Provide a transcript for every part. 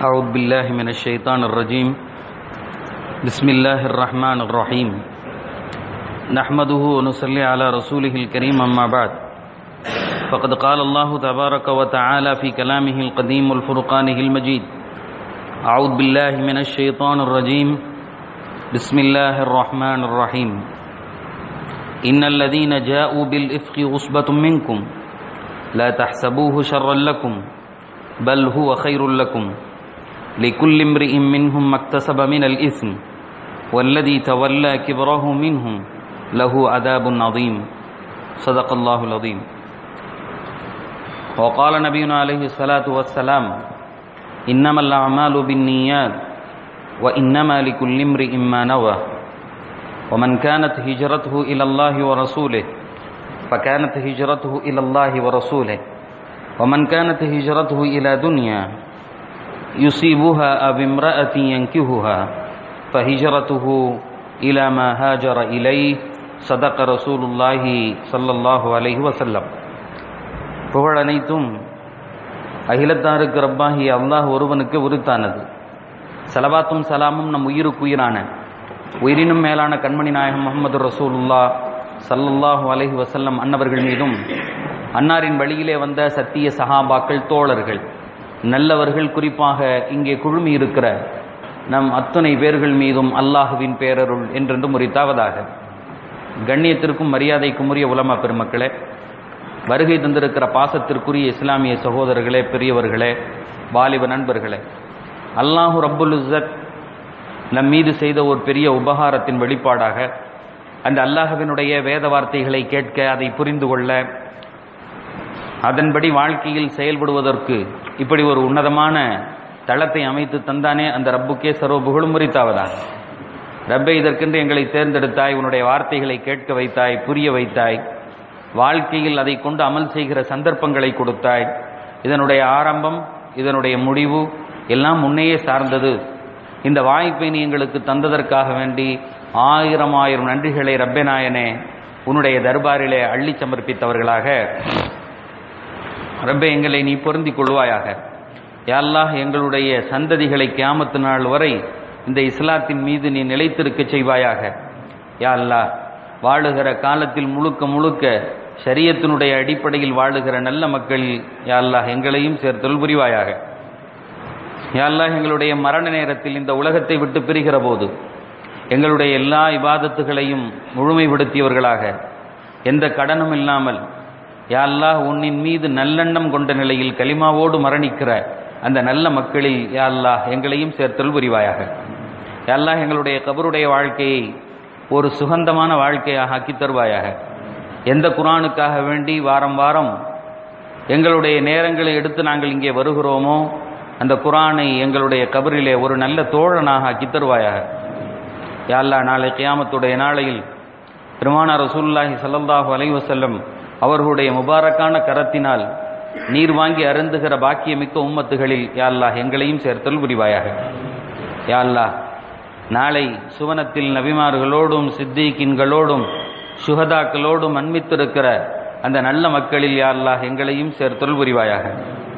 أعوذ بالله من الشيطان الرجيم بسم الله الرحمن الرحيم نحمده ونصلي على رسوله الكريم أما بعد فقد قال الله تبارك وتعالى في كلامه القديم والفرقانه المجيد أعوذ بالله من الشيطان الرجيم بسم الله الرحمن الرحيم إن الذين جاءوا بالإفك عصبة منكم لا تحسبوه شرا لكم بل هو خير لكم لكل امرئ منهم ما اكتسب من الإثم والذي تولى كبره منهم له عذاب عظيم صدق الله العظيم وقال نبينا عليه الصلاة والسلام إنما الأعمال بالنيات وإنما لكل امرئ ما نوى ومن كانت هجرته إلى الله ورسوله فكانت هجرته إلى الله ورسوله ومن كانت هجرته إلى دنيا يصيبها أو امرأة ينكهها فهجرته إلى ما هاجر إليه صدق رسول الله صلى الله عليه وسلم புகழ் அனைத்தும் அகிலத்தாருக்கு ரப்பாகிய அல்லாஹ் ஒருவனுக்கு உருத்தானது சலவாத்தும் சலாமும் நம் உயிருக்குயிரான உயிரினும் மேலான கண்மணி நாயகம் முகமது ரசூலுல்லா சல்லல்லாஹு அலஹி வசல்லம் அன்னவர்கள் மீதும் அன்னாரின் வழியிலே வந்த சத்திய சஹாபாக்கள் தோழர்கள் நல்லவர்கள் குறிப்பாக இங்கே குழுமி இருக்கிற நம் அத்துணை பேர்கள் மீதும் அல்லாஹுவின் பேரருள் என்றென்று முறித்தாவதாக கண்ணியத்திற்கும் மரியாதைக்கும் உரிய உலமா பெருமக்களே வருகை தந்திருக்கிற பாசத்திற்குரிய இஸ்லாமிய சகோதரர்களே பெரியவர்களே வாலிப நண்பர்களே அல்லாஹு ரப்புல் இஸ்ஸத் நம் மீது செய்த ஒரு பெரிய உபகாரத்தின் வெளிப்பாடாக அந்த அல்லாஹுவினுடைய வேத வார்த்தைகளை கேட்க அதை புரிந்து கொள்ள அதன்படி வாழ்க்கையில் செயல்படுவதற்கு இப்படி ஒரு உன்னதமான தளத்தை அமைத்து தந்தானே அந்த ரப்புக்கே சர்வ புகழும் முறித்தாவதாக ரப்பை இதற்கென்று எங்களை தேர்ந்தெடுத்தாய் உன்னுடைய வார்த்தைகளை கேட்க வைத்தாய் புரிய வைத்தாய் வாழ்க்கையில் அதை கொண்டு அமல் செய்கிற சந்தர்ப்பங்களை கொடுத்தாய் இதனுடைய ஆரம்பம் இதனுடைய முடிவு எல்லாம் முன்னையே சார்ந்தது இந்த வாய்ப்பை நீ எங்களுக்கு தந்ததற்காக வேண்டி ஆயிரம் ஆயிரம் நன்றிகளை ரப்பெநாயனே உன்னுடைய தர்பாரிலே அள்ளி சமர்ப்பித்தவர்களாக ரப்பே எங்களை நீ பொருந்தி கொள்வாயாக யாழ்லாஹ் எங்களுடைய சந்ததிகளை கியாமத்து நாள் வரை இந்த இஸ்லாத்தின் மீது நீ நிலைத்திருக்க செய்வாயாக யா அல்லாஹ் வாழுகிற காலத்தில் முழுக்க முழுக்க சரியத்தினுடைய அடிப்படையில் வாழுகிற நல்ல மக்கள் யா அல்லாஹ் எங்களையும் சேர்த்தல் புரிவாயாக யா அல்லாஹ் எங்களுடைய மரண நேரத்தில் இந்த உலகத்தை விட்டு பிரிகிற போது எங்களுடைய எல்லா இபாதத்துகளையும் முழுமைப்படுத்தியவர்களாக எந்த கடனும் இல்லாமல் யா அல்லாஹ் உன்னின் மீது நல்லெண்ணம் கொண்ட நிலையில் கலிமாவோடு மரணிக்கிற அந்த நல்ல மக்களில் யா அல்லாஹ் எங்களையும் சேர்த்தல் புரிவாயாக யா அல்லாஹ் எங்களுடைய கபருடைய வாழ்க்கையை ஒரு சுகந்தமான வாழ்க்கையாக ஆக்கி தருவாயாக எந்த குரானுக்காக வேண்டி வாரம் வாரம் எங்களுடைய நேரங்களை எடுத்து நாங்கள் இங்கே வருகிறோமோ அந்த குரானை எங்களுடைய கபரிலே ஒரு நல்ல தோழனாக ஆக்கி தருவாயாக யா அல்லாஹ் நாளை கியாமத்துடைய நாளையில் பெருமானா ரசூல்லாஹி சல்லல்லாஹு அலைவசல்லம் அவர்களுடைய முபாரக்கான கரத்தினால் நீர் வாங்கி அருந்துகிற பாக்கியமிக்க உம்மத்துகளில் யாழ்லாஹ் எங்களையும் சேர்த்தல் புரிவாயாக யாழ்லாஹ் நாளை சுவனத்தில் நபிமார்களோடும் சித்திகின்களோடும் சுகதாக்களோடும் அன்மித்திருக்கிற அந்த நல்ல மக்களில் யாழ்லாஹ் எங்களையும் சேர்த்தல் புரிவாயாக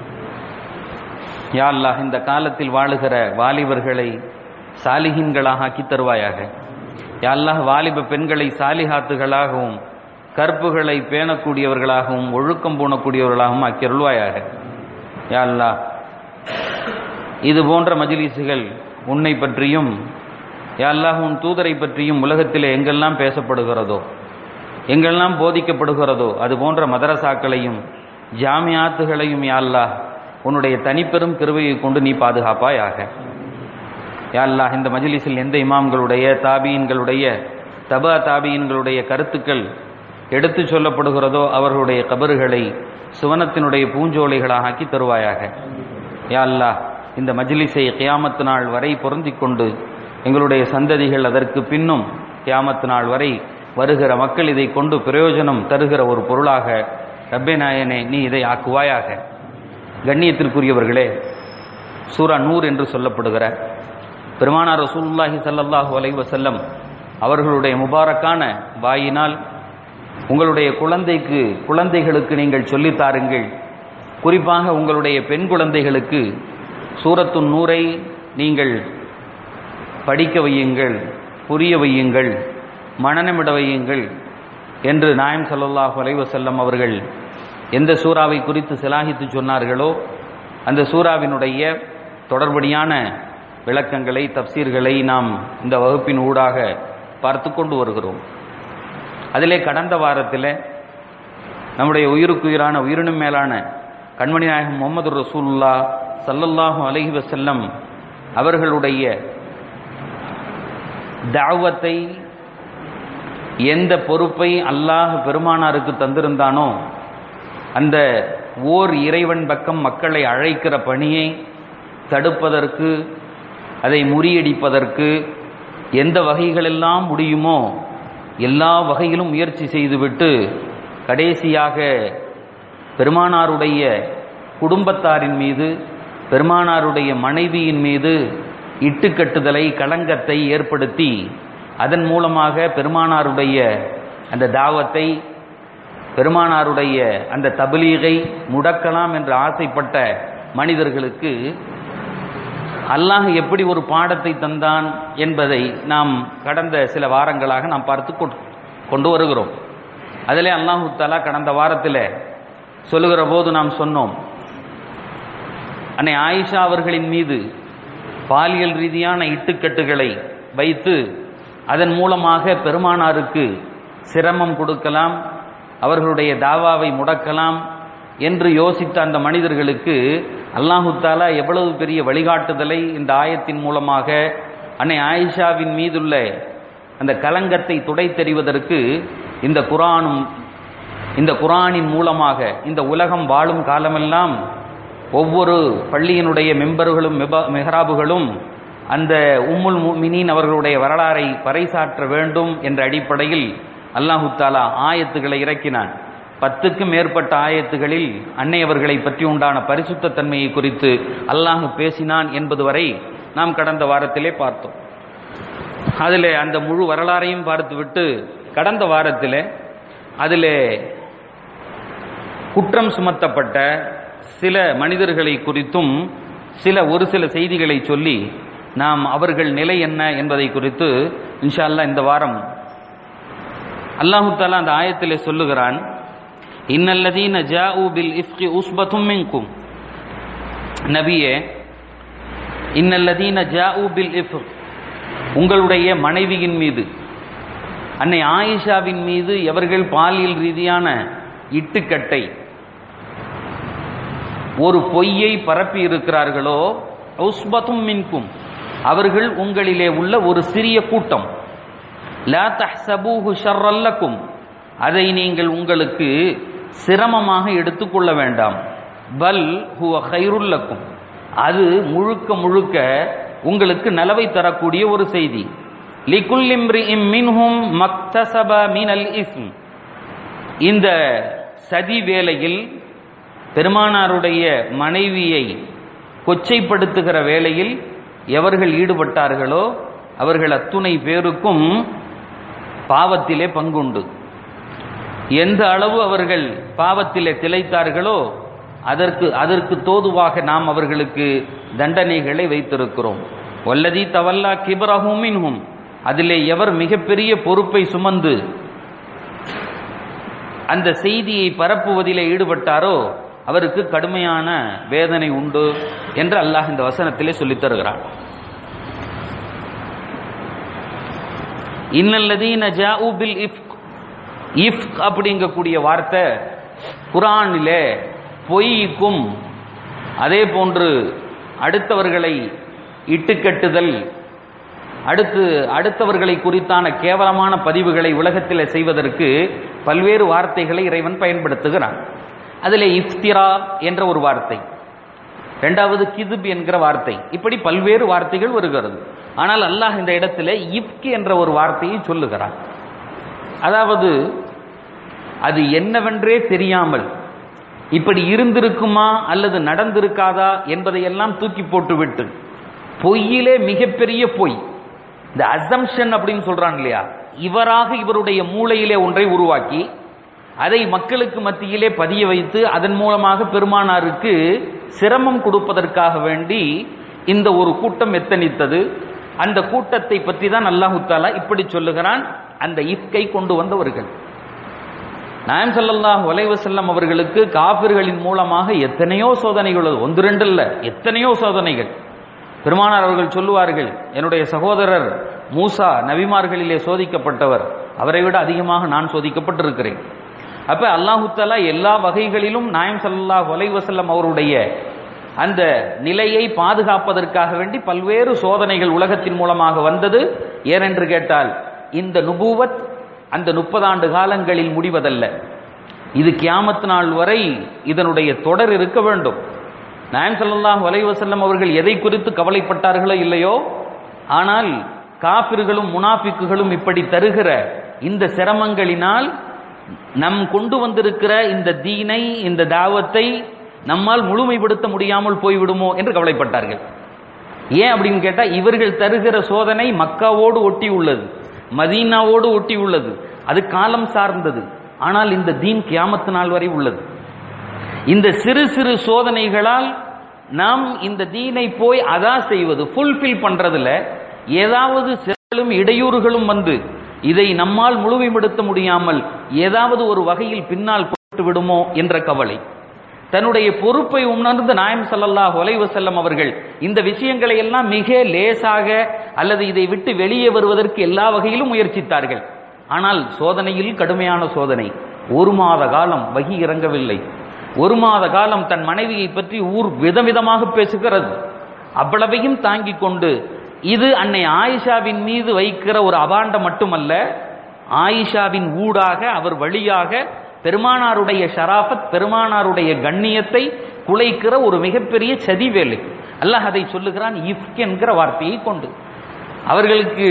யாழ்லாஹ் இந்த காலத்தில் வாழுகிற வாலிபர்களை சாலிகின்களாக ஆக்கி தருவாயாக யாழ்லாஹ் வாலிப பெண்களை சாலிஹாத்துகளாகவும் கற்புகளை பேணக்கூடியவர்களாகவும் ஒழுக்கம் பூணக்கூடியவர்களாகவும் அக்கிருள்வாயாக யாழ்லா இது போன்ற மஜிலிசுகள் உன்னை பற்றியும் யாழ்லாஹ் உன் தூதரை பற்றியும் உலகத்தில் எங்கெல்லாம் பேசப்படுகிறதோ எங்கெல்லாம் போதிக்கப்படுகிறதோ அது போன்ற மதரசாக்களையும் ஜாமியாத்துகளையும் யாழ்லாஹ் உன்னுடைய தனிப்பெரும் கிருவையை கொண்டு நீ பாதுகாப்பாயாக யாழ்லாஹ் இந்த மஜிலிஸில் எந்த இமாம்களுடைய தாபீன்களுடைய தபா தாபீன்களுடைய கருத்துக்கள் எடுத்து சொல்லப்படுகிறதோ அவர்களுடைய கபறுகளை சுவனத்தினுடைய பூஞ்சோலைகளாக ஆக்கி தருவாயாக யா அல்லாஹ் இந்த மஜ்லிஸை கியாமத்து நாள் வரை பொருந்தி கொண்டு எங்களுடைய சந்ததிகள் அதற்கு பின்னும் கியாமத்து நாள் வரை வருகிற மக்கள் இதை கொண்டு பிரயோஜனம் தருகிற ஒரு பொருளாக ரப்பே நாயனே நீ இதை ஆக்குவாயாக கண்ணியத்திற்குரியவர்களே சூரா நூர் என்று சொல்லப்படுகிற பெருமானார் ரசூல்லாஹி சல்லல்லாஹு அலை வசல்லம் அவர்களுடைய முபாரக்கான வாயினால் உங்களுடைய குழந்தைக்கு குழந்தைகளுக்கு நீங்கள் சொல்லித் தாருங்கள் குறிப்பாக உங்களுடைய பெண் குழந்தைகளுக்கு சூரத்து நூரை நீங்கள் படிக்க வையுங்கள் புரிய வையுங்கள் மனநமிட வையுங்கள் என்று நாயம் ஸல்லல்லாஹு அலைஹி வஸல்லம் அவர்கள் எந்த சூறாவை குறித்து சிலாகித்து சொன்னார்களோ அந்த சூறாவினுடைய தொடர்படியான விளக்கங்களை தப்சீர்களை நாம் இந்த வகுப்பின் ஊடாக பார்த்து கொண்டு வருகிறோம் அதிலே கடந்த வாரத்தில் நம்முடைய உயிருக்குயிரான உயிரினும் மேலான கண்மணி நாயகம் முகமது ரசூலுல்லா சல்லல்லாஹு அலைஹி வஸல்லம் அவர்களுடைய தாவத்தை எந்த பொறுப்பை அல்லாஹ் பெருமானாருக்கு தந்திருந்தானோ அந்த ஓர் இறைவன் பக்கம் மக்களை அழைக்கிற பணியை தடுப்பதற்கு அதை முறியடிப்பதற்கு எந்த வகைகளெல்லாம் முடியுமோ எல்லா வகையிலும் முயற்சி செய்துவிட்டு கடைசியாக பெருமானாருடைய குடும்பத்தாரின் மீது பெருமானாருடைய மனைவியின் மீது இட்டுக்கட்டுதலை களங்கத்தை ஏற்படுத்தி அதன் மூலமாக பெருமானாருடைய அந்த தாவத்தை பெருமானாருடைய அந்த தபலீகை முடக்கலாம் என்று ஆசைப்பட்ட மனிதர்களுக்கு அல்லாஹ் எப்படி ஒரு பாடத்தை தந்தான் என்பதை நாம் கடந்த சில வாரங்களாக நாம் பார்த்து கொண்டு- கொண்டு வருகிறோம் அதிலே அல்லாஹு தஆலா கடந்த வாரத்தில் சொல்லுகிற போது நாம் சொன்னோம் அன்னை ஆயிஷா அவர்களின் மீது பாலியல் ரீதியான இட்டுக்கட்டுகளை வைத்து அதன் மூலமாக பெருமானாருக்கு சிரமம் கொடுக்கலாம் அவர்களுடைய தாவாவை முடக்கலாம் என்று யோசித்த அந்த மனிதர்களுக்கு அல்லாஹு தாலா எவ்வளவு பெரிய வழிகாட்டுதலை இந்த ஆயத்தின் மூலமாக அன்னை ஆயிஷாவின் மீதுள்ள அந்த கலங்கத்தை துடைத்தெறிவதற்கு இந்த குரானும் இந்த குரானின் மூலமாக இந்த உலகம் வாழும் காலமெல்லாம் ஒவ்வொரு பள்ளியினுடைய மெம்பர்களும் மெப- மெஹராபுகளும் அந்த உம்முல் முமினீன் அவர்களுடைய வரலாறை பறைசாற்ற வேண்டும் என்ற அடிப்படையில் அல்லாஹு தாலா ஆயத்துகளை இறக்கினான் பத்துக்கும் மேற்பட்ட ஆயத்துகளில் அன்னை அவர்களை பற்றி உண்டான பரிசுத்த தன்மையை குறித்து அல்லாஹ் பேசினான் என்பது வரை நாம் கடந்த வாரத்திலே பார்த்தோம் அதில் அந்த முழு வரலாறையும் பார்த்துவிட்டு கடந்த வாரத்தில் அதில் குற்றம் சுமத்தப்பட்ட சில மனிதர்களை குறித்தும் சில ஒரு சில செய்திகளை சொல்லி நாம் அவர்கள் நிலை என்ன என்பதை குறித்து இன்ஷா அல்லாஹ் இந்த வாரம் அல்லாஹு தாலா அந்த ஆயத்திலே சொல்லுகிறான் இன்னல்லதீன ஜாஉ பில் இஃப்கி உஸ்பத்தும் மின்கும் நபியே இன்னல்லதீன ஜாஉ பில் இஃப் உங்களுடைய மனைவியின் மீது அன்னை ஆயிஷாவின் மீது எவர்கள் பாலியல் ரீதியான இட்டுக்கட்டை ஒரு பொய்யை பரப்பி இருக்கிறார்களோ உஸ்பத்தும் மின்கும் அவர்கள் உங்களிலே உள்ள ஒரு சிறிய கூட்டம் லா தஹ்சபூஹு ஷர்ரல்லக்கும் அதை நீங்கள் உங்களுக்கு சிரமமாக எடுத்துக்கொள்ள வேண்டாம் பல் ஹுவ ஹைருல்லக்கும் அது முழுக்க முழுக்க உங்களுக்கு நலவை தரக்கூடிய ஒரு செய்தி லிகுல்லிம்ரி மின்ஹும் மக்தசப மினல் இஸ்ம் இந்த சதி வேளையில் பெருமானாருடைய மனைவியை கொச்சைப்படுத்துகிற வேளையில் எவர்கள் ஈடுபட்டார்களோ அவர்கள் அத்துணை பேருக்கும் பாவத்திலே பங்குண்டு எந்த அளவு அவர்கள் பாவத்திலே திளைத்தார்களோ அதற்கு அதற்கு தோதுவாக நாம் அவர்களுக்கு தண்டனைகளை வைத்திருக்கிறோம் வல்லதி தவல்லா கிபரஹும் மின்ஹும் அதிலே எவர் மிகப்பெரிய பொறுப்பை சுமந்து அந்த செய்தியை பரப்புவதிலே ஈடுபட்டாரோ அவருக்கு கடுமையான வேதனை உண்டு என்று அல்லாஹ் இந்த வசனத்திலே சொல்லித் தருகிறான் இன்னல்லதீன ஜாஉ பில் இஃப்க் இஃப்க் அப்படிங்கக்கூடிய வார்த்தை குரானிலே பொய்க்கும் அதே போன்று அடுத்தவர்களை இட்டுக்கட்டுதல் அடுத்து அடுத்தவர்களை குறித்தான கேவலமான பதிவுகளை உலகத்தில் செய்வதற்கு பல்வேறு வார்த்தைகளை இறைவன் பயன்படுத்துகிறான் அதில் இஃப்திரா என்ற ஒரு வார்த்தை இரண்டாவது கிதுப் என்கிற வார்த்தை இப்படி பல்வேறு வார்த்தைகள் வருகிறது ஆனால் அல்லாஹ் இந்த இடத்துல இப்க் என்ற ஒரு வார்த்தையை சொல்லுகிறான் அதாவது அது என்னவென்றே தெரியாமல் இப்படி இருந்திருக்குமா அல்லது நடந்திருக்காதா என்பதையெல்லாம் தூக்கி போட்டுவிட்டு பொய்யிலே மிகப்பெரிய பொய் இந்த அசம்ஷன் அப்படின்னு சொல்றாங்க இல்லையா இவராக இவருடைய மூளையிலே ஒன்றை உருவாக்கி அதை மக்களுக்கு மத்தியிலே பதிய வைத்து அதன் மூலமாக பெருமானாருக்கு சிரமம் கொடுப்பதற்காக வேண்டி இந்த ஒரு கூட்டம் எத்தனித்தது அந்த கூட்டத்தை பற்றி தான் அல்லாஹு தாலா இப்படி சொல்லுகிறான் அந்த இஃப்கை கொண்டு வந்தவர்கள் நாயம் ஸல்லல்லாஹு அலைஹி வஸல்லம் அவர்களுக்கு காபிர்களின் மூலமாக எத்தனையோ சோதனைகள் உள்ளது ஒன்று ரெண்டு இல்ல எத்தனையோ சோதனைகள் பெருமானார் அவர்கள் சொல்லுவார்கள் என்னுடைய சகோதரர் மூசா நபிமார்களிலே சோதிக்கப்பட்டவர் அவரை விட அதிகமாக நான் சோதிக்கப்பட்டிருக்கிறேன் அப்ப அல்லாஹு தஆலா எல்லா வகைகளிலும் நாயம் ஸல்லல்லாஹு அலைஹி வஸல்லம் அவருடைய அந்த நிலையை பாதுகாப்பதற்காக வேண்டி பல்வேறு சோதனைகள் உலகத்தின் மூலமாக வந்தது ஏனென்று கேட்டால் இந்த நுபுவத் அந்த முப்பதாண்டு காலங்களில் முடிவதல்ல இது கியாமத் நாள் வரை இதனுடைய தொடர் இருக்க வேண்டும் நாயம் ஸல்லல்லாஹு அலைஹி வஸல்லம் அவர்கள் எதை குறித்து கவலைப்பட்டார்களோ இல்லையோ ஆனால் காபிர்களும் முனாஃபிக்குகளும் இப்படி தருகிற இந்த சிரமங்களினால் நம் கொண்டு வந்திருக்கிற இந்த தீனை இந்த தாவத்தை நம்மால் முழுமைப்படுத்த முடியாமல் போய்விடுமோ என்று கவலைப்பட்டார்கள் ஏன் அப்படின்னு கேட்டா இவர்கள் தருகிற சோதனை மக்காவோடு ஒட்டி உள்ளது மதீனாவோடு ஒட்டி உள்ளது அது காலம் சார்ந்தது ஆனால் இந்த தீன் கியாமத்து நாள் வரை உள்ளது இந்த சிறு சிறு சோதனைகளால் நாம் இந்த தீனை போய் அதா செய்வது ஃபுல்ஃபில் பண்றதுல ஏதாவது சிறலும் இடையூறுகளும் வந்து இதை நம்மால் முழுமைப்படுத்த முடியாமல் ஏதாவது ஒரு வகையில் பின்னால் போட்டு விடுமோ என்ற கவலை தன்னுடைய பொறுப்பை உணர்ந்து நாயம் ஸல்லல்லாஹு அலைஹி வஸல்லம் அவர்கள் இந்த விஷயங்களை எல்லாம் மிக லேசாக அல்லது இதை விட்டு வெளியே வருவதற்கு எல்லா வகையிலும் முயற்சித்தார்கள் ஆனால் சோதனையில் கடுமையான சோதனை ஒரு மாத காலம் வகி இறங்கவில்லை ஒரு மாத காலம் தன் மனைவியை பற்றி ஊர் விதவிதமாக பேசுகிறது அவ்வளவையும் தாங்கிக் கொண்டு இது அன்னை ஆயிஷாவின் மீது வைக்கிற ஒரு அபாண்டம் மட்டுமல்ல ஆயிஷாவின் ஊடாக அவர் வழியாக பெருமானாருடைய ஷராஃபத் பெருமானாருடைய கண்ணியத்தை குலைக்கிற ஒரு மிகப்பெரிய சதி வேலை அல்லாஹ் அதை சொல்லுகிறான் இஃப்க் என்கிற வார்த்தையை கொண்டு அவர்களுக்கு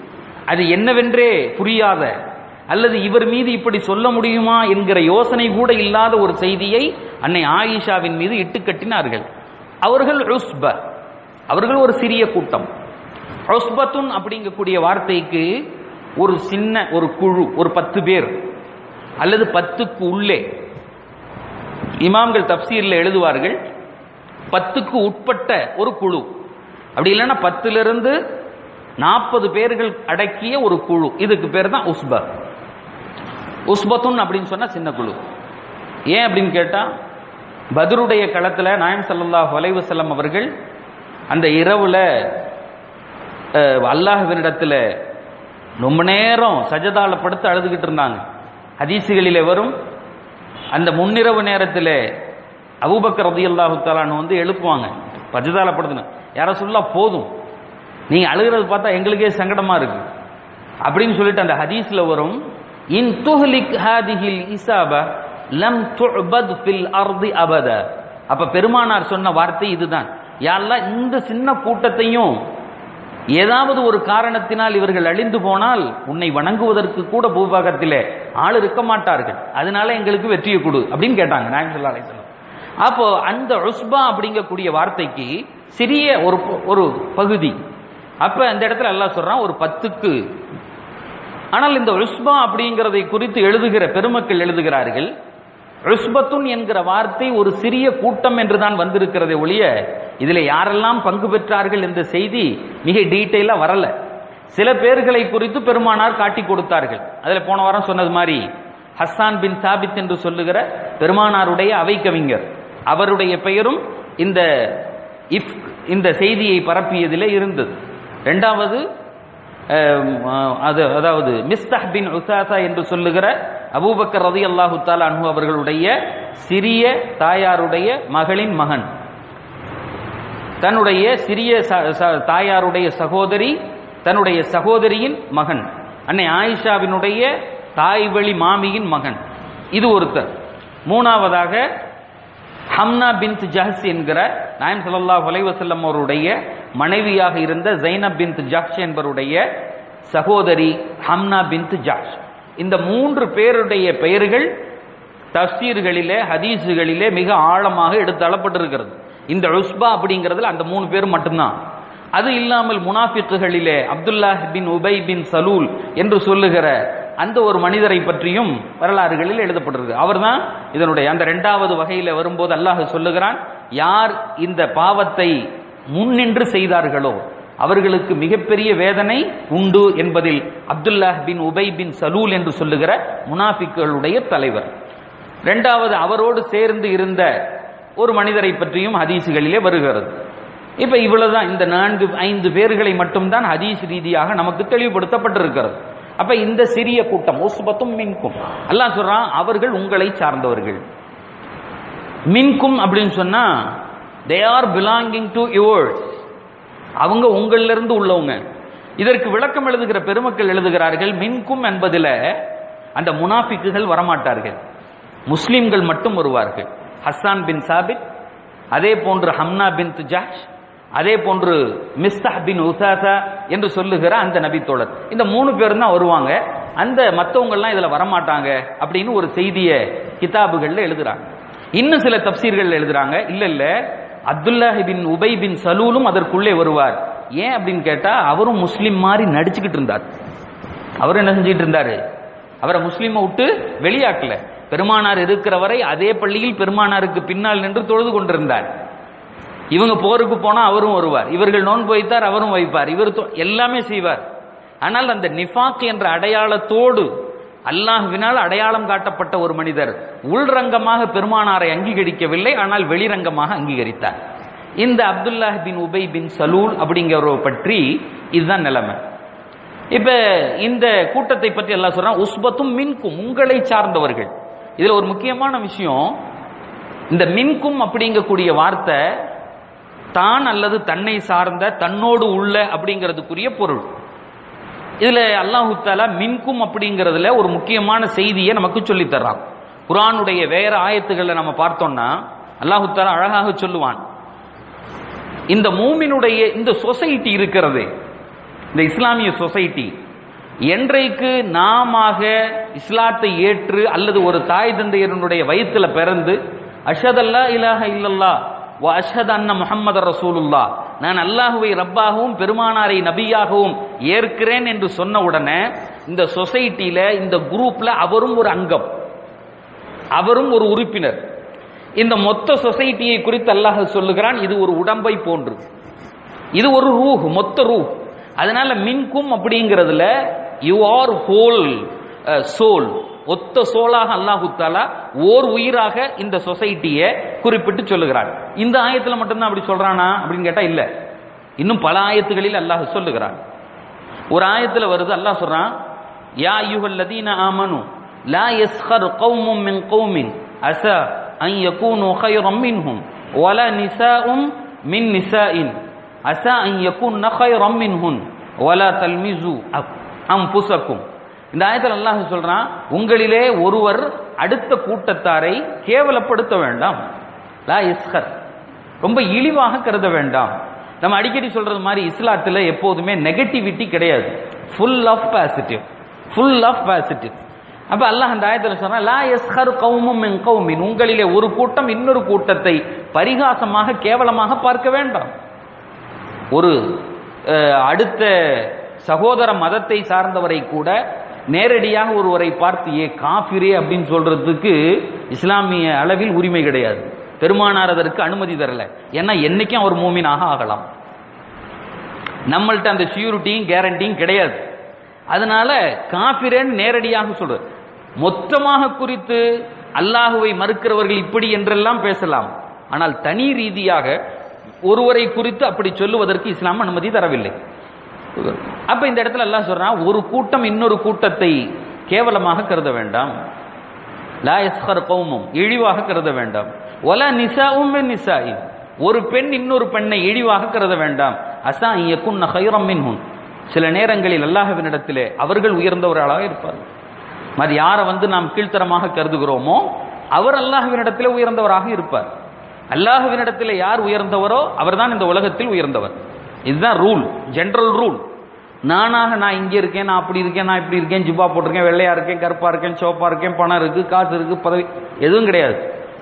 அது என்னவென்றே புரியாத அல்லது இவர் மீது இப்படி சொல்ல முடியுமா என்கிற யோசனை கூட இல்லாத ஒரு செய்தியை அன்னை ஆயிஷாவின் மீது இட்டுக்கட்டினார்கள் அவர்கள் உஸ்ப அவர்கள் ஒரு சிறிய கூட்டம் உஸ்பத்துன் அப்படிங்கக்கூடிய வார்த்தைக்கு ஒரு சின்ன ஒரு குழு ஒரு பத்து பேர் அல்லது பத்துக்கு உள்ளே இமாம்கள் தப்சீரில் எழுதுவார்கள் பத்துக்கு உட்பட்ட ஒரு குழு அப்படி இல்லைன்னா பத்திலிருந்து நாற்பது பேர்கள் அடக்கிய ஒரு குழு இதுக்கு பேர் தான் உஸ்ப உஸ்பத்துன் அப்படின்னு சொன்னா சின்ன குழு ஏன் அப்படின்னு கேட்டா பதருடைய களத்துல நாயம் ஸல்லல்லாஹு அலைஹி வஸல்லம் அவர்கள் அந்த இரவுல அஹ், அல்லாஹ்வினிடத்துல ரொம்ப நேரம் சஜதால படுத்து அழுதுகிட்டு இருந்தாங்க ஹதீசுகளிலே வரும் அந்த முன்னிரவு நேரத்தில் அபூபக்கர் ரதியல்லாஹு தஆலான்னு வந்து எழுப்புவாங்க பஜதால படுத்துன யார சொல்லா போதும் நீங்க அழுகிறது பார்த்தா எங்களுக்கே சங்கடமா இருக்கு அப்படின்னு சொல்லிட்டு அந்த ஹதீஸ்ல வரும் இன் துஹ்லிக் ஹாதிஹில் இசாப லம் துஅபத் ஃபில் அர்தி அபத அப்ப பெருமானார் சொன்ன வார்த்தை இதுதான் யாழ்லா இந்த சின்ன கூட்டத்தையும் ஏதாவது ஒரு காரணத்தினால் இவர்கள் அழிந்து போனால் உன்னை வணங்குவதற்கு கூட பூபாகத்திலே ஆள் இருக்க மாட்டார்கள் அதனால எங்களுக்கு வெற்றியை கொடு அப்படின்னு கேட்டாங்க நாயம் ஸல்லல்லாஹு அலைஹி வஸல்லம் அப்போ அந்த உஸ்பா அப்படிங்கக்கூடிய வார்த்தைக்கு சிறிய ஒரு ப- ஒரு பகுதி அப்ப அந்த இடத்துல அல்லாஹ் சொல்றான் ஒரு பத்துக்கு ஆனால் இந்த உஸ்பா அப்படிங்கிறதை குறித்து எழுதுகிற பெருமக்கள் எழுதுகிறார்கள் உஸ்பத்துன் என்கிற வார்த்தை ஒரு சிறிய கூட்டம் என்றுதான் வந்திருக்கிறதே ஒழிய இதில் யாரெல்லாம் பங்கு பெற்றார்கள் என்ற செய்தி மிக டீட்டெயிலா வரல சில பேர்களை குறித்து பெருமானார் காட்டி கொடுத்தார்கள் அதுல போன வாரம் சொன்னது மாதிரி ஹஸ்ஸான் பின் சாபித் என்று சொல்லுகிற பெருமானாருடைய அவை கவிஞர் அவருடைய பெயரும் இந்த இஃப் இந்த செய்தியை பரப்பியதிலே இருந்தது இரண்டாவது அஹ், அது அதாவது மிஸ்தஹ் பின் உசாசா என்று சொல்லுகிற அபூபக்கர் ரதி அல்லாஹு தாலா அன்ஹு அவர்களுடைய சிறிய தாயாருடைய மகளின் மகன் தன்னுடைய சிறிய ச- ச- தாயாருடைய சகோதரி தன்னுடைய சகோதரியின் மகன் அன்னை ஆயிஷாவினுடைய தாய் வழி மாமியின் மகன் இது ஒருத்தர் மூணாவதாக ஹம்னா பின்த் ஜஹஸ் என்கிற நாயம் ஸல்லல்லாஹு அலைஹி வஸல்லம் அவருடைய மனைவியாக இருந்த ஜைனப் பின்த் ஜஹ்ஷ் என்பவருடைய சகோதரி ஹம்னா பின்த் ஜஹ்ஷ் இந்த மூன்று பேருடைய பெயர்கள் தஃசீர்களிலே ஹதீஸுகளிலே மிக ஆழமாக எடுத்து அளப்பட்டிருக்கிறது இந்த உஸ்பா அப்படிங்கிறதுல அந்த மூணு பேர் மட்டும்தான் அது இல்லாமல் முனாஃபிக்குகளிலே அப்துல்லாஹ் பின் உபை பின் சலூல் என்று சொல்லுகிற அந்த ஒரு மனிதரை பற்றியும் வரலாறுகளில் எழுதப்பட்டிருக்கு அவர்தான் இதனுடைய அந்த இரண்டாவது வகையில வரும்போது அல்லாஹ் சொல்லுகிறான் யார் இந்த பாவத்தை முன்னின்று செய்தார்களோ அவர்களுக்கு மிகப்பெரிய வேதனை உண்டு என்பதில் அப்துல்லாஹ் பின் உபை பின் சலூல் என்று சொல்லுகிற முனாஃபிக்குகளுடைய தலைவர் இரண்டாவது அவரோடு சேர்ந்து இருந்த ஒரு மனிதரை பற்றியும் ஹதீசுகளிலே வருகிறது இப்ப இவ்வளவுதான் இந்த நான்கு ஐந்து பேர்களை மட்டும்தான் ஹதீஸ் ரீதியாக நமக்கு தெளிவுபடுத்தப்பட்டிருக்கிறது அப்ப இந்த சிறிய கூட்டம் உஸ்பத்தும் மின்கும் அல்லாஹ் சொல்றான் அவர்கள் உங்களை சார்ந்தவர்கள் மின்கும் அப்படின்னு சொன்னா they are belonging to yours அவங்க உங்களிலிருந்து இருந்து உள்ளவங்க இதற்கு விளக்கம் எழுதுகிற பெருமக்கள் எழுதுகிறார்கள் மின்கும் என்பதில் அந்த முனாஃபிக்குகள் வரமாட்டார்கள் முஸ்லிம்கள் மட்டும் வருவார்கள் ஹஸ்ஸான் பின் சாபித் அதே போன்று ஹம்னா பின் ஜாஷ் அதே போன்று மிஸ்தஹ் பின் உசாசா என்று சொல்லுகிற அந்த நபித்தோழர் இந்த மூணு பேரும் தான் வருவாங்க அந்த மற்றவங்கள்லாம் இதுல வரமாட்டாங்க அப்படின்னு ஒரு செய்தியை கிதாபுகள்ல எழுதுறாங்க இன்னும் சில தப்சீர்கள் எழுதுறாங்க இல்ல இல்ல அப்துல்லாஹ் பின் உபை பின் சலூலும் அதற்குள்ளே வருவார் ஏன் அப்படின்னு கேட்டா அவரும் முஸ்லிம் மாதிரி நடிச்சுக்கிட்டு இருந்தார் அவர் என்ன செஞ்சுட்டு இருந்தாரு அவரை முஸ்லீமை விட்டு வெளியாக்கல பெருமானார் இருக்கிற வரை அதே பள்ளியில் பெருமானாருக்கு பின்னால் நின்று தொழுது கொண்டிருந்தார் இவங்க போருக்கு போனா அவரும் வருவார் இவர்கள் நோன்பு வைத்தார் அவரும் வைப்பார் இவர் தொ- எல்லாமே செய்வார் ஆனால் அந்த நிஃபாக் என்ற அடையாளத்தோடு அல்லாஹ்வினால் அடையாளம் காட்டப்பட்ட ஒரு மனிதர் உள்ரங்கமாக பெருமானாரை அங்கீகரிக்கவில்லை ஆனால் வெளிரங்கமாக அங்கீகரித்தார் இந்த அப்துல்லாஹ் பின் உபை பின் சலூல் அப்படிங்கிறவரை பற்றி இதுதான் நிலைமை இப்ப இந்த கூட்டத்தை பற்றி எல்லாம் சொல்றான் உஸ்பத்தும் மின்கும் உங்களை சார்ந்தவர்கள் இதுல ஒரு முக்கியமான விஷயம் இந்த மின்கும் அப்படிங்கக்கூடிய வார்த்தை தான் அல்லது தன்னை சார்ந்த தன்னோடு உள்ள அப்படிங்கிறதுக்குரிய பொருள் இதுல அல்லாஹு தாலா மின்கும் அப்படிங்கிறதுல ஒரு முக்கியமான செய்தியை நமக்கு சொல்லித் தர்றான் குர்ஆனுடைய வேற ஆயத்துக்களை நம்ம பார்த்தோம்னா அல்லாஹு தாலா அழகாக சொல்லுவான் இந்த மூமினுடைய இந்த சொசைட்டி இருக்கிறது இந்த இஸ்லாமிய சொசைட்டி என்றைக்கு நாமாக இஸ்லாத்தை ஏற்று அல்லது ஒரு தாய் தந்தையருடைய வயித்துல பிறந்து அஷதல்லா இலாஹ இல்லல்லா வ அஷ்ஹது அன்ன முஹம்மது ரசூலுல்லா நான் அல்லாஹுவை ரப்பாகவும் பெருமானாரை நபியாகவும் ஏற்கிறேன் என்று சொன்ன உடனே இந்த சொசைட்டில இந்த குரூப்ல அவரும் ஒரு அங்கம் அவரும் ஒரு உறுப்பினர் இந்த மொத்த சொசைட்டியை குறித்து அல்லாஹ் சொல்லுகிறான் இது ஒரு உடம்பை போன்று இது ஒரு ரூஹ் மொத்த ரூஹ் அதனால மின்கும் அப்படிங்கிறதுல யூ ஆர் ஹோல் சோல் ஒத்த சோலாக அல்லாஹு தாலா ஓர் உயிராக இந்த சொசைட்டியை குறிப்பிட்டு சொல்லுகிறான் இந்த ஆயத்துல மட்டும்தான் அப்படி சொல்றானா அப்படின்னு கேட்டா இல்ல இன்னும் பல ஆயத்துகளில் அல்லாஹ் சொல்லுகிறான் ஒரு ஆயத்துல வருது அல்லாஹ் சொல்றான் யா அய்யுஹல்லதீன ஆமனு லா யஸ்கர் கௌமும் மின் கௌமின் அஸா அன் யகூனு خيرا மின்ஹும் ولا نساء من نساء عسى أن يكون خيرا منهن ولا تلمزوا أنفسكم இந்த ஆயத்தில் அல்லாஹ் சொல்றான் உங்களிலே ஒருவர் அடுத்த கூட்டத்தாரை கேவலப்படுத்த வேண்டாம் லா இஸ்கர் ரொம்ப இழிவாக கருத வேண்டாம் நம்ம அடிக்கடி சொல்றது மாதிரி இஸ்லாத்துல எப்போதுமே நெகட்டிவிட்டி கிடையாது full of positive full of positive அப்ப அல்லாஹ் அந்த ஆயத்துல சொன்னா லா யஸ்ஹர் கௌமும் மின் கௌமின் உங்களிலே ஒரு கூட்டம் இன்னொரு கூட்டத்தை பரிகாசமாக கேவலமாக பார்க்க வேண்டாம் ஒரு அஹ், அடுத்த சகோதர மதத்தை சார்ந்தவரை கூட நேரடியாக ஒருவரை பார்த்து ஏ காஃபிரே அப்படின்னு சொல்றதுக்கு இஸ்லாமிய அளவில் உரிமை கிடையாது பெருமானார் அதற்கு அனுமதி தரல ஏன்னா என்னைக்கும் அவர் மூமினாக ஆகலாம் நம்மள்ட்ட அந்த சியூரிட்டியும் கேரண்டியும் கிடையாது அதனால காபிரன் நேரடியாக சொல்றது மொத்தமாக குறித்து அல்லாஹுவை மறுக்கிறவர்கள் இப்படி என்றெல்லாம் பேசலாம் ஆனால் தனி ரீதியாக ஒருவரை குறித்து அப்படி சொல்லுவதற்கு இஸ்லாம் அனுமதி தரவில்லை அப்ப இந்த இடத்துல அல்லாஹ் சொல்றான் ஒரு கூட்டம் இன்னொரு கூட்டத்தை கேவலமாக கருத வேண்டாம் லா யஸ்கர் கௌமும் இழிவாக கருத வேண்டாம் ஒல நிசாவும் மின் நிசாயின் ஒரு பெண் இன்னொரு பெண்ணை இழிவாக கருத வேண்டாம் அசா இயக்கும் ஹைரம் மின்ஹுன் சில நேரங்களில் அல்லாஹ்வினிடத்திலே அவர்கள் உயர்ந்தவர்களாக இருப்பார்கள் மாதிரி யாரை வந்து நாம் கீழ்த்தரமாக கருதுகிறோமோ அவர் அல்லாஹ்வினிடத்திலே உயர்ந்தவராக இருப்பார் அல்லாஹ்வினிடத்திலே யார் உயர்ந்தவரோ அவர்தான் இந்த உலகத்தில் உயர்ந்தவர் இதுதான் ரூல் ஜெனரல் ரூல் நானாக நான் இங்க இருக்கேன் நான் அப்படி இருக்கேன் நான் இப்படி இருக்கேன் ஜிப்பா போட்டிருக்கேன் வெள்ளையா இருக்கேன் கருப்பா இருக்கேன் சிவப்பா இருக்கேன் பணம் இருக்கு காசு இருக்கு பதவி எதுவும் கிடையாது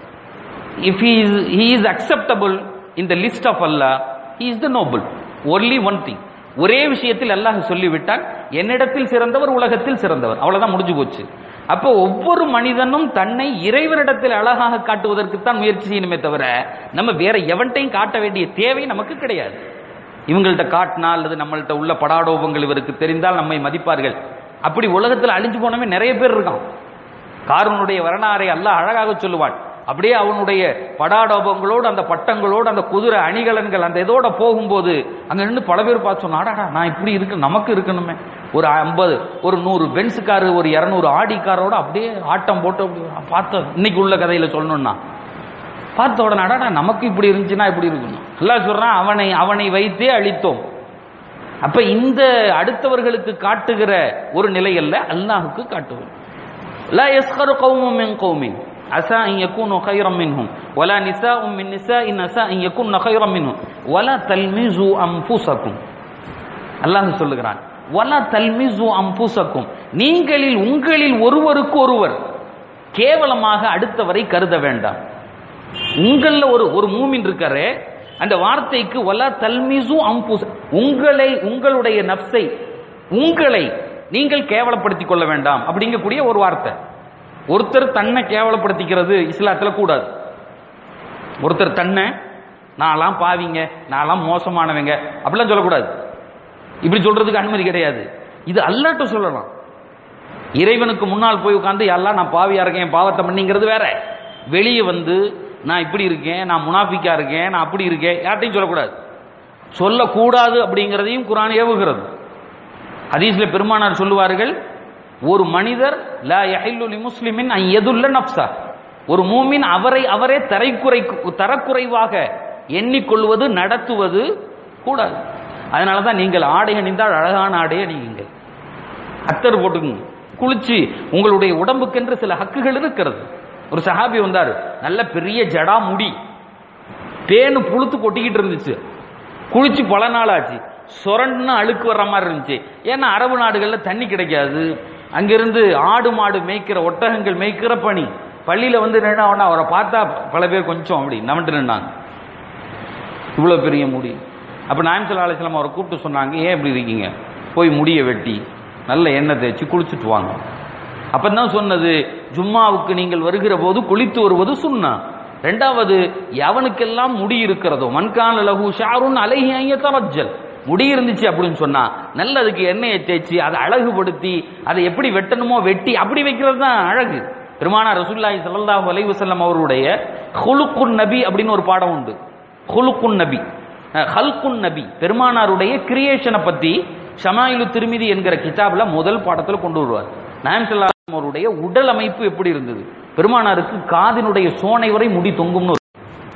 if he is he is acceptable in the list of Allah he is the noble only one thing ஒரே விஷயத்தில் அல்லாஹ் சொல்லிவிட்டான் என்னிடத்தில் சிறந்தவர் உலகத்தில் சிறந்தவர் அவ்வளவுதான் முடிஞ்சு போச்சு அப்போ ஒவ்வொரு மனிதனும் தன்னை இறைவனிடத்தில் அழகாக காட்டுவதற்குத்தான் முயற்சி செய்யணுமே தவிர நம்ம வேற எவன்ட்டையும் காட்ட வேண்டிய தேவை நமக்கு கிடையாது இவங்கள்ட்ட காட்டினா அல்லது நம்மள்ட்ட உள்ள படாடோபங்கள் இவருக்கு தெரிந்தால் நம்மை மதிப்பார்கள் அப்படி உலகத்தில் அழிஞ்சு போனவே நிறைய பேர் இருக்கான் காரனுடைய வரலாறை அல்லாஹ் அழகாக சொல்லுவான் அப்படியே அவனுடைய படாடோபங்களோடு அந்த பட்டங்களோடு அந்த குதிரை அணிகலன்கள் அந்த இதோட போகும்போது அங்க நின்று பல பேர் பார்த்து சொன்னா "அடடா, நான் இப்படி இருக்கு நமக்கு இருக்கணுமே ஒரு ஐம்பது ஒரு நூறு பென்ஸ் காரு ஒரு இரநூறு ஆடி காரோட அப்படியே ஆட்டம் போட்டு அப்படி பார்த்த இன்னைக்கு உள்ள கதையில சொல்லணும்னா பார்த்த உடனே அடடா நமக்கு இப்படி இருந்துச்சுன்னா இப்படி இருக்கணும் எல்லாம் சொல்றான் அவனை அவனை வைத்தே அழித்தோம் அப்ப இந்த அடுத்தவர்களுக்கு காட்டுகிற ஒரு நிலை அல்ல அல்லாஹுக்கு காட்டுவது لا يسخر قوم من قوم عسى أن يكونوا خيرا منهم ولا نساء من نساء عسى أن يكون خيرا منهم ولا تلمزوا أنفسكم அல்லாஹ் சொல்லுகிறான் வலா தல்மிசு அம்புசக்கும் நீங்களில் உங்களில் ஒருவருக்கு ஒருவர் கேவலமாக அடுத்தவரை கருத வேண்டாம் உங்கள ஒரு ஒரு மூமின் இருக்காரு அந்த வார்த்தைக்கு வலா தல்மிசு அம்புஸ் உங்களை உங்களுடைய நப்சை உங்களை நீங்கள் கேவலப்படுத்திக் கொள்ள வேண்டாம் அப்படிங்கக்கூடிய ஒரு வார்த்தை ஒருத்தர் தன்னை கேவலப்படுத்திக்கிறது இஸ்லாத்துல கூடாது ஒருத்தர் தன்னை நான்லாம் பாவிங்க நான்லாம் மோசமானவங்க அப்படிலாம் சொல்லக்கூடாது இப்படி சொல்றதுக்கு அனுமதி கிடையாது இது அல்லாட்ட சொல்லலாம் இறைவனுக்கு முன்னால் போய் உட்காந்து எல்லாம் நான் பாவியா இருக்கேன் என் பாவத்தை பண்ணிங்கிறது வேற வெளியே வந்து நான் இப்படி இருக்கேன் நான் முனாஃபிக்கா இருக்கேன் நான் அப்படி இருக்கேன் யார்ட்டையும் சொல்லக்கூடாது சொல்லக்கூடாது அப்படிங்கிறதையும் குரான் ஏவுகிறது ஹதீஸ்ல பெருமானார் சொல்லுவார்கள் ஒரு மனிதர் லா யஹில்லு லி முஸ்லிமின் அன் யதுல்ல நப்சா ஒரு மூமின் அவரை அவரே தரைக்குறை தரக்குறைவாக எண்ணிக்கொள்வது நடத்துவது கூடாது அதனால தான் நீங்கள் ஆடை அணிந்தால் அழகான ஆடை அணியுங்கள் அத்தர் போட்டுக்குங்க குளிச்சு உங்களுடைய உடம்புக்கென்று சில ஹக்குகள் இருக்கிறது ஒரு சஹாபி வந்தார் நல்ல பெரிய ஜடா முடி தேனு புழுத்து கொட்டிக்கிட்டு இருந்துச்சு குளிச்சு பல நாள் ஆச்சு சொரன்னு அழுக்கு வர்ற மாதிரி இருந்துச்சு ஏன்னா அரபு நாடுகளில் தண்ணி கிடைக்காது அங்கிருந்து ஆடு மாடு மேய்க்கிற ஒட்டகங்கள் மேய்க்கிற பணி பள்ளியில வந்து நின்னா உடனே அவரை பார்த்தா பல பேர் கொஞ்சம் அப்படி நவண்டு நின்னாங்க இவ்வளவு பெரிய முடி அப்ப நாயம் சல்லா அலிஸ்லாம் அவரை கூப்பிட்டு சொன்னாங்க ஏன் இப்படி இருக்கீங்க போய் முடியை வெட்டி நல்ல எண்ணெய் தேய்ச்சி குளிச்சுட்டு வாங்க அப்பதான் சொன்னது ஜும்மாவுக்கு நீங்கள் வருகிற போது குளித்து வருவது சுன்னா ரெண்டாவது எவனுக்கெல்லாம் முடி இருக்கிறதோ மண்கான லகு ஷாருன் அலைஹி ஐயத்தரஜல் முடி இருந்துச்சு அப்படின்னு சொன்னா நல்லதுக்கு எண்ணெயை தேய்ச்சி அதை அழகுபடுத்தி அதை எப்படி வெட்டணுமோ வெட்டி அப்படி வைக்கிறது தான் அழகு பெருமானா ரசூல்லாஹி ஸல்லல்லாஹு அலைஹி வஸல்லம் அவருடைய ஹுலுக்குன் நபி அப்படின்னு ஒரு பாடம் உண்டு ஹுலுக்குன் நபி அஹ், ஹல்குன் நபி பெருமானாருடைய கிரியேஷனை பத்தி ஷமாயிலு திருமிதி என்கிற கிதாப்ல முதல் பாடத்துல கொண்டு வருவார் நாயம் ஸல்லல்லாஹு அலைஹி வஸல்லம் அவருடைய உடல் அமைப்பு எப்படி இருந்தது பெருமானாருக்கு காதினுடைய சோனை வரை முடி தொங்கும்னு ஒரு-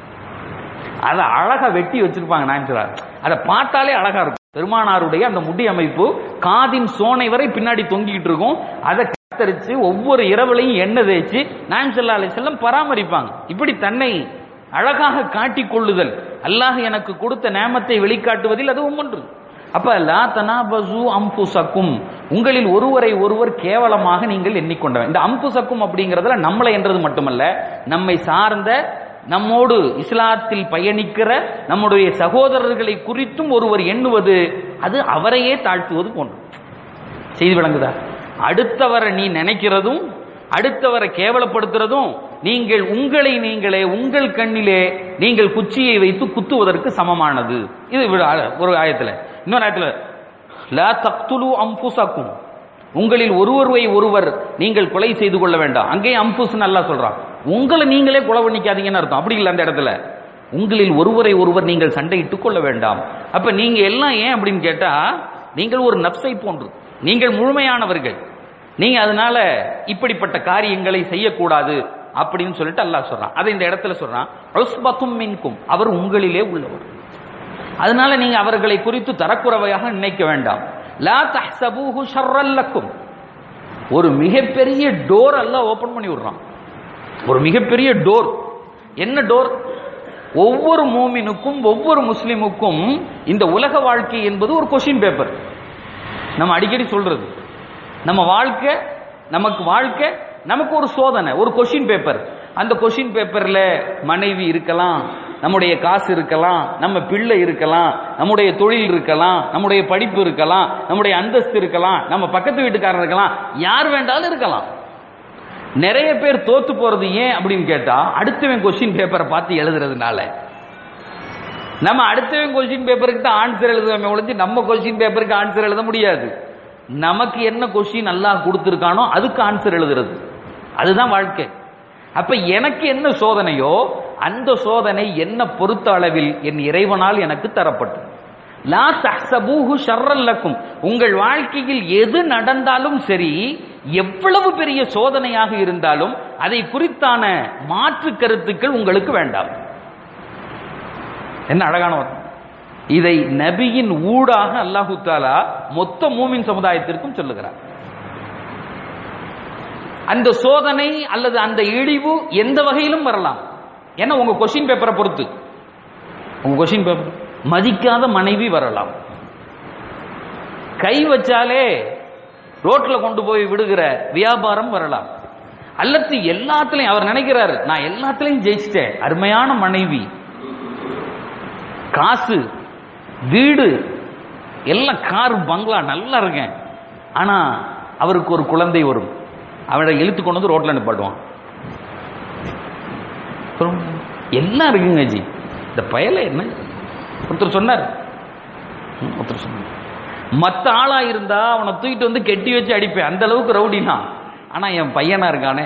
அதை அழகா வெட்டி வச்சிருப்பாங்க நாயம் ஸல்லல்லாஹு அதை பார்த்தாலே அழகா இருக்கும் பெருமானாருடைய அந்த முடி அமைப்பு காதின் சோனை வரை பின்னாடி தொங்கிட்டு இருக்கும் அதை கத்தரிச்சு ஒவ்வொரு இரவுலையும் எண்ணெய் தேய்ச்சி நாயம் ஸல்லல்லாஹு அலைஹி வஸல்லம் பராமரிப்பாங்க இப்படி தன்னை அழகாக காட்டிக் கொள்ளுதல் அல்லாஹ் எனக்கு கொடுத்த நேமத்தை வெளிக்காட்டுவதில் அது ஒன்று அப்ப லா தனாபசு அம்புசக்கும் உங்களில் ஒருவரை ஒருவர் கேவலமாக நீங்கள் எண்ணிக்கொண்டவன் இந்த அம்புசக்கும் அப்படிங்கிறதுல நம்மளை என்றது மட்டுமல்ல நம்மை சார்ந்த நம்மோடு இஸ்லாத்தில் பயணிக்கிற நம்முடைய சகோதரர்களை குறித்தும் ஒருவர் எண்ணுவது அது அவரையே தாழ்த்துவது போன்று செய்தி விளங்குதா அடுத்தவரை நீ நினைக்கிறதும் அடுத்தவரை கேவலப்படுத்துறதும் நீங்கள் உங்களை நீங்களே உங்கள் கண்ணிலே நீங்கள் குச்சியை வைத்து குத்துவதற்கு சமமானது இது விட- ஒரு ஆயத்துல இன்னொரு ஆயத்துல லா தக்துலு அம்புசக்கும் உங்களில் ஒருவரை ஒருவர் நீங்கள் கொலை செய்து கொள்ள வேண்டாம் அங்கேயும் அம்புஸ் நல்லா சொல்றான் உங்களை நீங்களே கொலை பண்ணிக்காதீங்கன்னு அர்த்தம் அப்படி இல்லை அந்த இடத்துல உங்களில் ஒருவரை ஒருவர் நீங்கள் சண்டையிட்டுக் கொள்ள வேண்டாம் அப்ப நீங்க எல்லாம் ஏன் அப்படின்னு கேட்டா நீங்கள் ஒரு நப்சை போன்று நீங்கள் முழுமையானவர்கள் நீங்க அதனால இப்படிப்பட்ட காரியங்களை செய்யக்கூடாது அப்படின்னு சொல்லிட்டு அல்லாஹ் சொல்றான் அதை இந்த இடத்துல சொல்றான் உஸ்பத்தும் மின்கும் அவர் உங்களிலே உள்ளவர் அதனால நீங்க அவர்களை குறித்து தரக்குறவையாக நினைக்க வேண்டாம் லா தஹ்சபூஹு ஷர்ரல் லக்கும் ஒரு மிகப்பெரிய டோர் எல்லாம் ஓபன் பண்ணி விடுறான் ஒரு மிகப்பெரிய டோர் என்ன டோர் ஒவ்வொரு மூமினுக்கும் ஒவ்வொரு முஸ்லிமுக்கும் இந்த உலக வாழ்க்கை என்பது ஒரு கொஷின் பேப்பர் நம்ம அடிக்கடி சொல்றது நம்ம வாழ்க்கை நமக்கு வாழ்க்கை நமக்கு ஒரு சோதனை ஒரு கொஷின் பேப்பர் அந்த கொஷின் பேப்பர்ல மனைவி இருக்கலாம் நம்முடைய காசு இருக்கலாம் நம்ம பிள்ளை இருக்கலாம் நம்முடைய தொழில் இருக்கலாம் நம்முடைய படிப்பு இருக்கலாம் நம்முடைய அந்தஸ்து இருக்கலாம் நம்ம பக்கத்து வீட்டுக்காரர் இருக்கலாம் யார் வேண்டாலும் இருக்கலாம் நிறைய பேர் தோத்து போறது ஏன் அப்படின்னு கேட்டா அடுத்தவன் கொஸ்டின் பேப்பரை பார்த்து எழுதுறதுனால நம்ம அடுத்தவன் கொஸ்டின் பேப்பருக்கு தான் ஆன்சர் எழுதுவோமே ஒழிஞ்சு நம்ம கொஸ்டின் பேப்பருக்கு ஆன்சர் எழுத முடியாது நமக்கு என்ன கொஸ்டின் அல்லாஹ் கொடுத்துருக்கானோ அதுக்கு ஆன்சர் எழுதுறது அதுதான் வாழ்க்கை அப்ப எனக்கு என்ன சோதனையோ அந்த சோதனை என்ன பொறுத்த அளவில் என் இறைவனால் எனக்கு தரப்பட்டது லா தஹ்சபூஹு ஷர்ரல்லக்கும் உங்கள் வாழ்க்கையில் எது நடந்தாலும் சரி எவ்வளவு பெரிய சோதனையாக இருந்தாலும் அதை குறித்தான மாற்று கருத்துக்கள் உங்களுக்கு வேண்டாம் என்ன அழகான வார்த்தை. இதை நபியின் ஊடாக அல்லாஹு தாலா மொத்த மூமின் சமுதாயத்திற்கும் சொல்லுகிறார் அந்த சோதனை அல்லது அந்த இழிவு எந்த வகையிலும் வரலாம் ஏன்னா உங்க கொஸ்டின் பேப்பரை பொறுத்து உங்க கொஸ்டின் பேப்பர் மதிக்காத மனைவி வரலாம் கை வச்சாலே ரோட்ல கொண்டு போய் விடுகிற வியாபாரம் வரலாம் அல்லது எல்லாத்துலயும் அவர் நினைக்கிறாரு நான் எல்லாத்துலயும் ஜெயிச்சிட்டேன் அருமையான மனைவி காசு வீடு எல்லாம் கார் பங்களா நல்லா இருக்கேன் ஆனா அவருக்கு ஒரு குழந்தை வரும் அவனை இழுத்து கொண்டு வந்து ரோட்ல நிப்பாட்டுவான் அப்புறம் எல்லாம் இருக்குங்க ஜி இந்த பயல என்ன ஒருத்தர் சொன்னார் ம், ஒருத்தர் சொன்னார் மத்த ஆளா இருந்தா அவனை தூக்கிட்டு வந்து கெட்டி வச்சு அடிப்பேன் அந்த அளவுக்கு ரவுடினா ஆனா என் பையனா இருக்கானே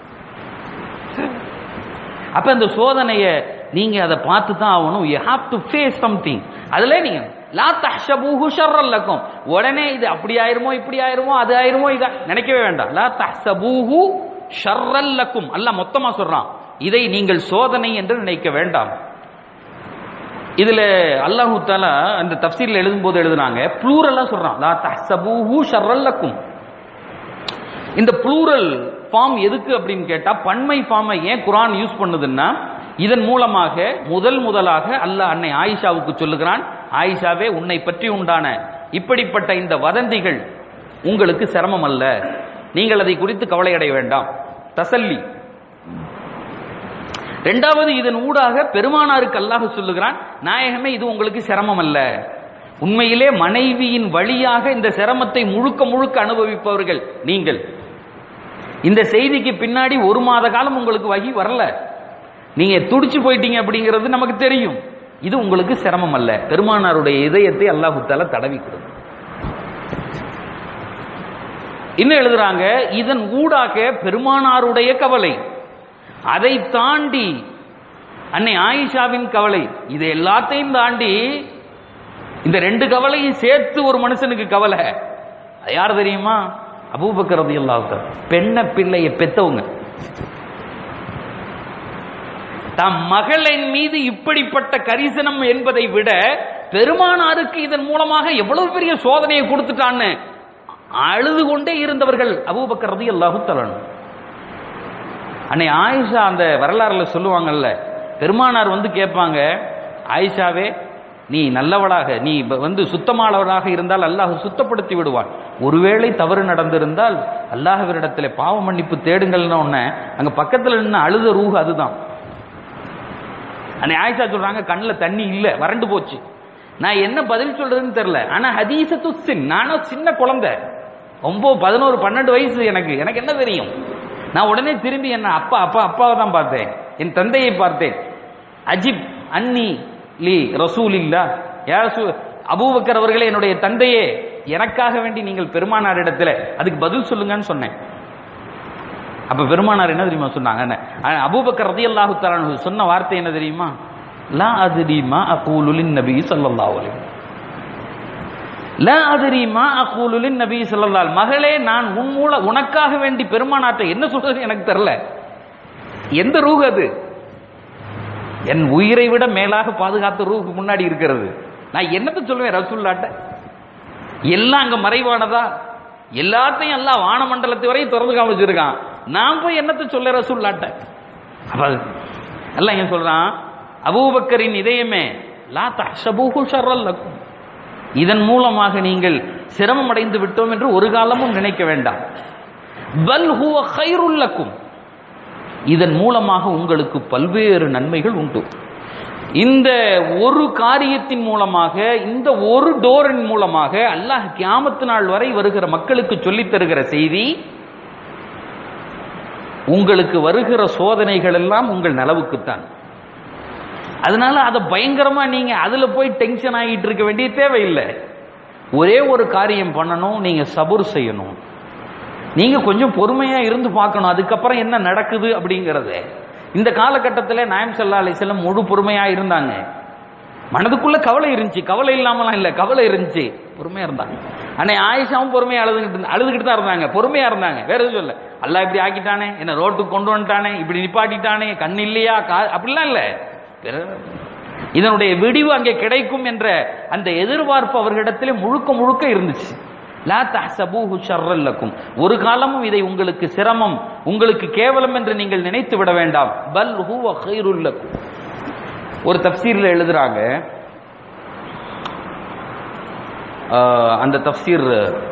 அப்ப அந்த சோதனைய நீங்க அதை பார்த்து தான் ஆகணும் you have to face something அதுல நீங்க லா தஹ்ஷபூஹு ஷர்ரல் லக்கும் உடனே இது அப்படி ஆயிருமோ இப்படி ஆயிருமோ அது ஆயிருமோ இத நினைக்கவே வேண்டாம் லா தஹ்சபூஹு ஷர்ரல் லக்கும் அல்லாஹ் மொத்தமா சொல்றான் இதை நீங்கள் சோதனை என்று நினைக்க வேண்டாம் இதுல அல்லாஹு தாலா அந்த தப்சீர்ல எழுதும்போது எழுதுனாங்க ப்ளூரலா சொல்றான் லா தஹ்சபூஹு ஷர்ரல் லக்கும் இந்த ப்ளூரல் ஃபார்ம் எதுக்கு அப்படின்னு கேட்டா பன்மை ஃபார்மை ஏன் குரான் யூஸ் பண்ணுதுன்னா இதன் மூலமாக முதல் முதலாக அல்லாஹ் அன்னை ஆயிஷாவுக்கு சொல்லுகிறான் ஆயிஷாவே உன்னை பற்றி உண்டான இப்படிப்பட்ட இந்த வதந்திகள் உங்களுக்கு சிரமம் அல்ல நீங்கள் அதை குறித்து கவலை அடைய வேண்டாம் தசல்லி இரண்டாவது இதன் ஊடாக பெருமானாருக்கு அல்லாஹ் சொல்லுகிறான் நாயகமே இது உங்களுக்கு சிரமம் அல்ல உண்மையிலே மனைவியின் வழியாக இந்த சிரமத்தை முழுக்க முழுக்க அனுபவிப்பவர்கள் நீங்கள் இந்த செய்திக்கு பின்னாடி ஒரு மாத காலம் உங்களுக்கு வகி வரல நீங்க துடிச்சு போயிட்டீங்க அப்படிங்கிறது நமக்கு தெரியும் இது உங்களுக்கு சிரமம் அல்ல பெருமானாருடைய இதயத்தை அல்லாஹு தாலா தடவி கொடுக்கும் இன்னும் எழுதுறாங்க இதன் ஊடாக பெருமானாருடைய கவலை அதை தாண்டி அன்னை ஆயிஷாவின் கவலை இது எல்லாத்தையும் தாண்டி இந்த ரெண்டு கவலையும் சேர்த்து ஒரு மனுஷனுக்கு கவலை அது யார் தெரியுமா அபூபக்கர் ரலியல்லாஹு பெண்ண பிள்ளைய பெத்தவங்க தம் மகளின் மீது இப்படிப்பட்ட கரிசனம் என்பதை விட பெருமானாருக்கு இதன் மூலமாக எவ்வளவு பெரிய சோதனையை கொடுத்துட்டான்னு அழுது கொண்டே இருந்தவர்கள் அபூபக்கர் ரலியல்லாஹு தஆலா அன்னை ஆயிஷா அந்த வரலாறுல சொல்லுவாங்கல்ல பெருமானார் வந்து கேட்பாங்க ஆயிஷாவே நீ நல்லவளாக நீ ப- வந்து சுத்தமானவளாக இருந்தால் அல்லாஹ் சுத்தப்படுத்தி விடுவான் ஒருவேளை தவறு நடந்திருந்தால் அல்லாஹ்விடத்தில் பாவ மன்னிப்பு தேடுங்கள்னு உடனே அங்க பக்கத்துல நின்று அழுத ரூஹ் அதுதான் அன்னை ஆயிஷா சொல்றாங்க கண்ணுல தண்ணி இல்ல வறண்டு போச்சு நான் என்ன பதில் சொல்றதுன்னு தெரியல ஆனா ஹதீசத்து சின் நானும் சின்ன குழந்தை ஒன்பது பதினோரு பன்னெண்டு வயசு எனக்கு எனக்கு என்ன தெரியும் நான் உடனே திரும்பி என்ன அப்பா அப்பா அப்பாவை தான் பார்த்தேன் என் தந்தையை பார்த்தேன் அஜிப் அன்னி லி ரசூல் இல்லா யாசு அபூபக்கர் அவர்களே என்னுடைய தந்தையே எனக்காக வேண்டி நீங்கள் பெருமானாரிடத்துல அதுக்கு பதில் சொல்லுங்கன்னு சொன்னேன் அப்ப பெருமானார் என்ன தெரியுமா சொன்னாங்க என்ன? அஹ் அபூபக்கர் ரதியல்லாஹு தஆலா சொன்ன வார்த்தை என்ன தெரியுமா லா அத்ரி மா அகூலு லின் நபி ஸல்லல்லாஹு அலைஹி வஸல்லம். லா அத்ரி மா அகூலு லின் நபி ஸல்லல்லாஹு அலைஹி வஸல்லம். மகளே நான் உன் மூல உனக்காக வேண்டி பெருமானார்ட்ட என்ன சொல்றது எனக்கு தெரியல எந்த ரூஹ் அது என் உயிரை விட மேலாக பாதுகாத்த ரூஹ் முன்னாடி இருக்கிறது நான் என்னத்த சொல்லுவேன் ரசூல்லாட்ட எல்லாம் அங்க மறைவானதா எல்லாத்தையும் எல்லாம் வானமண்டலத்தை வரையும் திறந்து காமிச்சிருக்கான் நான் போய் என்னத்த சொல்ல ரசூல்லாட்ட அப்ப அது- எல்லாம் ஏன் சொல்றான் அபூபக்கரின் இதயமே லா தஹ்ஷபூஹு ஷர்ரல் லக்கும் இதன் மூலமாக நீங்கள் சிரமம் அடைந்து விட்டோம் என்று ஒரு காலமும் நினைக்க வேண்டாம் பல் ஹுவ கைருல் லக்கும் இதன் மூலமாக உங்களுக்கு பல்வேறு நன்மைகள் உண்டு இந்த ஒரு காரியத்தின் மூலமாக இந்த ஒரு டோரின் மூலமாக அல்லாஹ் கியாமத்து நாள் வரை வருகிற மக்களுக்கு சொல்லித் தருகிற செய்தி உங்களுக்கு வருகிற சோதனைகள் எல்லாம் உங்கள் நலவுக்குத்தான் அதனால அதை பயங்கரமா நீங்க அதுல போய் டென்ஷன் ஆகிட்டு இருக்க வேண்டிய தேவையில்லை ஒரே ஒரு காரியம் பண்ணணும் நீங்க சபுர் செய்யணும் நீங்க கொஞ்சம் பொறுமையா இருந்து பார்க்கணும் அதுக்கப்புறம் என்ன நடக்குது அப்படிங்கறது இந்த காலகட்டத்தில் நாயம் சல்லா அலிஸ்லாம் முழு பொறுமையா இருந்தாங்க மனதுக்குள்ள கவலை இருந்துச்சு கவலை இல்லாமலாம் இல்ல கவலை இருந்துச்சு பொறுமையா இருந்தாங்க அன்னை ஆயிஷாவும் பொறுமையா அழுதுகிட்டு அழுதுகிட்டு தான் இருந்தாங்க பொறுமையா இருந்தாங்க வேற எதுவும் சொல்ல அல்லாஹ் இப்படி ஆக்கிட்டானே என்ன ரோட்டுக்கு கொண்டு வந்துட்டானே இப்படி நிப்பாட்டிட்டானே கண் இல்லையா கா அப்படிலாம் இல்ல இதனுடைய விடிவு அங்கே கிடைக்கும் என்ற அந்த எதிர்பார்ப்பு அவர்களிடத்திலே முழுக்க முழுக்க இருந்துச்சு லா தஹ்சபூஹு ஷர்ரல் லக்கும் ஒரு காலமும் இதை உங்களுக்கு சிரமம் உங்களுக்கு கேவலம் என்று நீங்கள் நினைத்து விட வேண்டாம் பல் ஹுவ கைருல் லக்கும் ஒரு தப்சீர்ல எழுதுறாங்க ஆஹ், அந்த தப்சீர்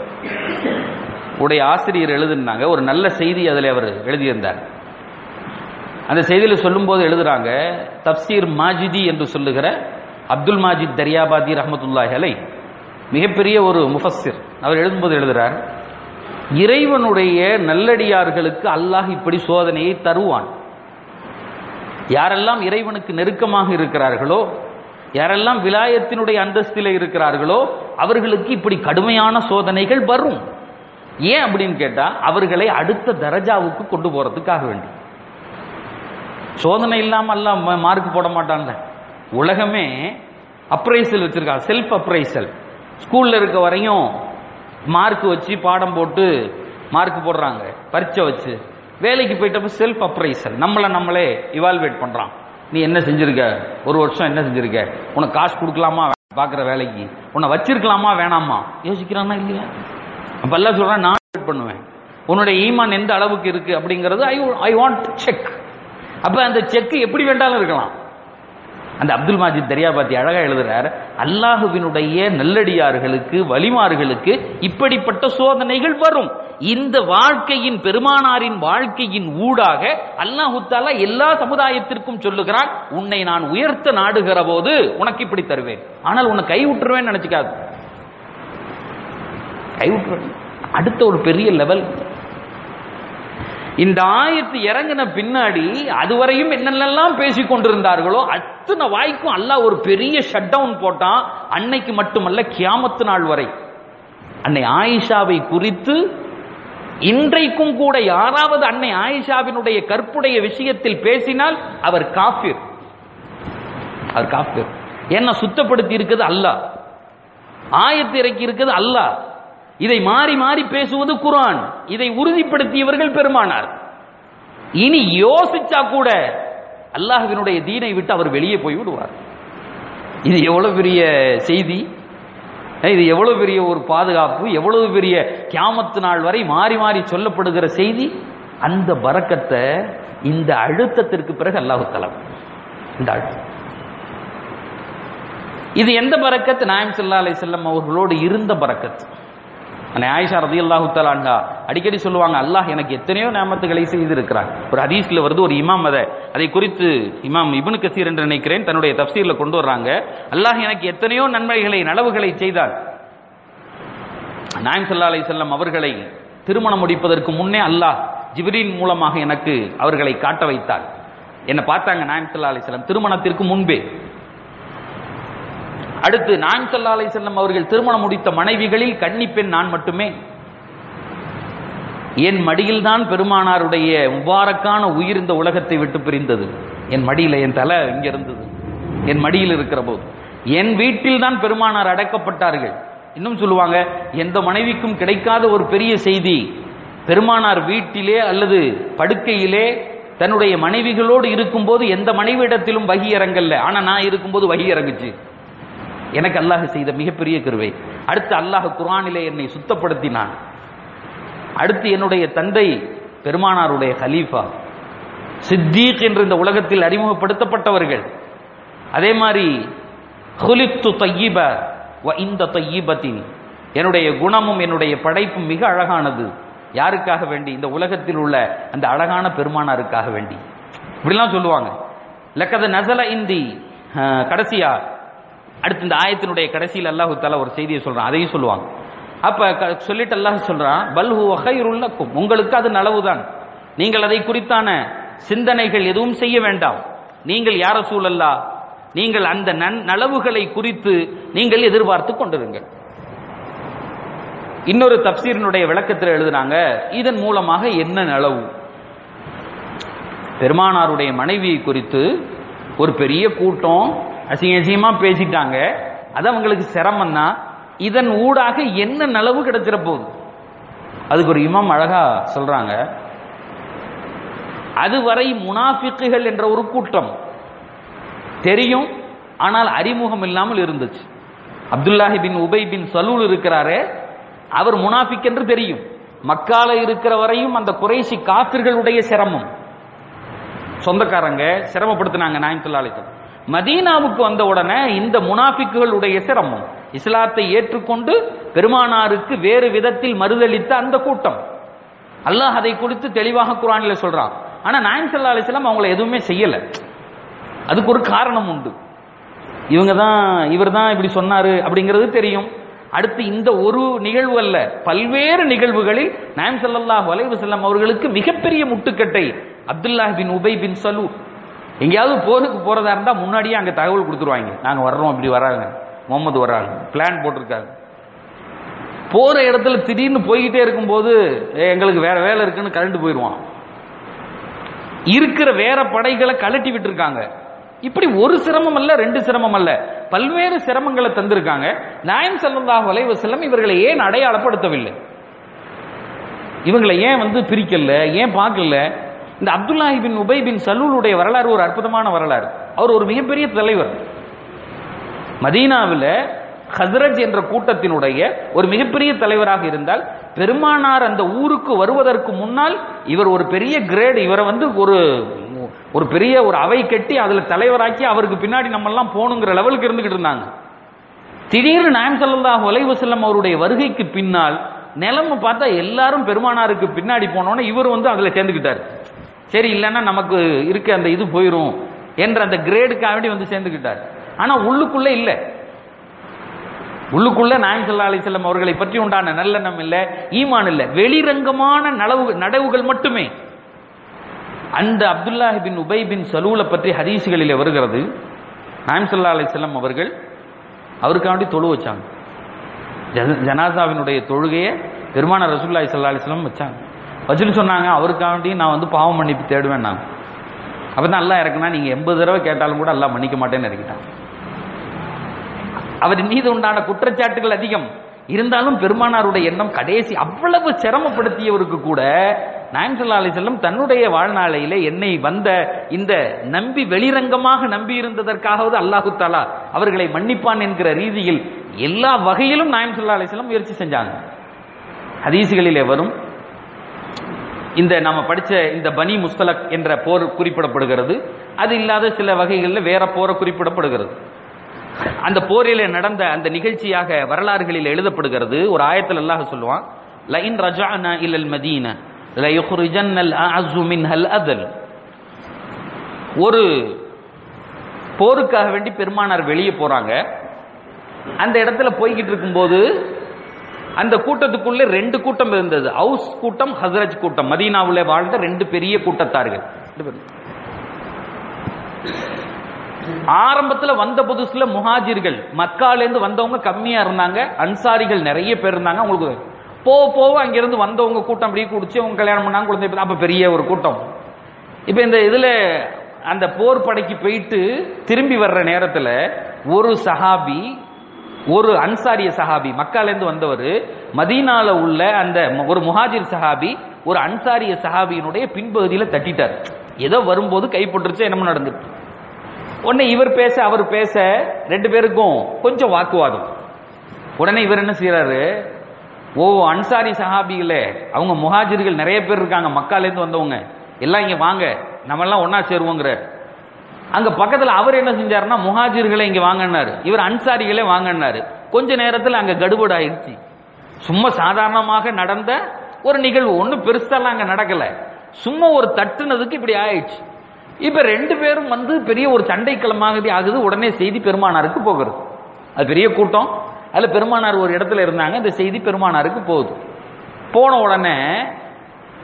உடைய ஆசிரியர் எழுதுனாங்க ஒரு நல்ல செய்தி அதில் அவர் எழுதியிருந்தார் அந்த செய்தியில் சொல்லும்போது எழுதுறாங்க தப்சீர் மாஜிதி என்று சொல்லுகிற அப்துல் மாஜித் தரியாபாதி ரஹமத்துல்லாஹி அலை மிகப்பெரிய ஒரு முஃபஸ்ஸிர் அவர் எழுதும்போது எழுதுறார் இறைவனுடைய நல்லடியார்களுக்கு அல்லாஹ் இப்படி சோதனையை தருவான் யாரெல்லாம் இறைவனுக்கு நெருக்கமாக இருக்கிறார்களோ யாரெல்லாம் விலாயத்தினுடைய அந்தஸ்தில இருக்கிறார்களோ அவர்களுக்கு இப்படி கடுமையான சோதனைகள் வரும் ஏன் அப்படின்னு கேட்டா அவர்களை அடுத்த தரஜாவுக்கு கொண்டு போறதுக்காக வேண்டி சோதனை இல்லாம எல்லாம் மார்க் போட மாட்டான்ல உலகமே அப்ரைசல் வச்சிருக்காங்க செல்ஃப் அப்ரைசல் ஸ்கூல்ல இருக்க வரையும் மார்க் வச்சு பாடம் போட்டு மார்க் போடுறாங்க பரீட்சை வச்சு வேலைக்கு போயிட்டப்ப செல்ஃப் அப்ரைசல் நம்மளை நம்மளே இவால்வேட் பண்றான் நீ என்ன செஞ்சிருக்க ஒரு வருஷம் என்ன செஞ்சிருக்க உனக்கு காசு கொடுக்கலாமா பாக்குற வேலைக்கு உன்னை வச்சிருக்கலாமா வேணாமா யோசிக்கிறானா இல்லையா அப்ப எல்லாம் சொல்றான் நான் evaluate பண்ணுவேன் உன்னுடைய ஈமான் எந்த அளவுக்கு இருக்கு அப்படிங்கிறது ஐ ஐ வாண்ட் செக் அப்ப அந்த செக் எப்படி வேண்டாலும் இருக்கலாம் அந்த அப்துல் மாஜித் தரியாபாத்தி அழகா எழுதுறார் அல்லாஹுவினுடைய நல்லடியார்களுக்கு வலிமார்களுக்கு இப்படிப்பட்ட சோதனைகள் வரும் இந்த வாழ்க்கையின் பெருமானாரின் வாழ்க்கையின் ஊடாக அல்லாஹு தாலா எல்லா சமுதாயத்திற்கும் சொல்லுகிறான் உன்னை நான் உயர்த்த நாடுகிற போது உனக்கு இப்படி தருவேன் ஆனால் உன்னை கை விட்டுருவேன் நினைச்சுக்காது கை விட்டுருவேன் அடுத்த ஒரு பெரிய லெவல் இந்த ஆயத்து இறங்கின பின்னாடி அதுவரையும் என்னென்னலாம் பேசிக் கொண்டிருந்தார்களோ அத்தனை வாய்க்கும் அல்லாஹ் ஒரு பெரிய ஷட் டவுன் போட்டான் அன்னைக்கு மட்டுமல்ல கியாமத்து நாள் வரை அன்னை ஆயிஷாவை குறித்து இன்றைக்கும் கூட யாராவது அன்னை ஆயிஷாவினுடைய கற்புடைய விஷயத்தில் பேசினால் அவர் காஃபிர் அவர் காஃபிர் என்ன சுத்தப்படுத்தி இருக்குது அல்லாஹ் ஆயத்து இறக்கி இருக்குது அல்லாஹ் இதை மாறி மாறி பேசுவது குர்ஆன் இதை உறுதிப்படுத்தியவர்கள் பெருமானார் இனி யோசிச்சா கூட அல்லாஹ்வினுடைய தீனை விட்டு அவர் வெளியே போய் விடுவார் இது எவ்வளவு பெரிய செய்தி இது எவ்வளவு பெரிய ஒரு பாதுகாப்பு எவ்வளவு பெரிய கியாமத்து நாள் வரை மாறி மாறி சொல்லப்படுகிற செய்தி அந்த பறக்கத்தை இந்த அழுத்தத்திற்கு பிறகு அல்லாஹு தலம் இந்த அழுத்தம் இது எந்த பறக்கத் நாயம் ஸல்லல்லாஹு அலைஹி வஸல்லம் அவர்களோடு இருந்த பறக்கத் அன்னை ஆயிஷா ரதியல்லாஹு தஆலா அடிக்கடி சொல்லுவாங்க அல்லாஹ் எனக்கு எத்தனையோ நியமத்துகளை செய்திருக்கிறான் ஒரு ஹதீஸ்ல வருது ஒரு இமாம் அதை அதை குறித்து இமாம் இப்னு கசீர் என்று நினைக்கிறேன் தன்னுடைய தஃப்சீர்ல கொண்டு வர்றாங்க அல்லாஹ் எனக்கு எத்தனையோ நன்மைகளை நலவுகளை செய்தான் நாயம் ஸல்லல்லாஹு அலைஹி வஸல்லம் அவர்களை திருமணம் முடிப்பதற்கு முன்னே அல்லாஹ் ஜிப்ரீல் மூலமாக எனக்கு அவர்களை காட்ட வைத்தார் என்ன பார்த்தாங்க நாயம் ஸல்லல்லாஹு அலைஹி வஸல்லம் திருமணத்திற்கு முன்பே அடுத்து நான் சல்லா அலை செல்லம் அவர்கள் திருமணம் முடித்த மனைவிகளில் கன்னிப்பெண் நான் மட்டுமே என் மடியில் தான் பெருமானாருடைய முபாரக்கான உயிர் இந்த உலகத்தை விட்டு பிரிந்தது என் மடியில என் தலை இங்க இருந்தது என் மடியில் இருக்கிற போது என் வீட்டில் தான் பெருமானார் அடக்கப்பட்டார்கள் இன்னும் சொல்லுவாங்க எந்த மனைவிக்கும் கிடைக்காத ஒரு பெரிய செய்தி பெருமானார் வீட்டிலே அல்லது படுக்கையிலே தன்னுடைய மனைவிகளோடு இருக்கும்போது எந்த மனைவியிடத்திலும் வகி இறங்கல்ல ஆனா நான் இருக்கும்போது வகி இறங்குச்சு எனக்கு அல்லாஹ் செய்த மிகப்பெரிய கருவை அடுத்து அல்லாஹ் குர்ஆனிலே என்னை சுத்தப்படுத்தினான் அடுத்து என்னுடைய தந்தை பெருமானாருடைய ஹலீஃபா சித்தீக் என்று இந்த உலகத்தில் அறிமுகப்படுத்தப்பட்டவர்கள் அதே மாதிரி ஹுலித்து தையிப வ இந்த தையிபத்தின் என்னுடைய குணமும் என்னுடைய படைப்பும் மிக அழகானது யாருக்காக வேண்டி இந்த உலகத்தில் உள்ள அந்த அழகான பெருமானாருக்காக வேண்டி இப்படிலாம் சொல்லுவாங்க லக்கத நசல இந்தி அஹ், கடைசியா அடுத்து இந்த ஆயத்தினுடைய கடைசியில் அல்லாஹு தாலா ஒரு செய்தியை சொல்றான் அதையும் சொல்லுவாங்க அப்ப க- சொல்லிட்டு அல்லாஹ் சொல்றான் பல் ஹுவ கைருல்லக்கும் உங்களுக்கு அது நலவுதான் நீங்கள் அதை குறித்தான சிந்தனைகள் எதுவும் செய்ய வேண்டாம் நீங்கள் யார சூழல்லா நீங்கள் அந்த நன் நலவுகளை குறித்து நீங்கள் எதிர்பார்த்து கொண்டிருங்கள் இன்னொரு தப்சீரினுடைய விளக்கத்தில் எழுதுனாங்க இதன் மூலமாக என்ன நலவு பெருமானாருடைய மனைவியை குறித்து ஒரு பெரிய கூட்டம் அசிங்க அசிங்கமா பேசிட்டாங்க அது அவங்களுக்கு சிரமம் தான் இதன் ஊடாக என்ன நலவு கிடைச்சிட போகுது அதுக்கு ஒரு இமாம் அழகா சொல்றாங்க அதுவரை முனாஃபிக்குகள் என்ற ஒரு கூட்டம் தெரியும் ஆனால் அறிமுகம் இல்லாமல் இருந்துச்சு அப்துல்லாஹி பின் உபை பின் சலூல் இருக்கிறாரே அவர் முனாஃபிக் என்று தெரியும் மக்கால இருக்கிற வரையும் அந்த குறைசி காப்பிர்களுடைய சிரமம் சொந்தக்காரங்க சிரமப்படுத்தினாங்க நாயம் சொல்லாலிசம் மதீனாவுக்கு வந்த உடனே இந்த முனாஃபிக்குகளுடைய சிரமம் இஸ்லாத்தை ஏற்றுக்கொண்டு பெருமானாருக்கு வேறு விதத்தில் மறுதளித்த அந்த கூட்டம் அல்லாஹ் அதை குறித்து தெளிவாக குரானில் சொல்றான் ஆனா நாயம் சல்லா அலிஸ்லாம் அவங்கள எதுவுமே செய்யல அதுக்கு ஒரு காரணம் உண்டு இவங்க தான் இவர் தான் இப்படி சொன்னாரு அப்படிங்கிறது தெரியும் அடுத்து இந்த ஒரு நிகழ்வு அல்ல பல்வேறு நிகழ்வுகளில் நாயம் ஸல்லல்லாஹு அலைஹி வஸல்லம் அவர்களுக்கு மிகப்பெரிய முட்டுக்கட்டை அப்துல்லாஹ் பின் உபை பின் சலூ எங்கேயாவது போருக்கு போறதா இருந்தா முன்னாடியே அங்க தகவல் கொடுத்துருவாங்க நாங்க வர்றோம் இப்படி வராங்க முகமது வர்றாங்க பிளான் போட்டிருக்காங்க போற இடத்துல திடீர்னு போய்கிட்டே இருக்கும்போது "ஏய், எங்களுக்கு வேற வேலை இருக்குன்னு கரண்ட் போயிடுவான் இருக்கிற வேற படைகளை கழட்டி விட்டுருக்காங்க இப்படி ஒரு சிரமம் அல்ல ரெண்டு சிரமம் அல்ல பல்வேறு சிரமங்களை தந்திருக்காங்க நாயம் ஸல்லல்லாஹு அலைஹி வஸல்லம் இவர்களை ஏன் அடையாளப்படுத்தவில்லை இவங்களை ஏன் வந்து பிரிக்கல ஏன் பார்க்கல இந்த அப்துல்லாஹி பின் உபை பின் சலூலுடைய வரலாறு ஒரு அற்புதமான வரலாறு அவர் ஒரு மிகப்பெரிய தலைவர் மதீனாவில் ஹஸ்ரஜ் என்ற கூட்டத்தினுடைய ஒரு மிகப்பெரிய தலைவராக இருந்தால் பெருமானார் அந்த ஊருக்கு வருவதற்கு முன்னால் இவர் ஒரு பெரிய கிரேட் இவரை வந்து ஒரு ஒரு பெரிய ஒரு அவை கட்டி அதுல தலைவராக்கி அவருக்கு பின்னாடி நம்ம எல்லாம் போகணுங்கிற லெவலுக்கு இருந்துகிட்டு இருந்தாங்க திடீர்னு நாயம் ஸல்லல்லாஹு அலைஹி வஸல்லம் அவருடைய வருகைக்கு பின்னால் நிலைமை பார்த்தா எல்லாரும் பெருமானாருக்கு பின்னாடி போனோன்னே இவர் வந்து அதுல சேர்ந்துக்கிட்டார் சரி இல்லைன்னா நமக்கு இருக்க அந்த இது போயிரும் என்ற அந்த கிரேடுக்காக வேண்டி வந்து சேர்ந்துக்கிட்டார் ஆனா உள்ளுக்குள்ள இல்லை உள்ளுக்குள்ள நாயம் ஸல்லல்லாஹு அலைஹி வஸல்லம் அவர்களை பற்றி உண்டான நல்லெண்ணம் இல்லை ஈமான் இல்லை வெளிரங்கமான நலவு நடவுகள் மட்டுமே அந்த அப்துல்லாஹி பின் உபை பின் சலூலை பற்றி ஹதீசுகளிலே வருகிறது நாயம் ஸல்லல்லாஹு அலைஹி வஸல்லம் அவர்கள் அவருக்காண்டி தொழு வச்சாங்க ஜன- ஜனாசாவினுடைய தொழுகையை பெருமான ரசூலுல்லாஹி ஸல்லல்லாஹு அலைஹி வஸல்லம் வச்சாங்க வச்சுட்டு சொன்னாங்க அவருக்காண்டி நான் வந்து பாவம் மன்னிப்பு தேடுவேன் நான் அப்பதான் அல்லாஹ் இறக்குனா நீங்க எண்பது தடவை கேட்டாலும் கூட அல்லாஹ் மன்னிக்க மாட்டேன்னு இறக்கிட்டான் அவர் மீது உண்டான குற்றச்சாட்டுகள் அதிகம் இருந்தாலும் பெருமானாருடைய எண்ணம் கடைசி அவ்வளவு சிரமப்படுத்தியவருக்கு கூட நாயம் ஸல்லல்லாஹு அலைஹி வஸல்லம் தன்னுடைய வாழ்நாளையிலே என்னை வந்த இந்த நம்பி வெளிரங்கமாக நம்பி இருந்ததற்காகவது அல்லாஹு தாலா அவர்களை மன்னிப்பான் என்கிற ரீதியில் எல்லா வகையிலும் நாயம் ஸல்லல்லாஹு அலைஹி வஸல்லம் முயற்சி செஞ்சாங்க ஹதீசுகளிலே வரும் இந்த நாம படிச்ச இந்த பனி முஸ்தலக் என்ற போர் குறிப்பிடப்படுகிறது அது இல்லாத சில வகைகளில் வேற போரை குறிப்பிடப்படுகிறது அந்த போரிலே நடந்த அந்த நிகழ்ச்சியாக வரலாறுகளில் எழுதப்படுகிறது ஒரு ஆயத்தில் அல்லாஹ் சொல்லுவான் லைன் ரஜானா இல்லல் மதீன லயுக்ரிஜன்னல் அஅஸு மின்ஹல் அதல் ஒரு போருக்காக வேண்டி பெருமானார் வெளியே போறாங்க அந்த இடத்துல போய்கிட்டு இருக்கும்போது அந்த கூட்டத்துக்குள்ளே ரெண்டு கூட்டம் இருந்தது ஹவுஸ் கூட்டம் ஹஸ்ரஜ் கூட்டம் மதீனாவுல வாழ்ந்த ரெண்டு பெரிய கூட்டத்தார்கள் ரெண்டு பேரும். ஆரம்பத்துல வந்த புதுசுல முஹாஜிர்கள் மக்கால இருந்து வந்தவங்க கம்மியா இருந்தாங்க அன்சாரிகள் நிறைய பேர் இருந்தாங்க அவங்களுக்கு போக போக அங்கிருந்து வந்தவங்க கூட்டம் அப்படியே குடிச்சு அவங்க கல்யாணம் பண்ணாங்க குழந்தை பிறந்தாங்க. அப்ப பெரிய ஒரு கூட்டம் இப்ப இந்த இதுல அந்த போர் படைக்கு போயிட்டு திரும்பி வர்ற நேரத்துல ஒரு சஹாபி ஒரு அன்சாரிய சஹாபி மக்கால இருந்து வந்தவர் மதீனால உள்ள அந்த ம- ஒரு முஹாஜிர் சஹாபி ஒரு அன்சாரிய சஹாபியினுடைய பின்பகுதியில தட்டிட்டார் ஏதோ வரும்போது கைப்பற்றுச்சு என்னமோ நடந்துட்டு உடனே இவர் பேச அவர் பேச ரெண்டு பேருக்கும் கொஞ்சம் வாக்குவாதம் உடனே இவர் என்ன செய்யறாரு ஓ அன்சாரி சஹாபிகளே அவங்க முஹாஜிர்கள் நிறைய பேர் இருக்காங்க மக்கால இருந்து வந்தவங்க எல்லாம் இங்க வாங்க நம்ம எல்லாம் ஒண்ணா சேருவோங்கிற அங்க பக்கத்துல அவர் என்ன செஞ்சாருன்னா முஹாஜிர்களை இங்க வாங்கன்னாரு இவர் அன்சாரிகளே வாங்கன்னாரு கொஞ்ச நேரத்துல அங்க கடுபடு ஆயிடுச்சு சும்மா சாதாரணமாக நடந்த ஒரு நிகழ்வு ஒன்றும் பெருசாலாம் அங்க நடக்கல சும்மா ஒரு தட்டுனதுக்கு இப்படி ஆயிடுச்சு இப்ப ரெண்டு பேரும் வந்து பெரிய ஒரு சண்டைக்களமாக ஆகுது உடனே செய்தி பெருமானாருக்கு போகிறது அது பெரிய கூட்டம் அதுல பெருமானார் ஒரு இடத்துல இருந்தாங்க இந்த செய்தி பெருமானாருக்கு போகுது போன உடனே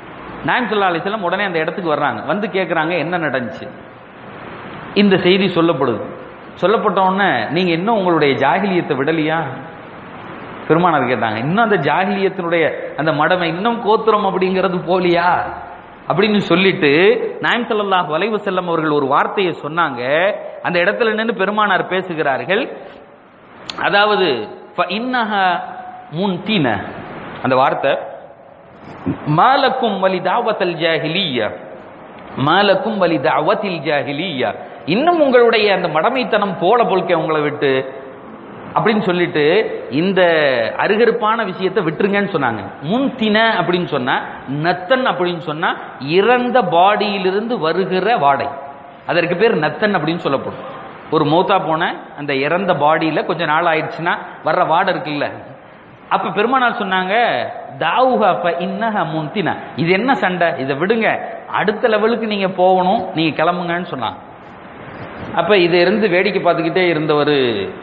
நாயம் சொல்லா அலிஸ்லாம் உடனே அந்த இடத்துக்கு வர்றாங்க வந்து கேட்குறாங்க என்ன நடந்துச்சு இந்த செய்தி சொல்லப்படுது சொல்லப்பட்ட உடனே நீங்க இன்னும் உங்களுடைய ஜாகிலியத்தை விடலையா பெருமானார் கேட்டாங்க இன்னும் அந்த ஜாகிலியத்தினுடைய அந்த மடமை இன்னும் கோத்திரம் அப்படிங்கிறது போலியா அப்படின்னு சொல்லிட்டு நாயம் ஸல்லல்லாஹு அலைஹி வஸல்லம் அவர்கள் ஒரு வார்த்தையை சொன்னாங்க அந்த இடத்துல நின்று பெருமானார் பேசுகிறார்கள் அதாவது இன்னஹ முன்தின அந்த வார்த்தை மாலக்கும் வலி தாவத்தல் ஜாஹிலியா மாலக்கும் வலி தாவத்தில் ஜாஹிலியா இன்னும் உங்களுடைய அந்த மடமைத்தனம் போல பொழுக்க உங்களை விட்டு அப்படின்னு சொல்லிட்டு இந்த அருகருப்பான விஷயத்தை விட்டுருங்கன்னு சொன்னாங்க முன்தின அப்படின்னு சொன்னா நத்தன் அப்படின்னு சொன்னா இறந்த பாடியிலிருந்து வருகிற வாடை அதற்கு பேர் நத்தன் அப்படின்னு சொல்லப்படும் ஒரு மௌத்தா போன அந்த இறந்த பாடியில கொஞ்ச நாள் ஆயிடுச்சுன்னா வர்ற வாடை இருக்குல்ல அப்ப பெருமானார் சொன்னாங்க தாவுஹா ஃப இன்னஹ முன்தின இது என்ன சண்டை இதை விடுங்க அடுத்த லெவலுக்கு நீங்க போகணும் நீங்க கிளம்புங்கன்னு சொன்னாங்க அப்ப இதை இருந்து வேடிக்கை பார்த்துக்கிட்டே இருந்தவர்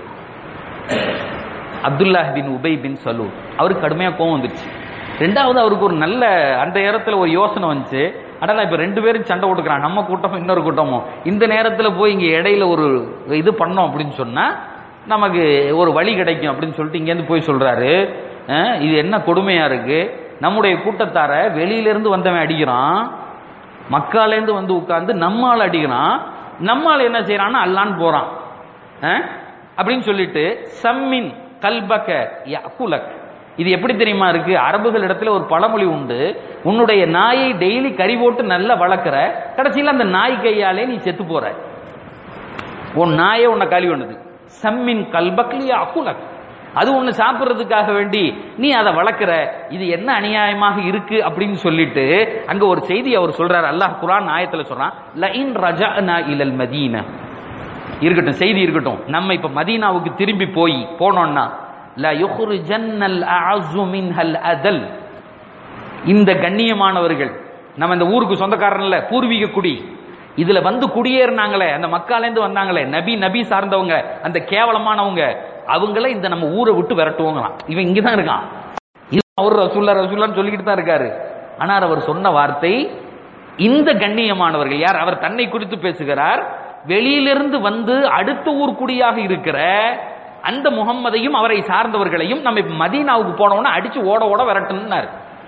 அப்துல்லாஹ் பின் உபை பின் சலூல் அவருக்கு கடுமையா கோவம் வந்துருச்சு ரெண்டாவது அவருக்கு ஒரு நல்ல அந்த நேரத்துல ஒரு யோசனை வந்துச்சு அடடா இப்ப ரெண்டு பேரும் சண்டை போட்டுக்கிறான் நம்ம கூட்டமும் இன்னொரு கூட்டமும் இந்த நேரத்துல போய் இங்க இடையில ஒரு இது பண்ணோம் அப்படின்னு சொன்னா நமக்கு ஒரு வழி கிடைக்கும் அப்படின்னு சொல்லிட்டு இங்கேருந்து போய் சொல்றாரு அஹ், இது என்ன கொடுமையா இருக்கு நம்முடைய கூட்டத்தார வெளியில இருந்து வந்தவன் அடிக்கிறான் மக்காலேருந்து வந்து உட்கார்ந்து நம்மால் அடிக்கிறான் நம்மால் என்ன செய்யறான்னா அல்லான்னு போறான் அஹ்? அப்படின்னு சொல்லிட்டு சம்மின் கல்பக யகுலக் இது எப்படி தெரியுமா இருக்கு அரபுகள் இடத்துல ஒரு பழமொழி உண்டு உன்னுடைய நாயை டெய்லி கறி போட்டு நல்லா வளர்க்குற கடைசியில் அந்த நாய் கையாலே நீ செத்து போற உன் நாயே உன்னை காலி பண்ணுது சம்மின் கல்பக்லியா அகுலக் அது ஒண்ணு சாப்பிடுறதுக்காக வேண்டி நீ அதை வளர்க்குற இது என்ன அநியாயமாக இருக்கு அப்படின்னு சொல்லிட்டு அங்க ஒரு செய்தி அவர் சொல்றாரு அல்லாஹ் குரான் ஆயத்துல சொல்றான் லஇன் ரஜஅனா இலல் மதீனா இருக்கட்டும் செய்தி இருக்கட்டும் நம்ம இப்ப மதீனாவுக்கு திரும்பி போய் போனோம்னா ல யுஹ்ரிஜன்னல் அஅஸு மின்ஹல் அதல் இந்த கண்ணியமானவர்கள் நம்ம இந்த ஊருக்கு சொந்தக்காரன் இல்ல பூர்வீக குடி இதுல வந்து குடியேறினாங்களே அந்த மக்காலேருந்து வந்தாங்களே நபி நபி சார்ந்தவங்க அந்த கேவலமானவங்க அவங்கள இந்த நம்ம ஊரை விட்டு விரட்டுவோங்களாம் இவன் இங்கதான் இருக்கான் இது அவர் ரசூல்லா ரசூல்லான்னு சொல்லிக்கிட்டு தான் இருக்காரு ஆனால் அவர் சொன்ன வார்த்தை இந்த கண்ணியமானவர்கள் யார் அவர் தன்னை குறித்து பேசுகிறார் வெளியிலிருந்து வந்து அடுத்த ஊர் குடியாக இருக்கிற அந்த முகம்மதையும் அவரை சார்ந்தவர்களையும் நம்ம இப்ப மதீனாவுக்கு போனோம்னா அடிச்சு ஓட ஓட விரட்டணும்னாரு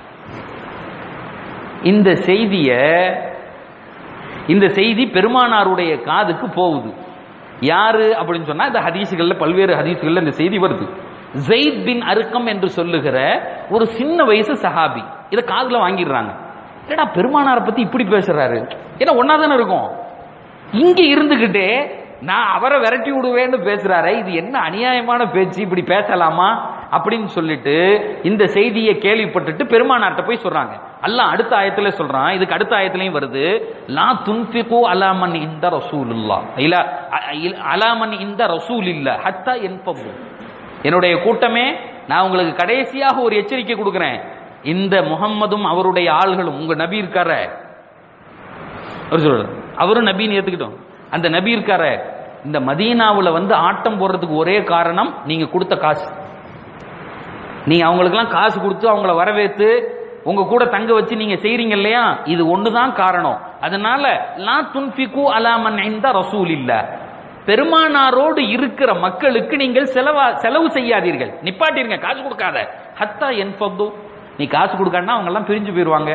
இந்த செய்திய இந்த செய்தி பெருமானாருடைய காதுக்கு போகுது யாரு அப்படின்னு சொன்னா இந்த ஹதீசுகள்ல பல்வேறு ஹதீசுகள்ல இந்த செய்தி வருது ஜெயித் பின் அருக்கம் என்று சொல்லுகிற ஒரு சின்ன வயசு சஹாபி இதை காதுல வாங்கிடுறாங்க என்னடா பெருமானாரை பத்தி இப்படி பேசுறாரு ஏன்னா ஒன்னா தானே இருக்கும் இங்க இருந்துகிட்டே நான் அவரை விரட்டி விடுவேன்னு பேசுறாரே இது என்ன அநியாயமான பேச்சு இப்படி பேசலாமா அப்படின்னு சொல்லிட்டு இந்த செய்தியை கேள்விப்பட்டுட்டு பெருமானார்ட்ட போய் சொல்றாங்க அல்லாஹ் அடுத்த ஆயத்துல சொல்றான் இதுக்கு அடுத்த ஆயத்திலையும் வருது லா துன்ஃபிகு அலாமன் இந்த ரசூலுல்லா இல்ல அ- இல்- அலாமன் இந்த ரசூல் இல்ல ஹத்தா என்பது என்னுடைய கூட்டமே நான் உங்களுக்கு கடைசியாக ஒரு எச்சரிக்கை கொடுக்கிறேன் இந்த முகம்மதும் அவருடைய ஆள்களும் உங்க நபி இருக்கார அவர் சொல்றாரு அவரும் நபின்னு ஏத்துக்கிட்டோம் அந்த நபி இருக்கார இந்த மதீனாவுல வந்து ஆட்டம் போடுறதுக்கு ஒரே காரணம் நீங்க கொடுத்த காசு நீங்க அவங்களுக்கெல்லாம் காசு கொடுத்து அவங்கள வரவேற்று உங்க கூட தங்க வச்சு நீங்க செய்றீங்க இல்லையா இது ஒண்ணுதான் காரணம் அதனால லா துன்ஃபிகு அலாமன் இந்த ரசூல் இல்ல பெருமானாரோடு இருக்கிற மக்களுக்கு நீங்கள் செலவா செலவு செய்யாதீர்கள் நிப்பாட்டிருங்க காசு கொடுக்காத ஹத்தா என் நீ காசு கொடுக்காட்டா அவங்க எல்லாம் பிரிஞ்சு போயிருவாங்க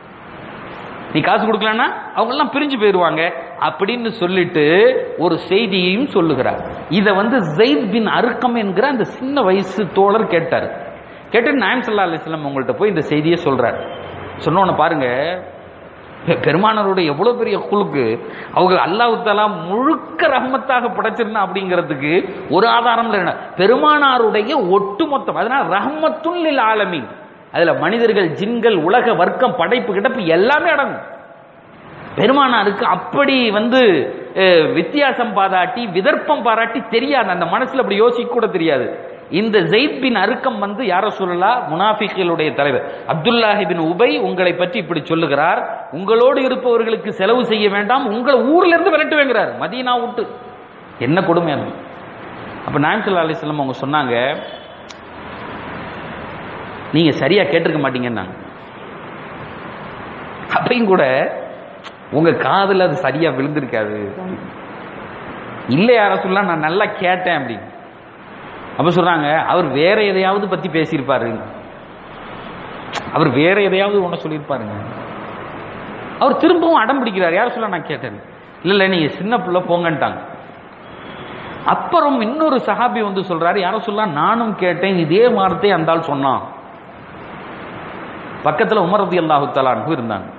நீ காசு கொடுக்கலன்னா அவங்க எல்லாம் பிரிஞ்சு போயிருவாங்க அப்படின்னு சொல்லிட்டு ஒரு செய்தியையும் சொல்லுகிறார் இத வந்து ஜெயித் பின் அருக்கம் என்கிற அந்த சின்ன வயசு தோழர் கேட்டார் கேட்டு நாயம் சல்லா அலிஸ்லாம் உங்கள்ட்ட போய் இந்த செய்தியை சொல்றார் சொன்னோன்னு பாருங்க பெ- பெருமானாரோட எவ்வளவு பெரிய குழுக்கு அவங்க அல்லாஹ் தஆலா முழுக்க ரஹ்மத்தாக படைச்சிருந்தா அப்படிங்கிறதுக்கு ஒரு ஆதாரம் இல்லை பெருமானாருடைய ஒட்டுமொத்தம் அதனால ரஹ்மத்துல் லில் ஆலமீன் அதுல மனிதர்கள் ஜின்கள் உலக வர்க்கம் படைப்பு கிடப்பு எல்லாமே அடங்கும் பெருமானாருக்கு அப்படி வந்து அஹ், வித்தியாசம் பாராட்டி விதர்ப்பம் பாராட்டி தெரியாது அந்த மனசுல அப்படி யோசிக்க கூட தெரியாது இந்த ஜெயித் பின் அருக்கம் வந்து யார சொல்லலாம் முனாஃபிக்களுடைய தலைவர் அப்துல்லாஹி பின் உபை உங்களை பற்றி இப்படி சொல்லுகிறார் உங்களோடு இருப்பவர்களுக்கு செலவு செய்ய வேண்டாம் உங்களை ஊர்ல இருந்து விரட்டுவேங்கிறார் மதீனா விட்டு என்ன கொடுமை அது அப்ப நாயம் சல்லா அலிஸ்லாம் அவங்க சொன்னாங்க நீங்க சரியா கேட்டிருக்க மாட்டீங்கன்னாங்க அப்பையும் கூட உங்க காதுல அது சரியா விழுந்திருக்காது இல்ல யார சொல்லலாம் நான் நல்லா கேட்டேன் அப்படின்னு அப்ப சொல்றாங்க அவர் வேற எதையாவது பத்தி பேசியிருப்பாரு அவர் வேற எதையாவது ஒண்ணு சொல்லியிருப்பாருங்க அவர் திரும்பவும் அடம் பிடிக்கிறார் யார சொல்ல நான் கேட்டேன் இல்ல இல்ல நீங்க சின்ன பிள்ளை போங்கன்ட்டாங்க அப்புறம் இன்னொரு சஹாபி வந்து சொல்றாரு யார சொல்ல நானும் கேட்டேன் இதே வார்த்தை அந்த ஆள் சொன்னான் பக்கத்துல உமர் ரதி அல்லாஹு தலான்கு இருந்தாங்க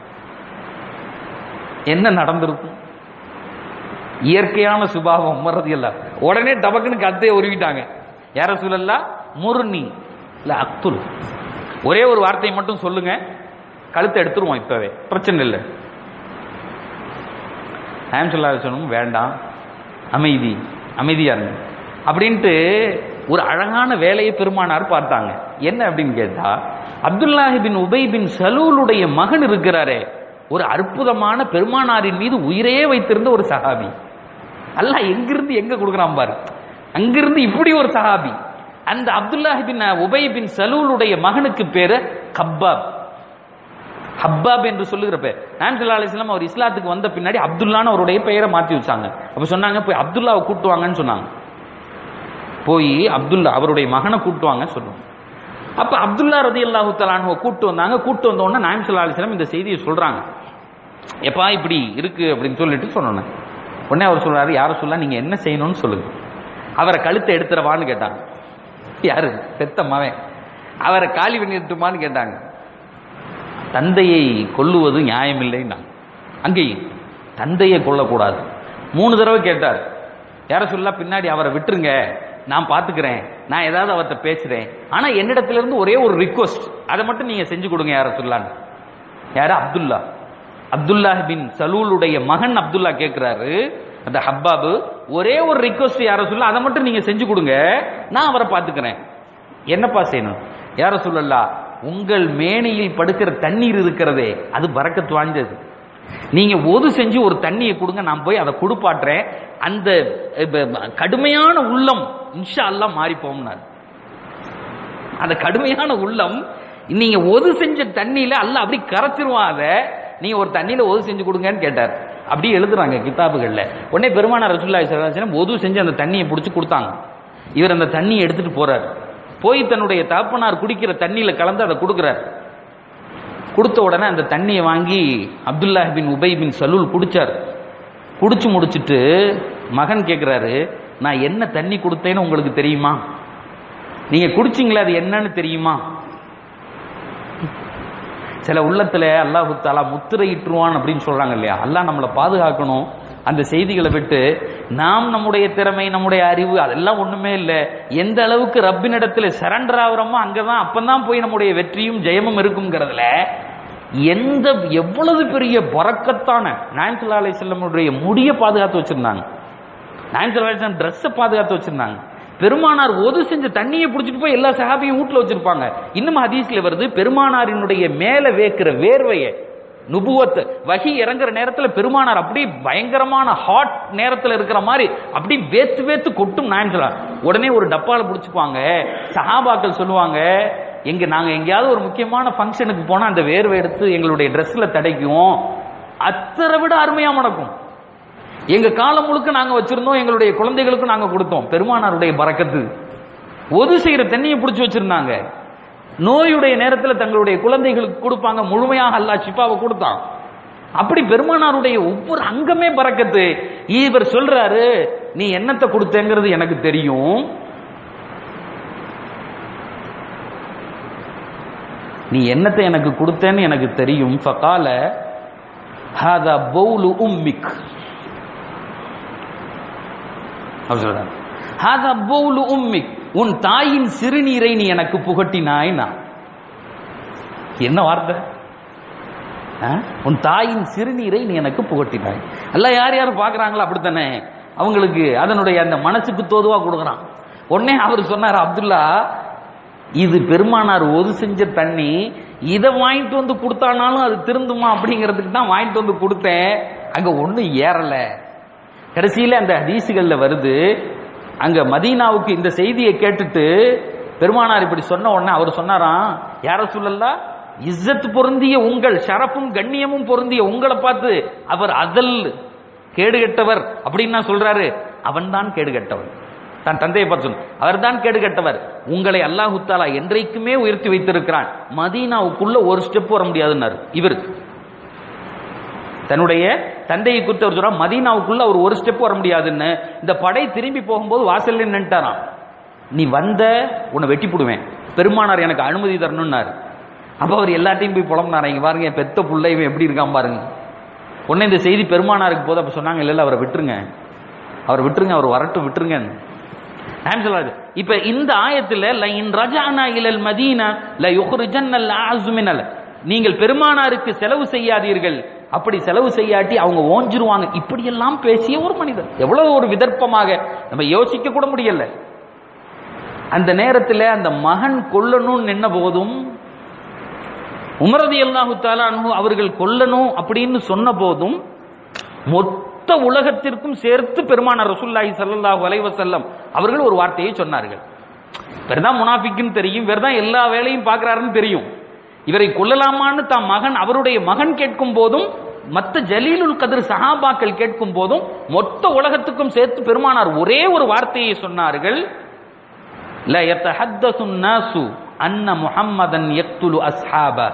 என்ன நடந்திருக்கும் இயற்கையான சுபாவம் உமர் ரதி அல்லா உடனே டபக்குன்னு கத்தையை உருவிட்டாங்க யார சொல்லல முருனி இல்ல அக்துல் ஒரே ஒரு வார்த்தையை மட்டும் சொல்லுங்க கழுத்தை எடுத்துருவோம் இப்பவே பிரச்சனை இல்லை நாயம் சொல்லா சொல்லணும் வேண்டாம் அமைதி அமைதியா இருங்க அப்படின்ட்டு ஒரு அழகான வேலையை பெருமானார் பார்த்தாங்க என்ன அப்படின்னு கேட்டா அப்துல்லாஹி பின் உபை பின் சலூலுடைய மகன் இருக்கிறாரே ஒரு அற்புதமான பெருமானாரின் மீது உயிரே வைத்திருந்த ஒரு சஹாபி அல்லாஹ் எங்கிருந்து எங்க கொடுக்குறான் பாரு அங்கிருந்து இப்படி ஒரு சஹாபி அந்த அப்துல்லாஹி பின் உபை பின் சலூலுடைய மகனுக்கு பேரு கப்பாப் ஹப்பாப் என்று சொல்லுகிற பேர் நான் சொல்லா அலிஸ்லாம் அவர் இஸ்லாத்துக்கு வந்த பின்னாடி அப்துல்லான்னு அவருடைய பெயரை மாத்தி வச்சாங்க அப்ப சொன்னாங்க போய் அப்துல்லாவை கூட்டுவாங்கன்னு சொன்னாங்க போய் அப்துல்லா அவருடைய மகனை கூட்டுவாங்க சொல்லுவாங்க அப்ப அப்துல்லா ரதி அல்லாஹு தலானுவ கூட்டு வந்தாங்க கூட்டு வந்த உடனே நாயம் சொல்லா அலிஸ்லாம் இந்த செய்தியை சொல்றாங்க எப்பா இப்படி இருக்கு அப்படின்னு சொல்லிட்டு சொன்னோன்னே உடனே அவர் சொல்றாரு யார சொல்ல நீங்க என்ன செய்யணும்னு சொல்லுங்க அவரை கழுத்தை எடுத்துறவான்னு கேட்டாங்க யாரு பெத்த மவன் அவரை காலி பண்ணிட்டுமான்னு கேட்டாங்க தந்தையை கொல்லுவது நியாயமில்லைன்னா அங்கேயும் தந்தையை கொல்லக்கூடாது மூணு தடவை கேட்டார் யார சொல்ல பின்னாடி அவரை விட்டுருங்க நான் பார்த்துக்கிறேன் நான் ஏதாவது அவர்கிட்ட பேசுறேன் ஆனா என்னிடத்துல இருந்து ஒரே ஒரு ரிக்வஸ்ட் அதை மட்டும் நீங்க செஞ்சு கொடுங்க யார சொல்லான்னு யாரு அப்துல்லா அப்துல்லா பின் சலூலுடைய மகன் அப்துல்லா கேட்கிறாரு அந்த ஹப்பாபு ஒரே ஒரு ரிக்வஸ்ட் யார சொல்ல அதை மட்டும் நீங்க செஞ்சு கொடுங்க நான் அவரை பார்த்துக்கிறேன் என்னப்பா செய்யணும் யார சொல்லலா உங்கள் மேனியில் படுக்கிற தண்ணீர் இருக்கிறதே அது பறக்கத்து வாய்ந்தது நீங்க ஒது செஞ்சு ஒரு தண்ணியை கொடுங்க நான் போய் அதை கொடுப்பாட்டுறேன் அந்த இப்ப, கடுமையான உள்ளம் இன்ஷா அல்லாஹ் மாறி போம்னார் அந்த கடுமையான உள்ளம் நீங்க ஒது செஞ்ச தண்ணியில அல்ல அப்படி கரைச்சிருவான் அதை நீங்க ஒரு தண்ணியில ஒது செஞ்சு கொடுங்கன்னு கேட்டார் அப்படி எழுதுறாங்க கிதாபுகள்ல உடனே பெருமானார் ரசூல்லா சல்லாஹ் ஒது செஞ்சு அந்த தண்ணியை பிடிச்சி கொடுத்தாங்க இவர் அந்த தண்ணியை எடுத்துட்டு போறார் போய் தன்னுடைய தகப்பனார் குடிக்கிற தண்ணியில கலந்து அதை கொடுக்குறார் கொடுத்த உடனே அந்த தண்ணியை வாங்கி அப்துல்லாஹ் பின் உபை பின் சலூல் குடிச்சார் குடிச்சு முடிச்சிட்டு மகன் கேட்கிறாரு நான் என்ன தண்ணி கொடுத்தேன்னு உங்களுக்கு தெரியுமா நீங்க குடிச்சீங்களா அது என்னன்னு தெரியுமா சில உள்ளத்துல அல்லாஹு தாலா முத்திரையிட்டுருவான் அப்படின்னு சொல்றாங்க இல்லையா அல்லாஹ் நம்மளை பாதுகாக்கணும் அந்த செய்திகளை விட்டு நாம் நம்முடைய திறமை நம்முடைய அறிவு அதெல்லாம் ஒண்ணுமே இல்லை எந்த அளவுக்கு ரப்பினிடத்துல சரண்டர் ஆகுறோமோ அங்கதான் அப்பதான் போய் நம்முடைய வெற்றியும் ஜெயமும் இருக்குங்கிறதுல எந்த எவ்வளவு பெரிய பறக்கத்தான நாயம் சல்லா அலி செல்லமுடைய முடிய பாதுகாத்து வச்சிருந்தாங்க நாயம் சல்லா அலி ட்ரெஸ்ஸை பாதுகாத்து வச்சிருந்தாங்க பெருமானார் ஒது செஞ்ச தண்ணியை பிடிச்சிட்டு போய் எல்லா சஹாபியும் வீட்டுல வச்சிருப்பாங்க இன்னும் ஹதீஸ்ல வருது பெருமானாரினுடைய மேல வேக்கிற வேர்வையை நுபுவத் வகி இறங்குற நேரத்துல பெருமானார் அப்படி பயங்கரமான ஹாட் நேரத்துல இருக்கிற மாதிரி அப்படி வேத்து வேத்து கொட்டும் நான் உடனே ஒரு டப்பால பிடிச்சுக்குவாங்க சஹாபாக்கள் சொல்லுவாங்க எங்க நாங்க எங்கேயாவது ஒரு முக்கியமான ஃபங்க்ஷனுக்கு போனா அந்த வேர்வை எடுத்து எங்களுடைய ட்ரெஸ்ல தடைக்கும் அத்தரை விட அருமையா நடக்கும் எங்க காலம் முழுக்க நாங்க வச்சிருந்தோம் எங்களுடைய குழந்தைகளுக்கும் நாங்க கொடுத்தோம் பெருமானாருடைய பறக்கத்து ஒது செய்யற தண்ணியை பிடிச்சி வச்சிருந்தாங்க நோயுடைய நேரத்துல தங்களுடைய குழந்தைகளுக்கு கொடுப்பாங்க முழுமையாக அல்லாஹ் சிப்பாவை கொடுத்தான் அப்படி பெருமானாருடைய ஒவ்வொரு அங்கமே பறக்கத்து இவர் சொல்றாரு நீ என்னத்தை கொடுத்தேங்கிறது எனக்கு தெரியும் நீ என்னத்தை எனக்கு கொடுத்தேன்னு எனக்கு தெரியும் ஃபகால ஹாதா பௌலு உம்மிக் அவர் சொல்றாரு ஹாதா பௌலு உம்மிக் உன் தாயின் சிறுநீரை நீ எனக்கு புகட்டினாய் நான் என்ன வார்த்தை ஆ? உன் தாயின் சிறுநீரை நீ எனக்கு புகட்டினாய் எல்லாம் யார் யார் பார்க்கறாங்களோ அப்படித்தானே அவங்களுக்கு அதனுடைய அந்த மனசுக்கு தோதுவா கொடுக்குறான் உடனே அவர் சொன்னார் அப்துல்லா இது பெருமானார் ஒது செஞ்ச தண்ணி இதை வாங்கிட்டு வந்து கொடுத்தானாலும் அது திருந்துமா அப்படிங்கிறதுக்கு தான் வாங்கிட்டு வந்து கொடுத்தேன் அங்க ஒண்ணும் ஏறல கடைசியில அந்த ஹதீசுகள்ல வருது அங்க மதீனாவுக்கு இந்த செய்தியை கேட்டுட்டு பெருமானார் இப்படி சொன்ன உடனே அவர் சொன்னாராம் யார சொல்லல இஸ்ஸத் பொருந்திய உங்கள் ஷரப்பும் கண்ணியமும் பொருந்திய உங்களை பார்த்து அவர் அதல் கேடுகெட்டவர் அப்படின்னு நான் சொல்றாரு அவன்தான் கேடுகெட்டவன் தன் தந்தையை பார்த்து அவர் தான் கேடுகெட்டவர் உங்களை அல்லாஹு தாலா என்றைக்குமே உயர்த்தி வைத்திருக்கிறான் மதீனாவுக்குள்ள ஒரு ஸ்டெப் வர முடியாதுன்னாரு இவருக்கு தன்னுடைய தந்தையை குறித்து அவர் சொல்றார் மதீனாவுக்குள்ள அவர் ஒரு ஸ்டெப் வர முடியாதுன்னு இந்த படை திரும்பி போகும்போது வாசல்ல நின்ட்டாராம் நீ வந்த உன்னை வெட்டி போடுவேன் பெருமானார் எனக்கு அனுமதி தரணும்னாரு அப்ப அவர் எல்லாத்தையும் போய் புலம்புனார் இங்க பாருங்க என் பெத்த புள்ள இவன் எப்படி இருக்கான் பாருங்க உடனே இந்த செய்தி பெருமானாருக்கு போது அப்ப சொன்னாங்க இல்ல இல்ல அவரை விட்டுருங்க அவரை விட்டுருங்க அவர் வரட்டும் விட்டுருங்க நான் சொல்லாது இப்ப இந்த ஆயத்துல ல இன் ரஜானா இலல் மதீனா ல யுஹ்ரிஜன்னல் ஆசுமினல் நீங்கள் பெருமானாருக்கு செலவு செய்யாதீர்கள் அப்படி செலவு செய்யாட்டி அவங்க ஓஞ்சிருவாங்க இப்படியெல்லாம் பேசிய ஒரு மனிதர் எவ்வளவு ஒரு விதர்ப்பமாக நம்ம யோசிக்க கூட முடியல அந்த நேரத்தில் அந்த மகன் கொல்லணும்னு நின்ன போதும் உமரதி அல்லாஹு தாலானு அவர்கள் கொல்லணும் அப்படின்னு சொன்ன போதும் மொத்த உலகத்திற்கும் சேர்த்து பெருமானார் ரசூல்லாஹி ஸல்லல்லாஹு அலைஹி வஸல்லம் அவர்கள் ஒரு வார்த்தையை சொன்னார்கள் இவர்தான் முனாஃபிக்குன்னு தெரியும் இவர்தான் எல்லா வேலையும் பார்க்கறாருன்னு தெரியும் இவரை கொல்லலாமான்னு தாம் மகன் அவருடைய மகன் கேட்கும் போதும் மத்த ஜலீலுல் கதிர் சஹாபாக்கள் கேட்கும் போதும் மொத்த உலகத்துக்கும் சேர்த்து பெருமானார் ஒரே ஒரு வார்த்தையை சொன்னார்கள் لا يتحدث الناس أن محمدا يقتل أصحابه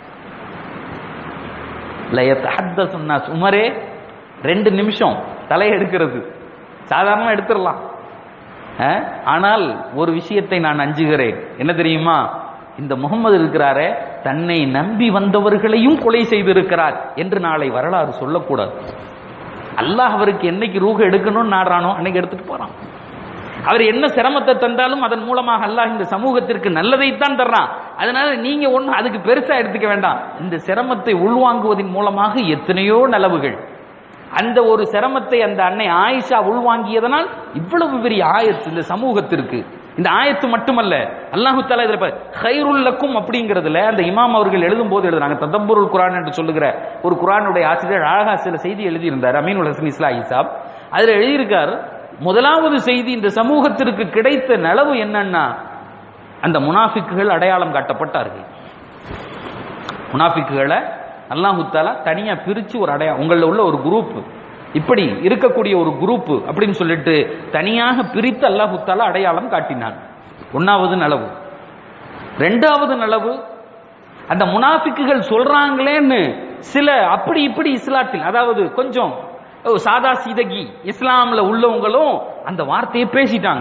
لا يتحدث الناس உமரே ரெண்டு நிமிஷம் தலை எடுக்கிறது சாதாரணமா எடுத்துடலாம் அஹ், ஆனால் ஒரு விஷயத்தை நான் அஞ்சுகிறேன் என்ன தெரியுமா இந்த முகமது இருக்கிறாரே தன்னை நம்பி வந்தவர்களையும் கொலை செய்திருக்கிறார் என்று நாளை வரலாறு சொல்லக்கூடாது அல்லாஹ் அவருக்கு என்னைக்கு ரூக எடுக்கணும்னு நாடுறானோ அன்னைக்கு எடுத்துட்டு போறான் அவர் என்ன சிரமத்தை தந்தாலும் அதன் மூலமாக அல்லாஹ் இந்த சமூகத்திற்கு நல்லதைத்தான் தர்றான் அதனால நீங்க ஒண்ணும் அதுக்கு பெருசா எடுத்துக்க வேண்டாம் இந்த சிரமத்தை உள்வாங்குவதன் மூலமாக எத்தனையோ நலவுகள் அந்த ஒரு சிரமத்தை அந்த அன்னை ஆயிஷா உள்வாங்கியதனால் இவ்வளவு பெரிய ஆயத்து இந்த சமூகத்திற்கு இந்த ஆயத்து மட்டுமல்ல அல்லாஹு தாலா இதுல பாரு, ஹைருல் லக்கும் அப்படிங்கிறதுல அந்த இமாம் அவர்கள் எழுதும் போது எழுதுறாங்க ததம்புருல் குரான் என்று சொல்லுகிற ஒரு குரானுடைய ஆசிரியர் அழகா சில செய்தி எழுதியிருந்தார் அமீனுல் ஹசன் இஸ்லா இசாப் அதுல எழுதியிருக்கார் முதலாவது செய்தி இந்த சமூகத்திற்கு கிடைத்த நலவு என்னன்னா அந்த முனாஃபிக்குகள் அடையாளம் காட்டப்பட்டார்கள் முனாஃபிக்குகளை அல்லாஹு தாலா தனியா பிரிச்சு ஒரு அடையா உங்களில் உள்ள ஒரு குரூப் இப்படி இருக்கக்கூடிய ஒரு குரூப் அப்படின்னு சொல்லிட்டு தனியாக பிரித்து அல்லாஹு தாலா அடையாளம் காட்டினான் ஒன்னாவது நலவு ரெண்டாவது நலவு அந்த முனாஃபிக்குகள் சொல்றாங்களேன்னு சில அப்படி இப்படி இஸ்லாத்தில் அதாவது கொஞ்சம் ஓ, சாதா சீதகி இஸ்லாம்ல உள்ளவங்களும் அந்த வார்த்தையை பேசிட்டாங்க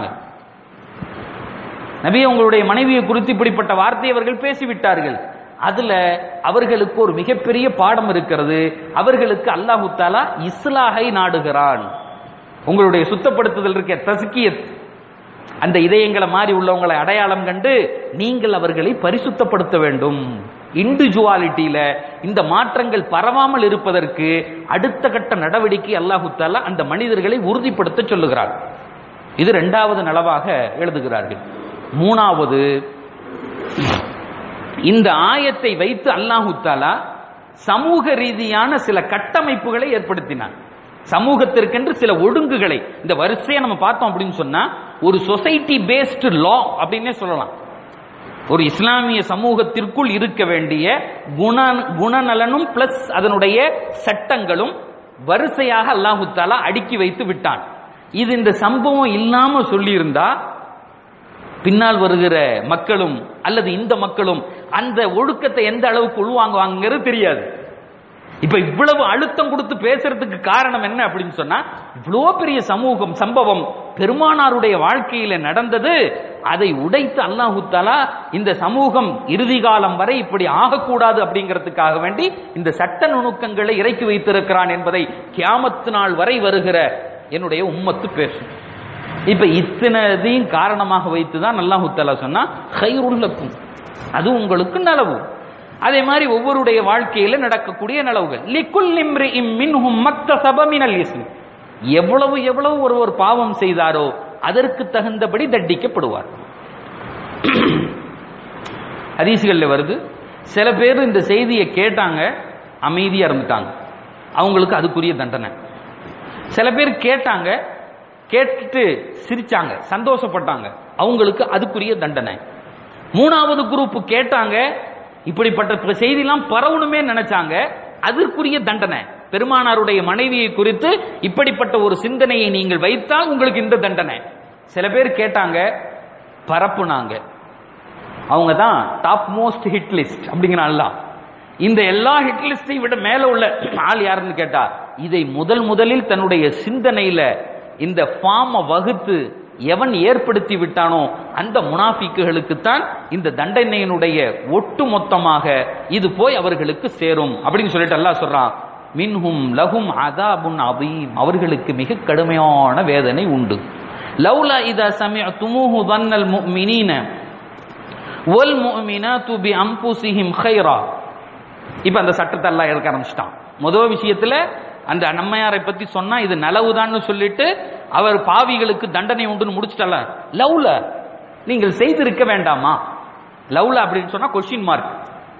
நபி உங்களுடைய மனைவியை குறித்து இப்படிப்பட்ட வார்த்தையை அவர்கள் பேசிவிட்டார்கள் அதுல அவர்களுக்கு ஒரு மிகப்பெரிய பாடம் இருக்கிறது அவர்களுக்கு அல்லாஹு தாலா இஸ்லாஹை நாடுகிறான் உங்களுடைய சுத்தப்படுத்துதல் இருக்க தஸ்கியத் அந்த இதயங்களை மாறி உள்ளவங்களை அடையாளம் கண்டு நீங்கள் அவர்களை பரிசுத்தப்படுத்த வேண்டும் இண்டிவிஜுவாலிட்டியில இந்த மாற்றங்கள் பரவாமல் இருப்பதற்கு அடுத்த கட்ட நடவடிக்கை அல்லாஹு தாலா அந்த மனிதர்களை உறுதிப்படுத்த சொல்லுகிறார் இது இரண்டாவது நலவாக எழுதுகிறார்கள் மூணாவது இந்த ஆயத்தை வைத்து அல்லாஹு தாலா சமூக ரீதியான சில கட்டமைப்புகளை ஏற்படுத்தினான் சமூகத்திற்கென்று சில ஒழுங்குகளை இந்த வரிசையை நம்ம பார்த்தோம் அப்படின்னு சொன்னா ஒரு சொசைட்டி பேஸ்டு லா அப்படின்னே சொல்லலாம் ஒரு இஸ்லாமிய சமூகத்திற்குள் இருக்க வேண்டிய குண குணநலனும் பிளஸ் அதனுடைய சட்டங்களும் வரிசையாக அல்லாஹு தாலா அடுக்கி வைத்து விட்டான் இது இந்த சம்பவம் இல்லாம சொல்லியிருந்தா பின்னால் வருகிற மக்களும் அல்லது இந்த மக்களும் அந்த ஒழுக்கத்தை எந்த அளவுக்கு உள்வாங்குவாங்கிறது தெரியாது இப்ப இவ்வளவு அழுத்தம் கொடுத்து பேசுறதுக்கு காரணம் என்ன அப்படின்னு சொன்னா இவ்வளோ பெரிய சமூகம் சம்பவம் பெருமானாருடைய வாழ்க்கையில நடந்தது அதை உடைத்து அல்லாஹு தாலா இந்த சமூகம் இறுதி காலம் வரை இப்படி ஆகக்கூடாது அப்படிங்கிறதுக்காக வேண்டி இந்த சட்ட நுணுக்கங்களை இறக்கி வைத்திருக்கிறான் என்பதை கியாமத்து நாள் வரை வருகிற என்னுடைய உம்மத்து பேசும் இப்ப இத்தனைதையும் காரணமாக வைத்து தான் அல்லாஹு தாலா சொன்னா ஹைருல்லக்கும் அது உங்களுக்கு நலவு அதே மாதிரி ஒவ்வொருடைய வாழ்க்கையில நடக்கக்கூடிய நலவுகள் லிக்குல் இம்ரிஇம் மின்ஹும் மக்தசப மினல் இஸ்ம் எவ்வளவு எவ்வளவு ஒருவர் பாவம் செய்தாரோ அதற்கு தகுந்தபடி தண்டிக்கப்படுவார் ஹதீசுகள்ல வருது சில பேர் இந்த செய்தியை கேட்டாங்க அமைதியா இருந்துட்டாங்க அவங்களுக்கு அதுக்குரிய தண்டனை சில பேர் கேட்டாங்க கேட்டுட்டு சிரிச்சாங்க சந்தோஷப்பட்டாங்க அவங்களுக்கு அதுக்குரிய தண்டனை மூணாவது குரூப் கேட்டாங்க இப்படிப்பட்ட செய்திலாம் பரவணுமே நினைச்சாங்க அதற்குரிய தண்டனை பெருமானாருடைய மனைவியை குறித்து இப்படிப்பட்ட ஒரு சிந்தனையை நீங்கள் வைத்தால் உங்களுக்கு இந்த தண்டனை சில பேர் கேட்டாங்க பரப்புனாங்க அவங்க தான் டாப் மோஸ்ட் ஹிட் லிஸ்ட் அப்படிங்கிறான் இந்த எல்லா ஹிட் லிஸ்டை விட மேல உள்ள ஆள் யாருன்னு கேட்டா இதை முதல் முதலில் தன்னுடைய சிந்தனையில இந்த ஃபார்மை வகுத்து எவன் ஏற்படுத்தி விட்டானோ அந்த முனாஃபிக்குகளுக்குத்தான் இந்த தண்டனையினுடைய ஒட்டு மொத்தமாக இது போய் அவர்களுக்கு சேரும் அப்படின்னு சொல்லிட்டு அல்லாஹ் சொல்றான் மின்ஹும் லஹும் அதாபுன் அதீம் அவர்களுக்கு மிக கடுமையான வேதனை உண்டு லவ்லா இதா சமிஅதுமூஹு தன்னல் முஃமினீன வல் முஃமினாத்து பி அன்புசிஹிம் கைரா இப்ப அந்த சட்டத்தை எல்லாம் எடுக்க ஆரம்பிச்சிட்டான் முதல் விஷயத்துல அந்த அம்மையாரை பத்தி சொன்னா இது நலவுதான்னு சொல்லிட்டு அவர் பாவிகளுக்கு தண்டனை உண்டுன்னு முடிச்சிட்டல லவ்ல நீங்கள் செய்திருக்க வேண்டாமா லவ்ல அப்படின்னு சொன்னா கொஸ்டின் மார்க்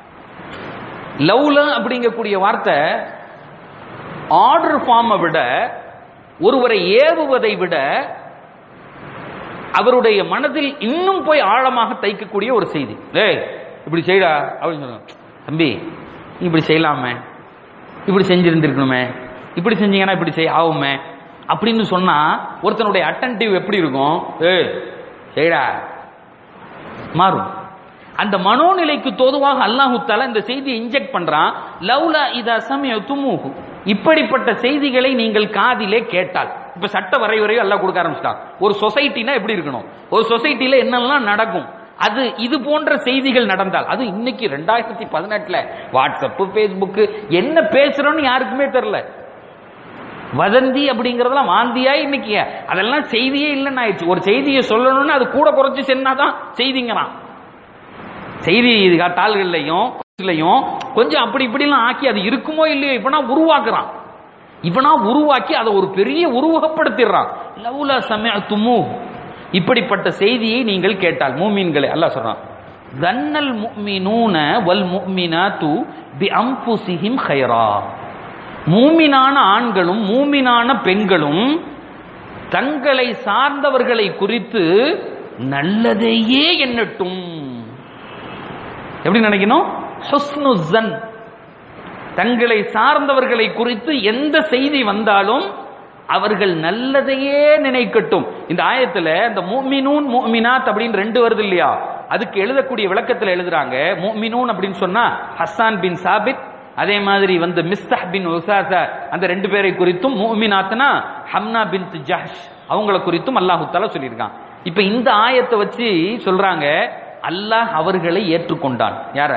லவ்ல அப்படிங்கக்கூடிய வார்த்தை ஆர்டர் ஃபார்மை விட ஒருவரை ஏவுவதை விட அவருடைய மனதில் இன்னும் போய் ஆழமாக தைக்கக்கூடிய ஒரு செய்தி ஏய் இப்படி செய்டா அப்படின்னு சொல்லுங்க தம்பி நீ இப்படி செய்யலாமே இப்படி செஞ்சிருந்திருக்கணுமே இப்படி செஞ்சீங்கன்னா இப்படி செய்ய ஆகுமே அப்படின்னு சொன்னா ஒருத்தனுடைய அட்டன்டிவ் எப்படி இருக்கும் ஏய் செய்டா மாறும் அந்த மனோநிலைக்கு தோதுவாக அல்லாஹு தாலா இந்த செய்தியை இன்ஜெக்ட் பண்றான் லவ்லா இதா சமய துமுகு இப்படிப்பட்ட செய்திகளை நீங்கள் காதிலே கேட்டால் இப்ப சட்ட வரைவரையும் எல்லாம் கொடுக்க ஆரம்பிச்சிட்டான் ஒரு சொசைட்டினா எப்படி இருக்கணும் ஒரு சொசைட்டில என்னெல்லாம் நடக்கும் அது இது போன்ற செய்திகள் நடந்தால் அது இன்னைக்கு ரெண்டாயிரத்தி பதினெட்டுல வாட்ஸ்அப் பேஸ்புக் என்ன பேசுறோம்னு யாருக்குமே தெரியல வதந்தி அப்படிங்கறதெல்லாம் வாந்தியா இன்னைக்கு அதெல்லாம் செய்தியே இல்லைன்னு ஆயிடுச்சு ஒரு செய்தியை சொல்லணும்னு அது கூட குறைச்சு சென்னாதான் செய்திங்கிறான் செய்தி தாள்கள்லையும் கொஞ்சம் அப்படி இப்படிலாம் ஆக்கி அது இருக்குமோ இல்லையோ இப்பனா உருவாக்குறான் இவனா உருவாக்கி அதை ஒரு பெரிய உருவகப்படுத்திடுறான் லவ்லா சமயத்துமு இப்படிப்பட்ட செய்தியை நீங்கள் கேட்டால் மூமீன்களை அல்லாஹ் சொல்றான் தன்னல் முஃமினூன வல் முஃமினாத்து பி அம்புசிஹிம் கைரா மூமினான ஆண்களும் மூமினான பெண்களும் தங்களை சார்ந்தவர்களை குறித்து நல்லதையே எண்ணட்டும் எப்படி நினைக்கணும் ஹுஸ்னு ஜன் தங்களை சார்ந்தவர்களை குறித்து எந்த செய்தி வந்தாலும் அவர்கள் நல்லதையே நினைக்கட்டும் இந்த ஆயத்துல இந்த முஃமினூன் முஃமினாத் அப்படின்னு ரெண்டு வருது இல்லையா அதுக்கு எழுதக்கூடிய விளக்கத்துல எழுதுறாங்க முஃமினூன் அப்படின்னு சொன்னா ஹஸ்ஸான் பின் சாபித் அதே மாதிரி வந்து மிஸ்தஹ் பின் உசாசா அந்த ரெண்டு பேரை குறித்தும் முஃமினாத்னா ஹம்னா பின் ஜஹஷ் அவங்கள குறித்தும் அல்லாஹு தாலா சொல்லியிருக்கான் இப்ப இந்த ஆயத்தை வச்சு சொல்றாங்க அல்லாஹ் அவர்களை ஏற்றுக்கொண்டான் யார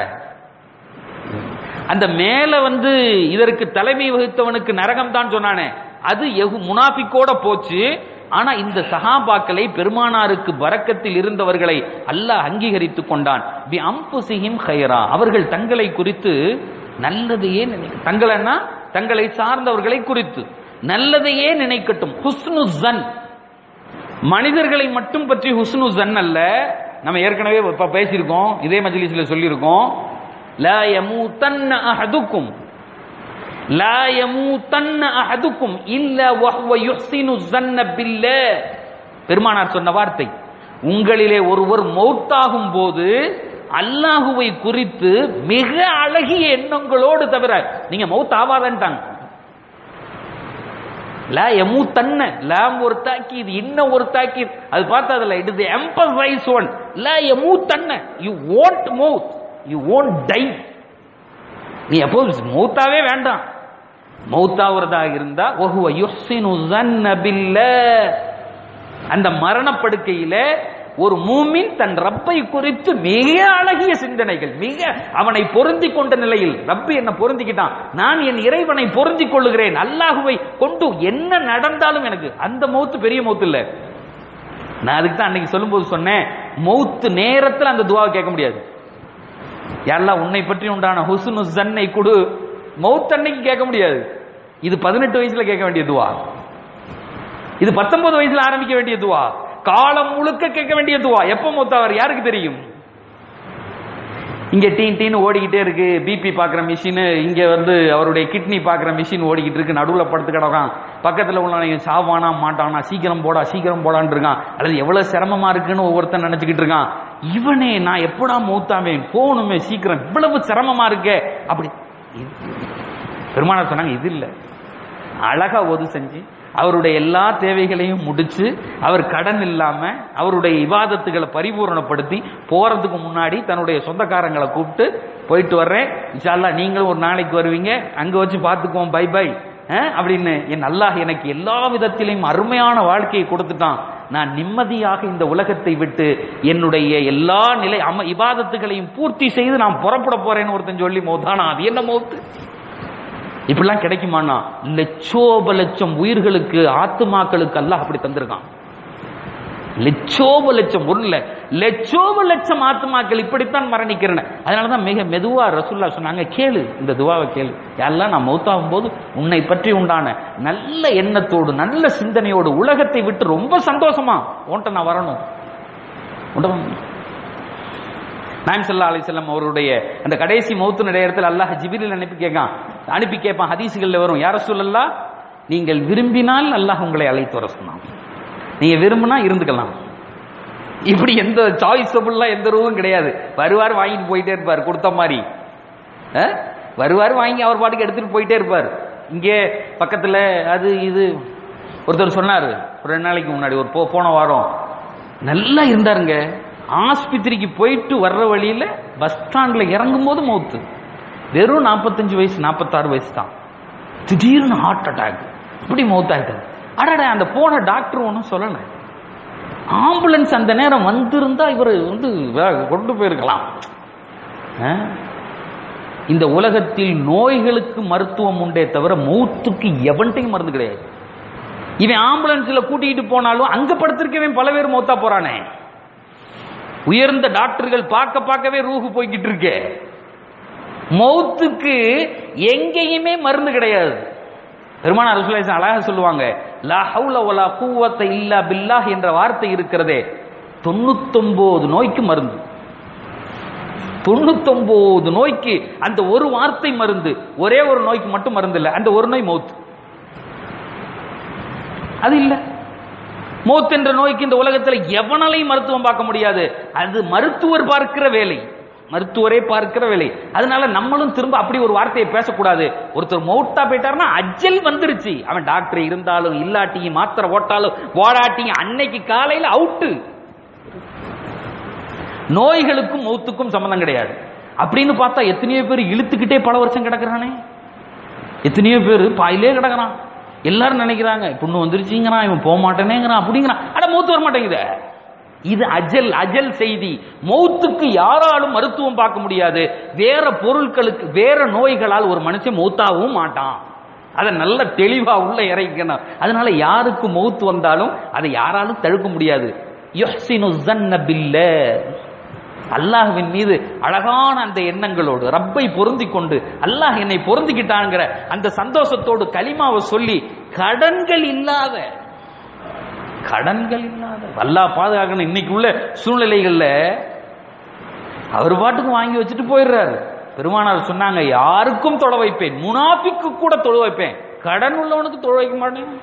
அந்த மேல வந்து இதற்கு தலைமை வகித்தவனுக்கு நரகம் தான் சொன்னானே அது எகு முனாஃபிக்கோட போச்சு ஆனா இந்த சஹாபாக்களை பெருமானாருக்கு பரக்கத்தில் இருந்தவர்களை அல்லாஹ் அங்கீகரித்துக் கொண்டான் பி அம்புசிஹிம் ஹைரா அவர்கள் தங்களை குறித்து நல்லதையே நினை தங்களன்னா தங்களை சார்ந்தவர்களை குறித்து நல்லதையே நினைக்கட்டும் ஹுஸ்னு ஜன் மனிதர்களை மட்டும் பற்றி ஹுஸ்னு ஜன் அல்ல நம்ம ஏற்கனவே இப்ப பேசியிருக்கோம் இதே மஜ்லிஸ்ல சொல்லியிருக்கோம் லா யமூதன்ன அஹதுக்கும் லா யமூதன்ன அஹதுக்கும் இல்ல வஹ்வ யுஹ்சினு ஸன்ன பில்லாஹ் பெருமானார் சொன்ன வார்த்தை உங்களிலே ஒருவர் மௌத்தாகும் போது அல்லாஹுவை குறித்து மிக அழகிய எண்ணங்களோடு தவிர நீங்க மௌத் ஆவாதன்ட்டாங்க லா எமூ தன்ன லாம் ஒரு தாக்கீத் இன்னும் ஒரு தாக்கீத் அது பார்த்தா அதுல இட் இஸ் எம்பசைஸ் ஒன் லா எமூ தன்ன யூ ஓன்ட் மவுத் யூ ஓன்ட் டை நீ எப்போ மௌத்தாவே வேண்டாம் மௌத்தாவதா இருந்தா ஒஹுவ யுஹ்சினு ஸன்ன பில்லாஹ் அந்த மரணப்படுக்கையில ஒரு மூமின் தன் ரப்பை குறித்து மிக அழகிய சிந்தனைகள் மிக அவனை பொருந்தி கொண்ட நிலையில் ரப்பு என்ன பொருந்திக்கிட்டான் நான் என் இறைவனை பொருந்தி கொள்ளுகிறேன் அல்லாஹுவை கொண்டு என்ன நடந்தாலும் எனக்கு அந்த மௌத்து பெரிய மௌத்து இல்ல நான் அதுக்கு தான் அன்னைக்கு சொல்லும்போது சொன்னேன் மௌத்து நேரத்தில் அந்த துவாவை கேட்க முடியாது யாரெல்லாம் உன்னை பற்றி உண்டான ஹுசுனு ஜன்னை கொடு மௌத் அன்னைக்கு கேட்க முடியாது இது பதினெட்டு வயசுல கேட்க வேண்டிய துவா இது பத்தொன்பது வயசுல ஆரம்பிக்க வேண்டிய துவா காலம் முழுக்க கேட்க வேண்டிய துவா எப்ப மூத்தவர் யாருக்கு தெரியும் இங்க டீன் டீன் ஓடிக்கிட்டே இருக்கு பிபி பாக்குற மிஷின் இங்க வந்து அவருடைய கிட்னி பாக்குற மிஷின் ஓடிக்கிட்டு இருக்கு நடுவுல படுத்து கிடக்கான் பக்கத்துல உள்ள சாவானா மாட்டானா சீக்கிரம் போடா சீக்கிரம் போடான்னு இருக்கான் அல்லது எவ்வளவு சிரமமா இருக்குன்னு ஒவ்வொருத்தன் நினைச்சுக்கிட்டு இருக்கான் இவனே நான் எப்படா மூத்தாவேன் போகணுமே சீக்கிரம் இவ்வளவு சிரமமா இருக்கே அப்படி இது- பெருமானார் சொன்னாங்க இது இல்ல அழகா ஒது செஞ்சு அவருடைய எல்லா தேவைகளையும் முடிச்சு அவர் கடன் இல்லாம அவருடைய இவாதத்துகளை பரிபூரணப்படுத்தி போறதுக்கு முன்னாடி தன்னுடைய சொந்தக்காரங்களை கூப்பிட்டு போயிட்டு வர்றேன் இன்ஷால்லா நீங்களும் ஒரு நாளைக்கு வருவீங்க அங்க வச்சு பார்த்துக்குவோம் பை பை அப்படின்னு என் அல்லாஹ் எனக்கு எல்லா விதத்திலையும் அருமையான வாழ்க்கையை கொடுத்துட்டான் நான் நிம்மதியாக இந்த உலகத்தை விட்டு என்னுடைய எல்லா நிலை அம இபாதத்துகளையும் பூர்த்தி செய்து நான் புறப்பட போறேன்னு ஒருத்தன் சொல்லி மௌத்தானா அது என்ன மௌத்து இப்படிலாம் கிடைக்குமானா லட்சோப லட்சம் உயிர்களுக்கு ஆத்துமாக்களுக்கு அல்லாஹ் அப்படி தந்திருக்கான் லட்சோப லட்சம் ஒண்ணு இல்ல லட்சோப லட்சம் ஆத்துமாக்கள் இப்படித்தான் மரணிக்கிறன அதனாலதான் மிக மெதுவா ரசூல்லா சொன்னாங்க கேளு இந்த துவாவை கேளு எல்லாம் நான் மௌத்தாகும் போது உன்னை பற்றி உண்டான நல்ல எண்ணத்தோடு நல்ல சிந்தனையோடு உலகத்தை விட்டு ரொம்ப சந்தோஷமா உன்ட்ட நான் வரணும் உன்ட்ட வரணும். நாயம் சல்லா அலிசல்லம் அவருடைய அந்த கடைசி மௌத்து இடத்துல அல்லாஹ் ஜிபிரில் அனுப்பி கேட்கான் அனுப்பி கேட்பான் ஹதீசுகள்ல வரும் யார சொல்லல்லா நீங்கள் விரும்பினால் அல்லாஹ் உங்களை அழைத்து வர சொன்னான் நீங்க விரும்பினா இருந்துக்கலாம் இப்படி எந்த சாய்ஸபுல்லாம் எந்த ரூவும் கிடையாது வருவார் வாங்கிட்டு போயிட்டே இருப்பார் கொடுத்த மாதிரி அஹ்? வருவார் வாங்கி அவர் பாட்டுக்கு எடுத்துட்டு போயிட்டே இருப்பார் இங்கே பக்கத்துல அது இது ஒருத்தர் சொன்னாரு ஒரு ரெண்டு நாளைக்கு முன்னாடி ஒரு போ- போன வாரம் நல்லா இருந்தாருங்க ஆஸ்பத்திரிக்கு போயிட்டு வர்ற வழியில பஸ் ஸ்டாண்ட்ல இறங்கும் போது மௌத்து வெறும் நாற்பத்தஞ்சு வயசு நாற்பத்தாறு வயசு தான் திடீர்னு ஹார்ட் அட்டாக் இப்படி மௌத்தாயிட்டாரு அடடா அந்த போன டாக்டர் ஒன்றும் சொல்லல ஆம்புலன்ஸ் அந்த நேரம் வந்திருந்தா இவர் வந்து வே- கொண்டு போயிருக்கலாம் ஆ? இந்த உலகத்தில் நோய்களுக்கு மருத்துவம் உண்டே தவிர மௌத்துக்கு எவன்ட்டையும் மருந்து கிடையாது இவன் ஆம்புலன்ஸ்ல கூட்டிட்டு போனாலும் அங்க படுத்திருக்கவே பல பேர் மௌத்தா போறானே உயர்ந்த டாக்டர்கள் பார்க்க பார்க்கவே ரூஹு போய்கிட்டு இருக்கே மௌத்துக்கு எங்கேயுமே மருந்து கிடையாது பெருமான ரசூலுல்லாஹி அழகா சொல்லுவாங்க லா ஹவுல வலா குவத்த இல்லா பில்லாஹ் என்ற வார்த்தை இருக்கிறதே தொண்ணூத்தொன்பது நோய்க்கு மருந்து தொண்ணூத்தொன்பது நோய்க்கு அந்த ஒரு வார்த்தை மருந்து ஒரே ஒரு நோய்க்கு மட்டும் மருந்து இல்லை அந்த ஒரு நோய் மௌத் அது இல்ல மௌத் என்ற நோய்க்கு இந்த உலகத்துல எவனாலையும் மருத்துவம் பார்க்க முடியாது அது மருத்துவர் பார்க்கிற வேலை மருத்துவரே பார்க்கிற வேலை அதனால நம்மளும் திரும்ப அப்படி ஒரு வார்த்தையை பேசக்கூடாது ஒருத்தர் மௌத்தா போயிட்டாருன்னா அஜல் வந்துருச்சு அவன் டாக்டர் இருந்தாலும் இல்லாட்டியும் மாத்திரை ஓட்டாலும் ஓடாட்டியும் அன்னைக்கு காலையில அவுட்டு நோய்களுக்கும் மௌத்துக்கும் சம்பந்தம் கிடையாது அப்படின்னு பார்த்தா எத்தனையோ பேர் இழுத்துக்கிட்டே பல வருஷம் கிடக்குறானே எத்தனையோ பேர் பாயிலே கிடக்குறான் எல்லாரும் நினைக்கிறாங்க புண்ணு வந்துருச்சுங்கிறான் இவன் போக மாட்டேனேங்கிறான் அப்படிங்கிறான் அட மௌத்து வர மாட்டேங்குதே இது அஜல் அஜல் செய்தி மௌத்துக்கு யாராலும் மருத்துவம் பார்க்க முடியாது வேற பொருட்களுக்கு வேற நோய்களால் ஒரு மனுஷன் மௌத்தாகவும் மாட்டான் அதை நல்ல தெளிவா உள்ள இறக்கணும் அதனால யாருக்கு மௌத்து வந்தாலும் அதை யாராலும் தடுக்க முடியாது யுஹ்சினு ஸன்ன பில்லாஹ். அல்லாஹ்வின் மீது அழகான அந்த எண்ணங்களோடு ரப்பை பொருந்தி கொண்டு அல்லாஹ் என்னை பொருந்திக்கிட்டாங்கிற அந்த சந்தோஷத்தோடு கலிமாவை சொல்லி கடன்கள் இல்லாத கடன்கள் இல்லாத அல்லாஹ் பாதுகாக்கணும் இன்னைக்கு உள்ள சூழ்நிலைகள்ல அவர் பாட்டுக்கு வாங்கி வச்சுட்டு போயிடுறாரு பெருமானார் சொன்னாங்க யாருக்கும் தொலை வைப்பேன் முனாஃபிக்கு கூட தொழ வைப்பேன் கடன் உள்ளவனுக்கு தொழ வைக்க மாட்டேன்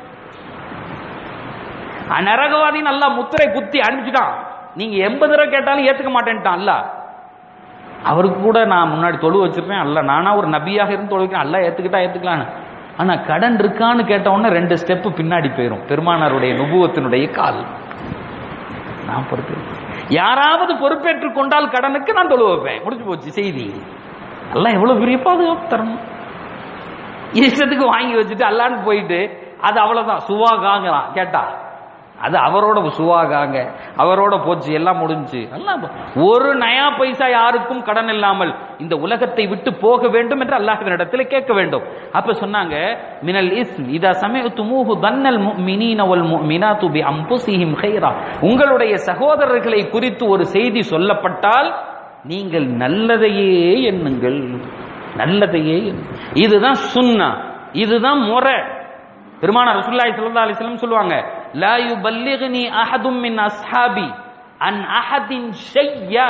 நரகவாதி நல்லா முத்திரை குத்தி அனுப்பிச்சிட்டான் நீங்க எண்பது ரூபா கேட்டாலும் ஏத்துக்க மாட்டேன்ட்டான் அல்ல அவருக்கு கூட நான் முன்னாடி தொழு வச்சிருப்பேன் அல்ல நானா ஒரு நபியாக இருந்து தொழு வைக்கிறேன் அல்ல ஏத்துக்கிட்டா ஏத்துக்கலான்னு ஆனா கடன் இருக்கான்னு கேட்ட உடனே ரெண்டு ஸ்டெப் பின்னாடி போயிரும் பெருமானாருடைய நுபுவத்தினுடைய கால் நான் பொறுப்பு யாராவது பொறுப்பேற்றுக் கொண்டால் கடனுக்கு நான் தொழு வைப்பேன் முடிஞ்சு போச்சு செய்தி எல்லாம் எவ்வளவு பெரிய பாதுகாப்பு தரணும் இஷ்டத்துக்கு வாங்கி வச்சுட்டு அல்லான்னு போயிட்டு அது அவ்வளவுதான் சுவாகாங்கிறான் கேட்டா அது அவரோட சுவாகாங்க அவரோட போச்சு எல்லாம் முடிஞ்சு எல்லாம் ஒரு நயா பைசா யாருக்கும் கடன் இல்லாமல் இந்த உலகத்தை விட்டு போக வேண்டும் என்று அல்லாஹ்வினிடத்தில் கேட்க வேண்டும் அப்ப சொன்னாங்க மினல் இஸ்ம் இதா சமயத்துமூஹு தன்னல் முஃமினீன வல் முஃமினாத்து பி அம்புசிஹிம் கைரா உங்களுடைய சகோதரர்களை குறித்து ஒரு செய்தி சொல்லப்பட்டால் நீங்கள் நல்லதையே எண்ணுங்கள் நல்லதையே எண்ணுங்கள். இதுதான் சுன்னா இதுதான் முறை பெருமான ரசூலுல்லாஹி ஸல்லல்லாஹு அலைஹி வஸல்லம் சொல்லுவாங்க லா யுபல்லிக்னி அஹதும் மின் அஸ்ஹாபி அன் அஹதின் ஷையா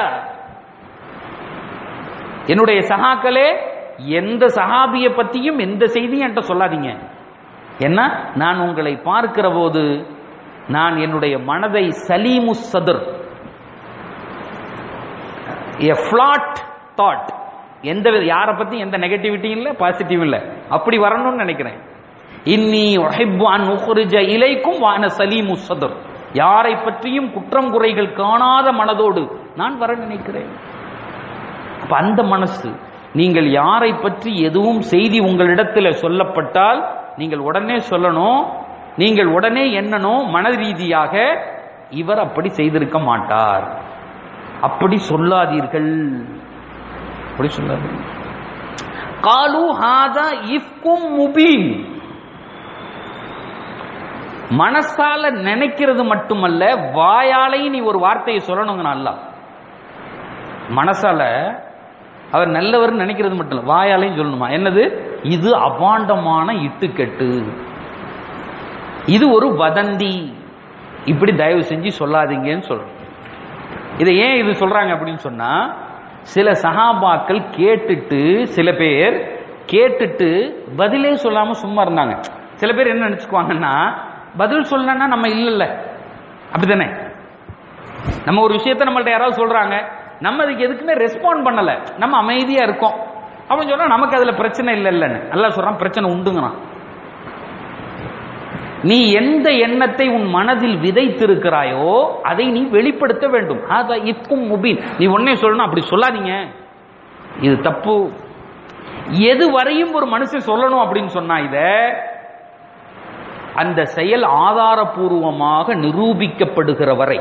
என்னுடைய சகாக்களே எந்த சஹாபியை பத்தியும் எந்த செய்தியும் என்கிட்ட சொல்லாதீங்க என்ன நான் உங்களை பார்க்கிற போது நான் என்னுடைய மனதை சலீமு சதுர் எ ஃபிளாட் தாட் எந்த வித- யாரை பத்தி எந்த நெகட்டிவிட்டியும் இல்ல பாசிட்டிவ் இல்ல அப்படி வரணும்னு நினைக்கிறேன் இன்னி உஹிப்பு அன் உஹ்ரிஜ இலைக்கும் வான சலீமு சதர் யாரை பற்றியும் குற்றம் குறைகள் காணாத மனதோடு நான் வர நினைக்கிறேன் அப்ப அந்த மனசு நீங்கள் யாரை பற்றி எதுவும் செய்தி உங்களிடத்தில் சொல்லப்பட்டால் நீங்கள் உடனே சொல்லணும் நீங்கள் உடனே எண்ணணும் மன ரீதியாக இவர் அப்படி செய்திருக்க மாட்டார் அப்படி சொல்லாதீர்கள் அப்படி சொல்லாதீர்கள் காலு ஹாதா இஃப்கும் முபீன் மனசால நினைக்கிறது மட்டுமல்ல வாயாலையும் நீ ஒரு வார்த்தையை சொல்லணுங்க நல்லா மனசால அவர் நல்லவர் நினைக்கிறது மட்டும் இல்ல வாயாலையும் சொல்லணுமா என்னது இது அபாண்டமான இட்டுக்கட்டு இது ஒரு வதந்தி இப்படி தயவு செஞ்சு சொல்லாதீங்கன்னு சொல்றோம் இதை ஏன் இது சொல்றாங்க அப்படின்னு சொன்னா சில சஹாபாக்கள் கேட்டுட்டு சில பேர் கேட்டுட்டு பதிலே சொல்லாம சும்மா இருந்தாங்க சில பேர் என்ன நினைச்சுக்குவாங்கன்னா பதில் சொல்லனா நம்ம இல்லைல்ல அப்படிதானே நம்ம ஒரு விஷயத்த நம்மள்ட்ட யாராவது சொல்றாங்க நம்ம அதுக்கு எதுக்குமே ரெஸ்பாண்ட் பண்ணல நம்ம அமைதியா இருக்கோம் அப்படின்னு சொன்னா நமக்கு அதுல பிரச்சனை இல்லை இல்லைன்னு நல்லா சொல்றான் பிரச்சனை உண்டுங்கிறான் நீ எந்த எண்ணத்தை உன் மனதில் விதைத்திருக்கிறாயோ அதை நீ வெளிப்படுத்த வேண்டும் அதா இக்கும் முபீன் நீ ஒன்னே சொல்லணும் அப்படி சொல்லாதீங்க இது தப்பு எது வரையும் ஒரு மனுஷன் சொல்லணும் அப்படின்னு சொன்னா இத அந்த செயல் ஆதாரபூர்வமாக நிரூபிக்கப்படுகிற வரை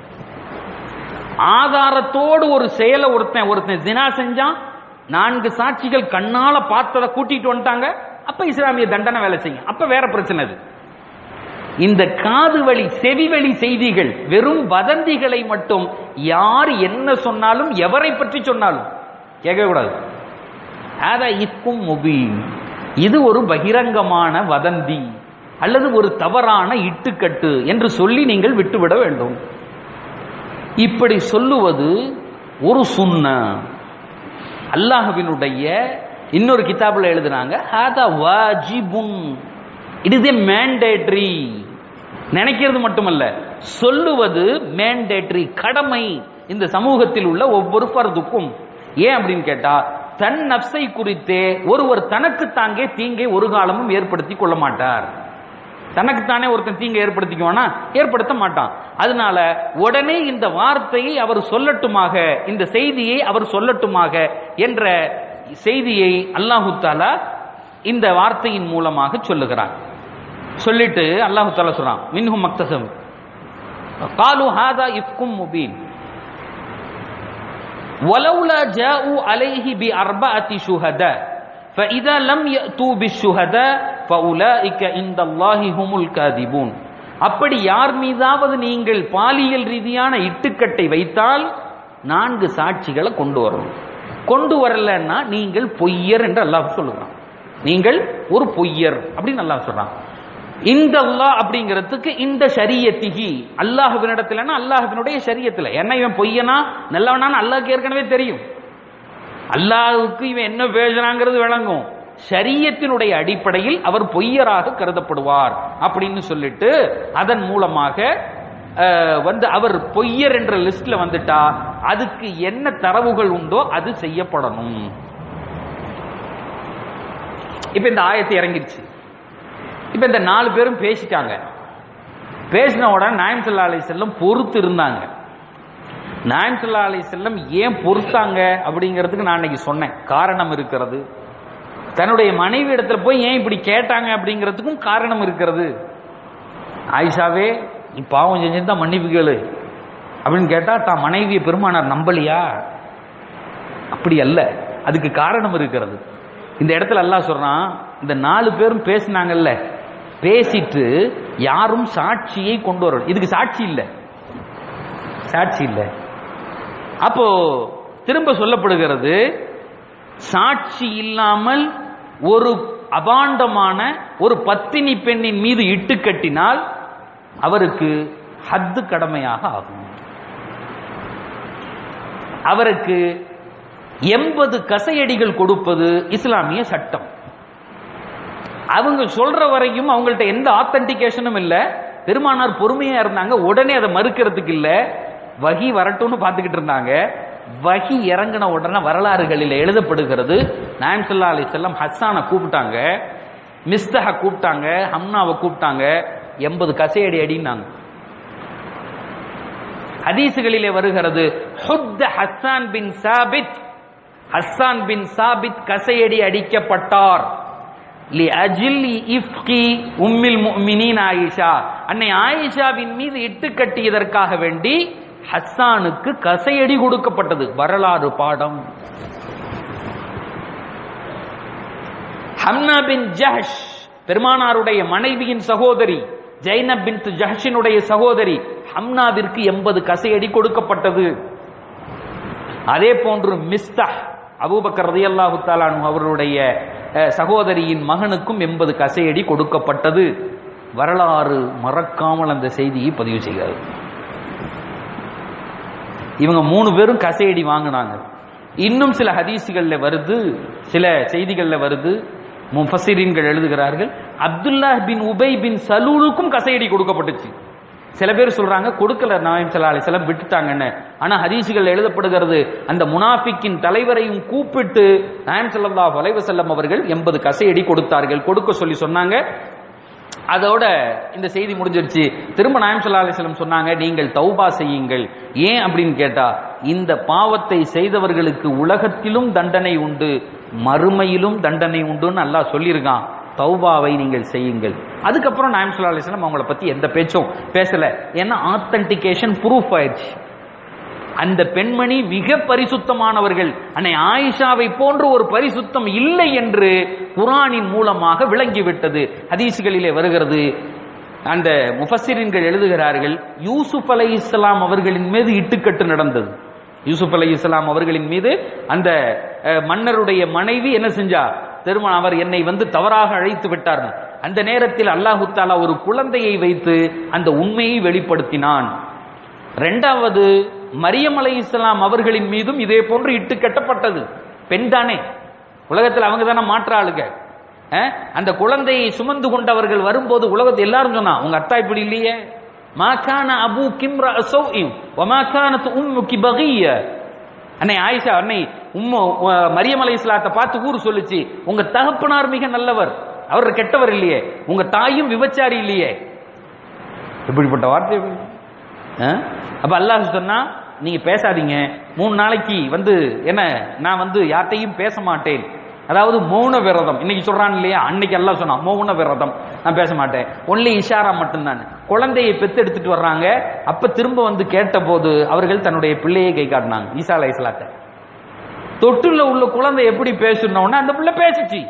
ஆதாரத்தோடு ஒரு செயலை ஒருத்தன் ஒருத்தன் தினா செஞ்சான் நான்கு சாட்சிகள் கண்ணால பார்த்ததை கூட்டிட்டு வந்துட்டாங்க அப்ப இஸ்லாமிய தண்டனை வேலை செய்யும் அப்ப வேற பிரச்சனை அது இந்த காது வழி செவி வழி செய்திகள் வெறும் வதந்திகளை மட்டும் யார் என்ன சொன்னாலும் எவரை பற்றி சொன்னாலும் கேட்கக்கூடாது ஆதா இக்கும் முபீன் இது ஒரு பகிரங்கமான வதந்தி அல்லது ஒரு தவறான இட்டுக்கட்டு என்று சொல்லி நீங்கள் விட்டுவிட வேண்டும் இப்படி சொல்லுவது ஒரு சுன்ன அல்லாஹ்வினுடைய இன்னொரு கிதாபில் எழுதுனாங்க ஹாதா வாஜிபுன் இட் இஸ் ஏ மேண்டேட்ரி நினைக்கிறது மட்டுமல்ல சொல்லுவது மேண்டேட்ரி கடமை இந்த சமூகத்தில் உள்ள ஒவ்வொரு ஃபர்துக்கும் ஏன் அப்படின்னு கேட்டா தன் நப்சை குறித்தே ஒருவர் தனக்கு தாங்கே தீங்கை ஒரு காலமும் ஏற்படுத்தி கொள்ள மாட்டார் தனக்குத்தானே ஒருத்தன் தீங்கை ஏற்படுத்திக்குவானா ஏற்படுத்த மாட்டான் அதனால உடனே இந்த வார்த்தையை அவர் சொல்லட்டுமாக இந்த செய்தியை அவர் சொல்லட்டுமாக என்ற செய்தியை அல்லாஹு தாலா இந்த வார்த்தையின் மூலமாக சொல்லுகிறான் சொல்லிட்டு அல்லாஹு தாலா சொல்றான் மின்ஹும் மக்தசம் காலு ஹாதா இஃப்கும் முபீன் ولولا جاءوا عليه بأربعة شهداء فإذا لم يأتوا بالشهداء فأولئك عند الله هم الكاذبون அப்படி யார் மீதாவது நீங்கள் பாலியல் ரீதியான இட்டுக்கட்டை வைத்தால் நான்கு சாட்சிகளை கொண்டு வரணும் கொண்டு வரலன்னா நீங்கள் பொய்யர் என்று அல்லாஹ் சொல்லுகிறான் நீங்கள் ஒரு பொய்யர் அப்படின்னு அல்லாஹ் சொல்றான் இந்த அல்லாஹ் அப்படிங்கிறதுக்கு இந்த ஷரியத்திகி அல்லாஹுவினிடத்துலன்னா அல்லாஹுவினுடைய ஷரியத்துல என்ன இவன் பொய்யனா நல்லவனான்னு அல்லாஹ்க்கு ஏற்கனவே தெரியும் அல்லாஹுக்கு இவன் என்ன பேசுறாங்கிறது விளங்கும் ஷரியத்தினுடைய அடிப்படையில் அவர் பொய்யராக கருதப்படுவார் அப்படின்னு சொல்லிட்டு அதன் மூலமாக அஹ், வந்து அவர் பொய்யர் என்ற லிஸ்ட்ல வந்துட்டா அதுக்கு என்ன தரவுகள் உண்டோ அது செய்யப்படணும் இப்ப இந்த ஆயத்தை இறங்கிருச்சு இப்ப இந்த நாலு பேரும் பேசிட்டாங்க பேசின உடனே நாயம் சல்லா அலி செல்லம் பொறுத்து இருந்தாங்க நாயம் சல்லா அலி செல்லம் ஏன் பொறுத்தாங்க அப்படிங்கிறதுக்கு நான் அன்னைக்கு சொன்னேன் காரணம் இருக்கிறது தன்னுடைய மனைவி இடத்துல போய் ஏன் இப்படி கேட்டாங்க அப்படிங்கிறதுக்கும் காரணம் இருக்கிறது ஆயிஷாவே நீ பாவம் செஞ்சிருந்தா மன்னிப்பு கேளு அப்படின்னு கேட்டா தான் மனைவியை பெருமானார் நம்பலையா அப்படி அல்ல அதுக்கு காரணம் இருக்கிறது இந்த இடத்துல அல்லாஹ் சொல்றான் இந்த நாலு பேரும் பேசினாங்கல்ல பேசிட்டு யாரும் சாட்சியை கொண்டு வரணும் இதுக்கு சாட்சி இல்லை சாட்சி இல்லை அப்போ திரும்ப சொல்லப்படுகிறது சாட்சி இல்லாமல் ஒரு அபாண்டமான ஒரு பத்தினி பெண்ணின் மீது இட்டு கட்டினால் அவருக்கு ஹத்து கடமையாக ஆகும் அவருக்கு எண்பது கசையடிகள் கொடுப்பது இஸ்லாமிய சட்டம் அவங்க சொல்ற வரைக்கும் அவங்கள்ட்ட எந்த ஆத்தன்டிகேஷனும் இல்ல பெருமானார் பொறுமையா இருந்தாங்க உடனே அதை மறுக்கிறதுக்கு இல்ல வகி வரட்டும்னு பார்த்துக்கிட்டு இருந்தாங்க வகி இறங்கின உடனே வரலாறுகளில் எழுதப்படுகிறது நாயம் சல்லா அலி செல்லம் ஹஸ்ஸானை கூப்பிட்டாங்க மிஸ்தஹ கூப்பிட்டாங்க ஹம்னாவை கூப்பிட்டாங்க எண்பது கசையடி அடினாங்க ஹதீசுகளிலே வருகிறது ஹுத்த ஹஸ்ஸான் பின் சாபித் ஹஸ்ஸான் பின் சாபித் கசையடி அடிக்கப்பட்டார் லி அஜில் இஃப்கி உம்மில் முஃமினீன் ஆயிஷா அன்னை ஆயிஷாவின் மீது இட்டு கட்டியதற்காக வேண்டி ஹஸ்ஸானுக்கு கசையடி கொடுக்கப்பட்டது வரலாறு பாடம் ஹம்னா பின் ஜஹஷ் பெருமானாருடைய மனைவியின் சகோதரி ஜைனப் பின் ஜஹஷினுடைய சகோதரி ஹம்னாவிற்கு எண்பது கசையடி கொடுக்கப்பட்டது அதே போன்று மிஸ்தஹ் அபூபக்கர் ரதியல்லாஹு தாலானு அவருடைய அஹ், சகோதரியின் மகனுக்கும் எண்பது கசையடி கொடுக்கப்பட்டது வரலாறு மறக்காமல் அந்த செய்தியை பதிவு செய்கிறது இவங்க மூணு பேரும் கசையடி வாங்கினாங்க இன்னும் சில ஹதீசுகள்ல வருது சில செய்திகள்ல வருது முஃபஸிரீன்கள் எழுதுகிறார்கள் அப்துல்லாஹ் பின் உபை பின் சலூலுக்கும் கசையடி கொடுக்கப்பட்டுச்சு சில பேர் சொல்றாங்க கொடுக்கல நாயம் சல்லா அலிஸ்லாம் விட்டுட்டாங்கன்னு ஆனா ஹதீசுகள் எழுதப்படுகிறது அந்த முனாஃபிக்கின் தலைவரையும் கூப்பிட்டு நாயம் ஸல்லல்லாஹு அலைஹி வஸல்லம் அவர்கள் எண்பது கசையடி கொடுத்தார்கள் கொடுக்க சொல்லி சொன்னாங்க அதோட இந்த செய்தி முடிஞ்சிருச்சு திரும்ப நாயம் ஸல்லல்லாஹு அலைஹி வஸல்லம் சொன்னாங்க நீங்கள் தௌபா செய்யுங்கள் ஏன் அப்படின்னு கேட்டா இந்த பாவத்தை செய்தவர்களுக்கு உலகத்திலும் தண்டனை உண்டு மறுமையிலும் தண்டனை உண்டுன்னு அல்லாஹ் சொல்லியிருக்கான் தௌபாவை நீங்கள் செய்யுங்கள் அதுக்கப்புறம் நாயம் ஸல்லல்லாஹு அலைஹி வஸல்லம் அவங்கள பத்தி எந்த பேச்சும் பேசல ஏன்னா ஆத்தன்டிகேஷன் ப்ரூஃப் ஆயிடுச்சு அந்த பெண்மணி மிக பரிசுத்தமானவர்கள் அன்னை ஆயிஷாவை போன்ற ஒரு பரிசுத்தம் இல்லை என்று குரானின் மூலமாக விளங்கிவிட்டது ஹதீசுகளிலே வருகிறது அந்த முஃபஸ்ஸிரின்கள் எழுதுகிறார்கள் யூசுப் அலை இஸ்லாம் அவர்களின் மீது இட்டுக்கட்டு நடந்தது யூசுப் அலை இஸ்லாம் அவர்களின் மீது அந்த அஹ், மன்னருடைய மனைவி என்ன செஞ்சா திருமணம் அவர் என்னை வந்து தவறாக அழைத்து விட்டார் அந்த நேரத்தில் அல்லாஹு தாலா ஒரு குழந்தையை வைத்து அந்த உண்மையை வெளிப்படுத்தினான் ரெண்டாவது மரியம் அலை இஸ்லாம் அவர்களின் மீதும் இதே போன்று இட்டு கட்டப்பட்டது பெண் தானே உலகத்தில் அவங்க தானே மாற்ற ஆளுங்க அஹ், அந்த குழந்தையை சுமந்து கொண்டவர்கள் வரும்போது உலகத்தை எல்லாரும் சொன்னா உங்க அத்தா இப்படி இல்லையே மாக்கான அபு கிம்ரா சௌஇம் ஒமாக்கானத்து உம்முக்கி பகிய அன்னை ஆயிஷா அன்னை உம்மு அஹ், மரியம் அலை இஸ்லாத்தை பார்த்து ஊர் சொல்லுச்சு உங்க தகப்பனார் மிக நல்லவர் அவர் கெட்டவர் இல்லையே உங்க தாயும் விபச்சாரி இல்லையே இப்படிப்பட்ட வார்த்தை எப்படி? ஆ? அப்ப அல்லாஹ் சொன்னா நீங்க பேசாதீங்க மூணு நாளைக்கு வந்து என்ன நான் வந்து யார்ட்டையும் பேச மாட்டேன் அதாவது மௌன விரதம் இன்னைக்கு சொல்றான் இல்லையா அன்னைக்கு எல்லாம் சொன்னான் மௌன விரதம் நான் பேச மாட்டேன் ஒன்லி இஷாரா மட்டும்தான் குழந்தையை பெத்து எடுத்துட்டு வர்றாங்க அப்ப திரும்ப வந்து கேட்டபோது அவர்கள் தன்னுடைய பிள்ளையை கை காட்டினாங்க ஈசா அலை இஸ்லாத்தை தொட்டுல உள்ள குழந்தை எப்படி பேசணும்னா அந்த பிள்ளை பேசுச்சு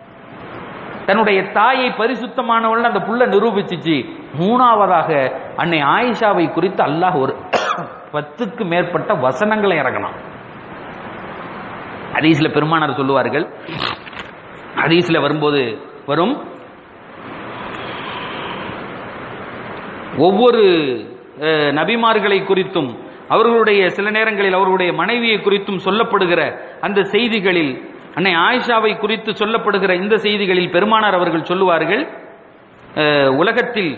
தன்னுடைய தாயை பரிசுத்தமானவள் அந்த புள்ள நிரூபிச்சுச்சு மூணாவதாக அன்னை ஆயிஷாவை குறித்து அல்லாஹ் ஒரு பத்துக்கு மேற்பட்ட வசனங்களை இறக்கணும் ஹதீஸ்ல பெருமானார் சொல்லுவார்கள் ஹதீஸ்ல வரும்போது வரும் ஒவ்வொரு அஹ், நபிமார்களை குறித்தும் அவர்களுடைய சில நேரங்களில் அவர்களுடைய மனைவியை குறித்தும் சொல்லப்படுகிற அந்த செய்திகளில் அன்னை ஆயிஷாவை குறித்து சொல்லப்படுகிற இந்த செய்திகளில் பெருமானார் அவர்கள் சொல்லுவார்கள் அஹ், உலகத்தில்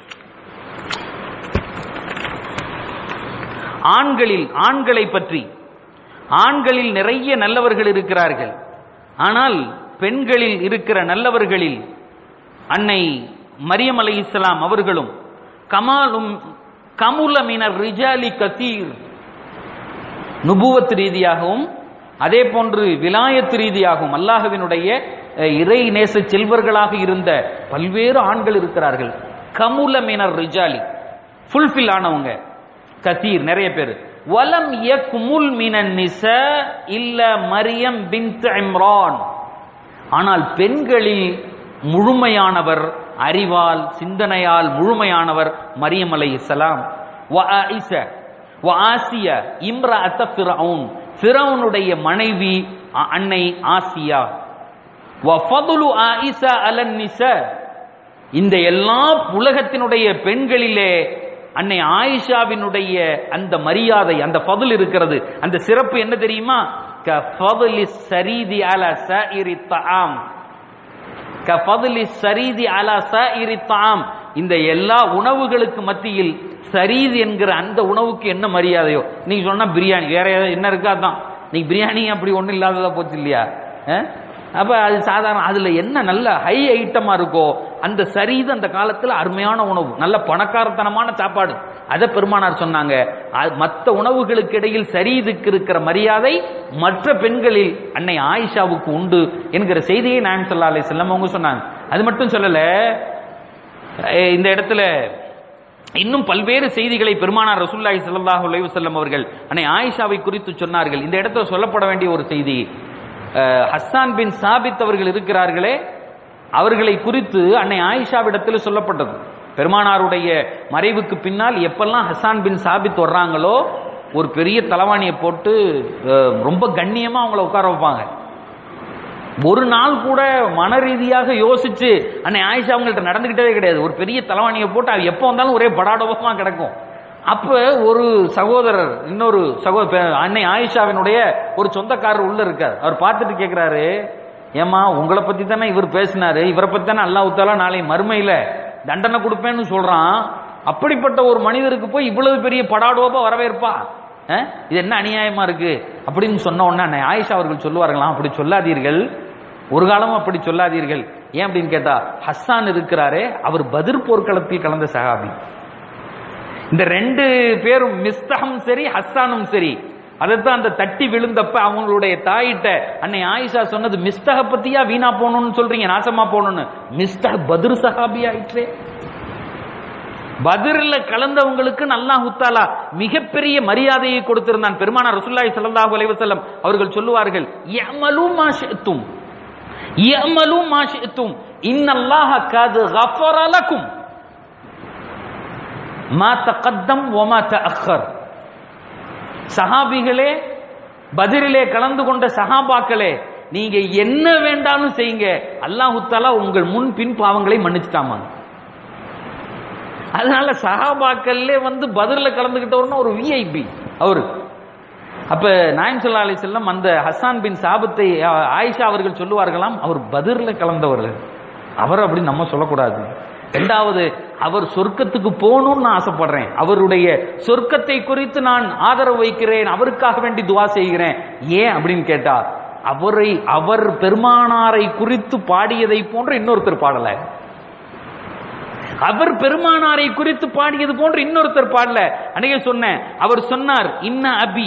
ஆண்களில் ஆண்களை பற்றி ஆண்களில் நிறைய நல்லவர்கள் இருக்கிறார்கள் ஆனால் பெண்களில் இருக்கிற நல்லவர்களில் அன்னை மரியம் அலை இஸ்லாம் அவர்களும் கமாலும் கமுல மினர் ரிஜாலி கசீர் நுபுவத் ரீதியாகவும் அதே போன்று விலாயத் ரீதியாகவும் அல்லாஹ்வினுடைய அஹ், இறை நேச செல்வர்களாக இருந்த பல்வேறு ஆண்கள் இருக்கிறார்கள் கமுல மினர் ரிஜாலி ஃபுல்ஃபில் ஆனவங்க கசீர் நிறைய பேர் வலம் யக்முல் மினன் நிச இல்ல மரியம் பின்த் இம்ரான் ஆனால் பெண்களில் முழுமையானவர் அறிவால் சிந்தனையால் முழுமையானவர் மரியம் அலை இஸ்லாம் ஆசிய இம்ரஅத்த ஃபிரவுன் ஃபிரவுனுடைய மனைவி அ- அன்னை ஆசியா வஃபதுலு ஆயிஷா அலன் நிசா இந்த எல்லா உலகத்தினுடைய பெண்களிலே அன்னை ஆயிஷாவினுடைய அந்த மரியாதை அந்த ஃபதுல் இருக்கிறது அந்த சிறப்பு என்ன தெரியுமா கஃபதுலி சரீதி அல சஇரி தஆம் கஃபதுலி சரீதி அல சஇரி தஆம் இந்த எல்லா உணவுகளுக்கு மத்தியில் சரீது என்கிற அந்த உணவுக்கு என்ன மரியாதையோ நீங்க சொன்னா பிரியாணி வேற ஏதாவது என்ன இருக்கா அதான் நீங்க பிரியாணி அப்படி ஒண்ணும் இல்லாததா போச்சு இல்லையா அஹ்? அப்ப அது சாதாரண அதுல என்ன நல்ல ஹை ஐட்டமா இருக்கோ அந்த சரீது அந்த காலத்துல அருமையான உணவு நல்ல பணக்காரத்தனமான சாப்பாடு அதை பெருமானார் சொன்னாங்க அது- மத்த உணவுகளுக்கு இடையில் சரீதுக்கு இருக்கிற மரியாதை மற்ற பெண்களில் அன்னை ஆயிஷாவுக்கு உண்டு என்கிற செய்தியை நாயம் சல்லா அலை செல்லம் அவங்க சொன்னாங்க அது மட்டும் சொல்லல அஹ் இந்த இடத்துல இன்னும் பல்வேறு செய்திகளை பெருமானார் ரசூல்லாய் ஸல்லல்லாஹு அலைஹி வஸல்லம் அவர்கள் அன்னை ஆயிஷாவை குறித்து சொன்னார்கள் இந்த இடத்துல சொல்லப்பட வேண்டிய ஒரு செய்தி அஹ், ஹஸ்ஸான் பின் சாபித் அவர்கள் இருக்கிறார்களே அவர்களை குறித்து அன்னை ஆயிஷாவிடத்தில் சொல்லப்பட்டது பெருமானாருடைய மறைவுக்கு பின்னால் எப்பெல்லாம் ஹஸ்ஸான் பின் சாபித் வர்றாங்களோ ஒரு பெரிய தலவாணியை போட்டு அஹ், ரொம்ப கண்ணியமா அவங்கள உட்கார வைப்பாங்க ஒரு நாள் கூட மன ரீதியாக யோசிச்சு அன்னை ஆயிஷா அவங்கள்ட்ட நடந்துகிட்டவே கிடையாது ஒரு பெரிய தலைவாணியை போட்டு அது எப்போ வந்தாலும் ஒரே படாடோபமா கிடக்கும் அப்ப ஒரு சகோதரர் இன்னொரு சகோதர அன்னை ஆயிஷாவினுடைய ஒரு சொந்தக்காரர் உள்ள இருக்கார் அவர் பார்த்துட்டு கேட்கிறாரு ஏமா உங்களை பத்தி தானே இவர் பேசினாரு இவரை பத்தி தானே அல்லாஹ் தாலா நாளை மறுமையில தண்டனை கொடுப்பேன்னு சொல்றான் அப்படிப்பட்ட ஒரு மனிதருக்கு போய் இவ்வளவு பெரிய படாடோபா வரவேற்பா அஹ்? இது என்ன அநியாயமா இருக்கு அப்படின்னு சொன்ன உடனே அன்னை ஆயிஷா அவர்கள் சொல்லுவார்களாம் அப்படி சொல்லாதீர்கள் ஒரு காலமும் அப்படி சொல்லாதீர்கள் ஏன் அப்படின்னு கேட்டா ஹஸ்ஸான் இருக்கிறாரே அவர் பதிர் போர்க்களத்தில் கலந்த சகாபி இந்த ரெண்டு பேரும் மிஸ்தகம் சரி ஹஸ்ஸானும் சரி அதைத்தான் அந்த தட்டி விழுந்தப்ப அவங்களுடைய தாயிட்ட அன்னை ஆயிஷா சொன்னது மிஸ்தக பத்தியா வீணா போகணும்னு சொல்றீங்க நாசமா போகணும்னு மிஸ்தக பதிர் சஹாபி ஆயிற்றே பதிரில் கலந்தவங்களுக்கு அல்லாஹ் தாலா மிகப்பெரிய மரியாதையை கொடுத்திருந்தான் பெருமானார் ரசூலுல்லாஹி ஸல்லல்லாஹு அலைஹி வஸல்லம் அவர்கள் சொல்லுவார்கள் யமலு மா ஷிஅ்தும் யமலு மா ஷிஅ்தும் இன்னல்லாஹ கத் கஃபர லக்கும் மா தகத்தம் வ மா தஅக்கர் சஹாபிகளே பதிரிலே கலந்து கொண்ட சஹாபாக்களே நீங்க என்ன வேண்டாலும் செய்யுங்க அல்லாஹ் தாலா உங்கள் முன் பின் பாவங்களை மன்னிச்சுட்டாமாங்க அதனால சஹாபாக்கள்லே வந்து பதில்ல கலந்துகிட்டவர்னா ஒரு விஐபி அவரு அப்ப நாயம் சொல்லா அலி செல்லம் அந்த ஹசான் பின் சாபத்தை அஹ், ஆயிஷா அவர்கள் சொல்லுவார்களாம் அவர் பதிர்ல கலந்தவர் அவர் அப்படி நம்ம சொல்லக்கூடாது ரெண்டாவது அவர் சொர்க்கத்துக்கு போகணும்னு நான் ஆசைப்படுறேன் அவருடைய சொர்க்கத்தை குறித்து நான் ஆதரவு வைக்கிறேன் அவருக்காக வேண்டி துவா செய்கிறேன் ஏன் அப்படின்னு கேட்டா அவரை அவர் பெருமானாரை குறித்து பாடியதை போன்ற இன்னொருத்தர் பாடல அவர் பெருமானாரை குறித்து பாடியது போன்று இன்னொருத்தர் பாடல அன்னைக்கு சொன்னேன் அவர் சொன்னார் இன்ன அபி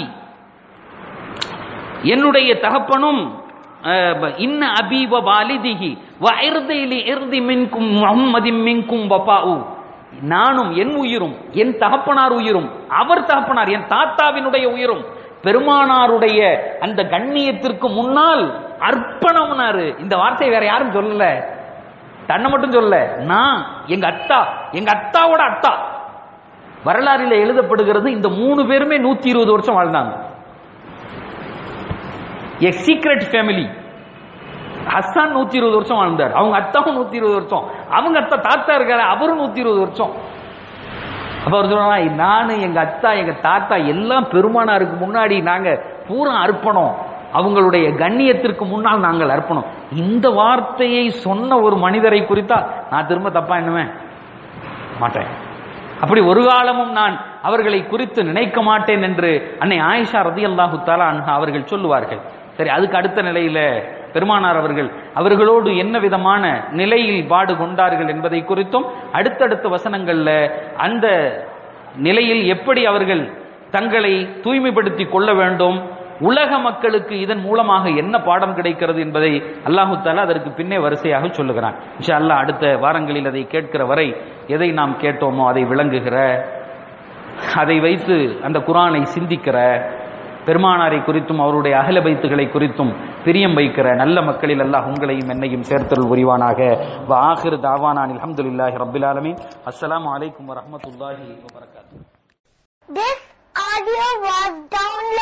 என்னுடைய தகப்பனும் அஹ், இன்ன அபி வ வாலிதிஹி வ இர்திலி இர்தி மின்கும் முஹம்மதின் மின்கும் வபாஉ நானும் என் உயிரும் என் தகப்பனார் உயிரும் அவர் தகப்பனார் என் தாத்தாவினுடைய உயிரும் பெருமானாருடைய அந்த கண்ணியத்திற்கு முன்னால் அர்ப்பணம்னாரு இந்த வார்த்தை வேற யாரும் சொல்லல தன்னை மட்டும் சொல்ல நான் எங்க அத்தா எங்க அத்தாவோட அத்தா வரலாறில் எழுதப்படுகிறது இந்த மூணு பேருமே நூத்தி இருபது வருஷம் வாழ்ந்தாங்க எ சீக்ரெட் ஃபேமிலி ஹஸ்ஸான் நூத்தி இருபது வருஷம் வாழ்ந்தார் அவங்க அத்தாவும் நூத்தி இருபது வருஷம் அவங்க அத்தா தாத்தா இருக்காரு அவரும் நூத்தி இருபது வருஷம் அப்ப அவர் சொல்றா நானு எங்க அத்தா எங்க தாத்தா எல்லாம் பெருமானாருக்கு முன்னாடி நாங்க பூரா அர்ப்பணம் அவங்களுடைய கண்ணியத்திற்கு முன்னால் நாங்கள் அர்ப்பணம் இந்த வார்த்தையை சொன்ன ஒரு மனிதரை குறித்தா நான் திரும்ப தப்பா என்னவேன் மாட்டேன் அப்படி ஒரு காலமும் நான் அவர்களை குறித்து நினைக்க மாட்டேன் என்று அன்னை ஆயிஷா ரதி அல்லாஹு அன்ஹா அவர்கள் சொல்லுவார்கள் சரி அதுக்கு அடுத்த நிலையில பெருமானார் அவர்கள் அவர்களோடு என்ன விதமான நிலையில் பாடு கொண்டார்கள் என்பதை குறித்தும் அடுத்தடுத்த வசனங்கள்ல அந்த நிலையில் எப்படி அவர்கள் தங்களை தூய்மைப்படுத்தி கொள்ள வேண்டும் உலக மக்களுக்கு இதன் மூலமாக என்ன பாடம் கிடைக்கிறது என்பதை அல்லாஹு தாலா அதற்கு பின்னே வரிசையாக சொல்லுகிறான் இன்ஷா அல்லாஹ் அடுத்த வாரங்களில் அதை கேட்கிற வரை எதை நாம் கேட்டோமோ அதை விளங்குகிற அதை வைத்து அந்த குரானை சிந்திக்கிற பெருமானாரை குறித்தும் அவருடைய அகல பைத்துகளை குறித்தும் பிரியம் வைக்கிற நல்ல மக்களில் அல்லாஹ் உங்களையும் என்னையும் சேர்த்தல் புரிவானாக வ ஆஹிர் தாவானான் அல்ஹம்துலில்லாஹி ரப்பில் ஆலமீன் அஸ்ஸலாமு அலைக்கும் வரஹ்மத்துல்லாஹி வபரகாத்துஹு This audio was downloaded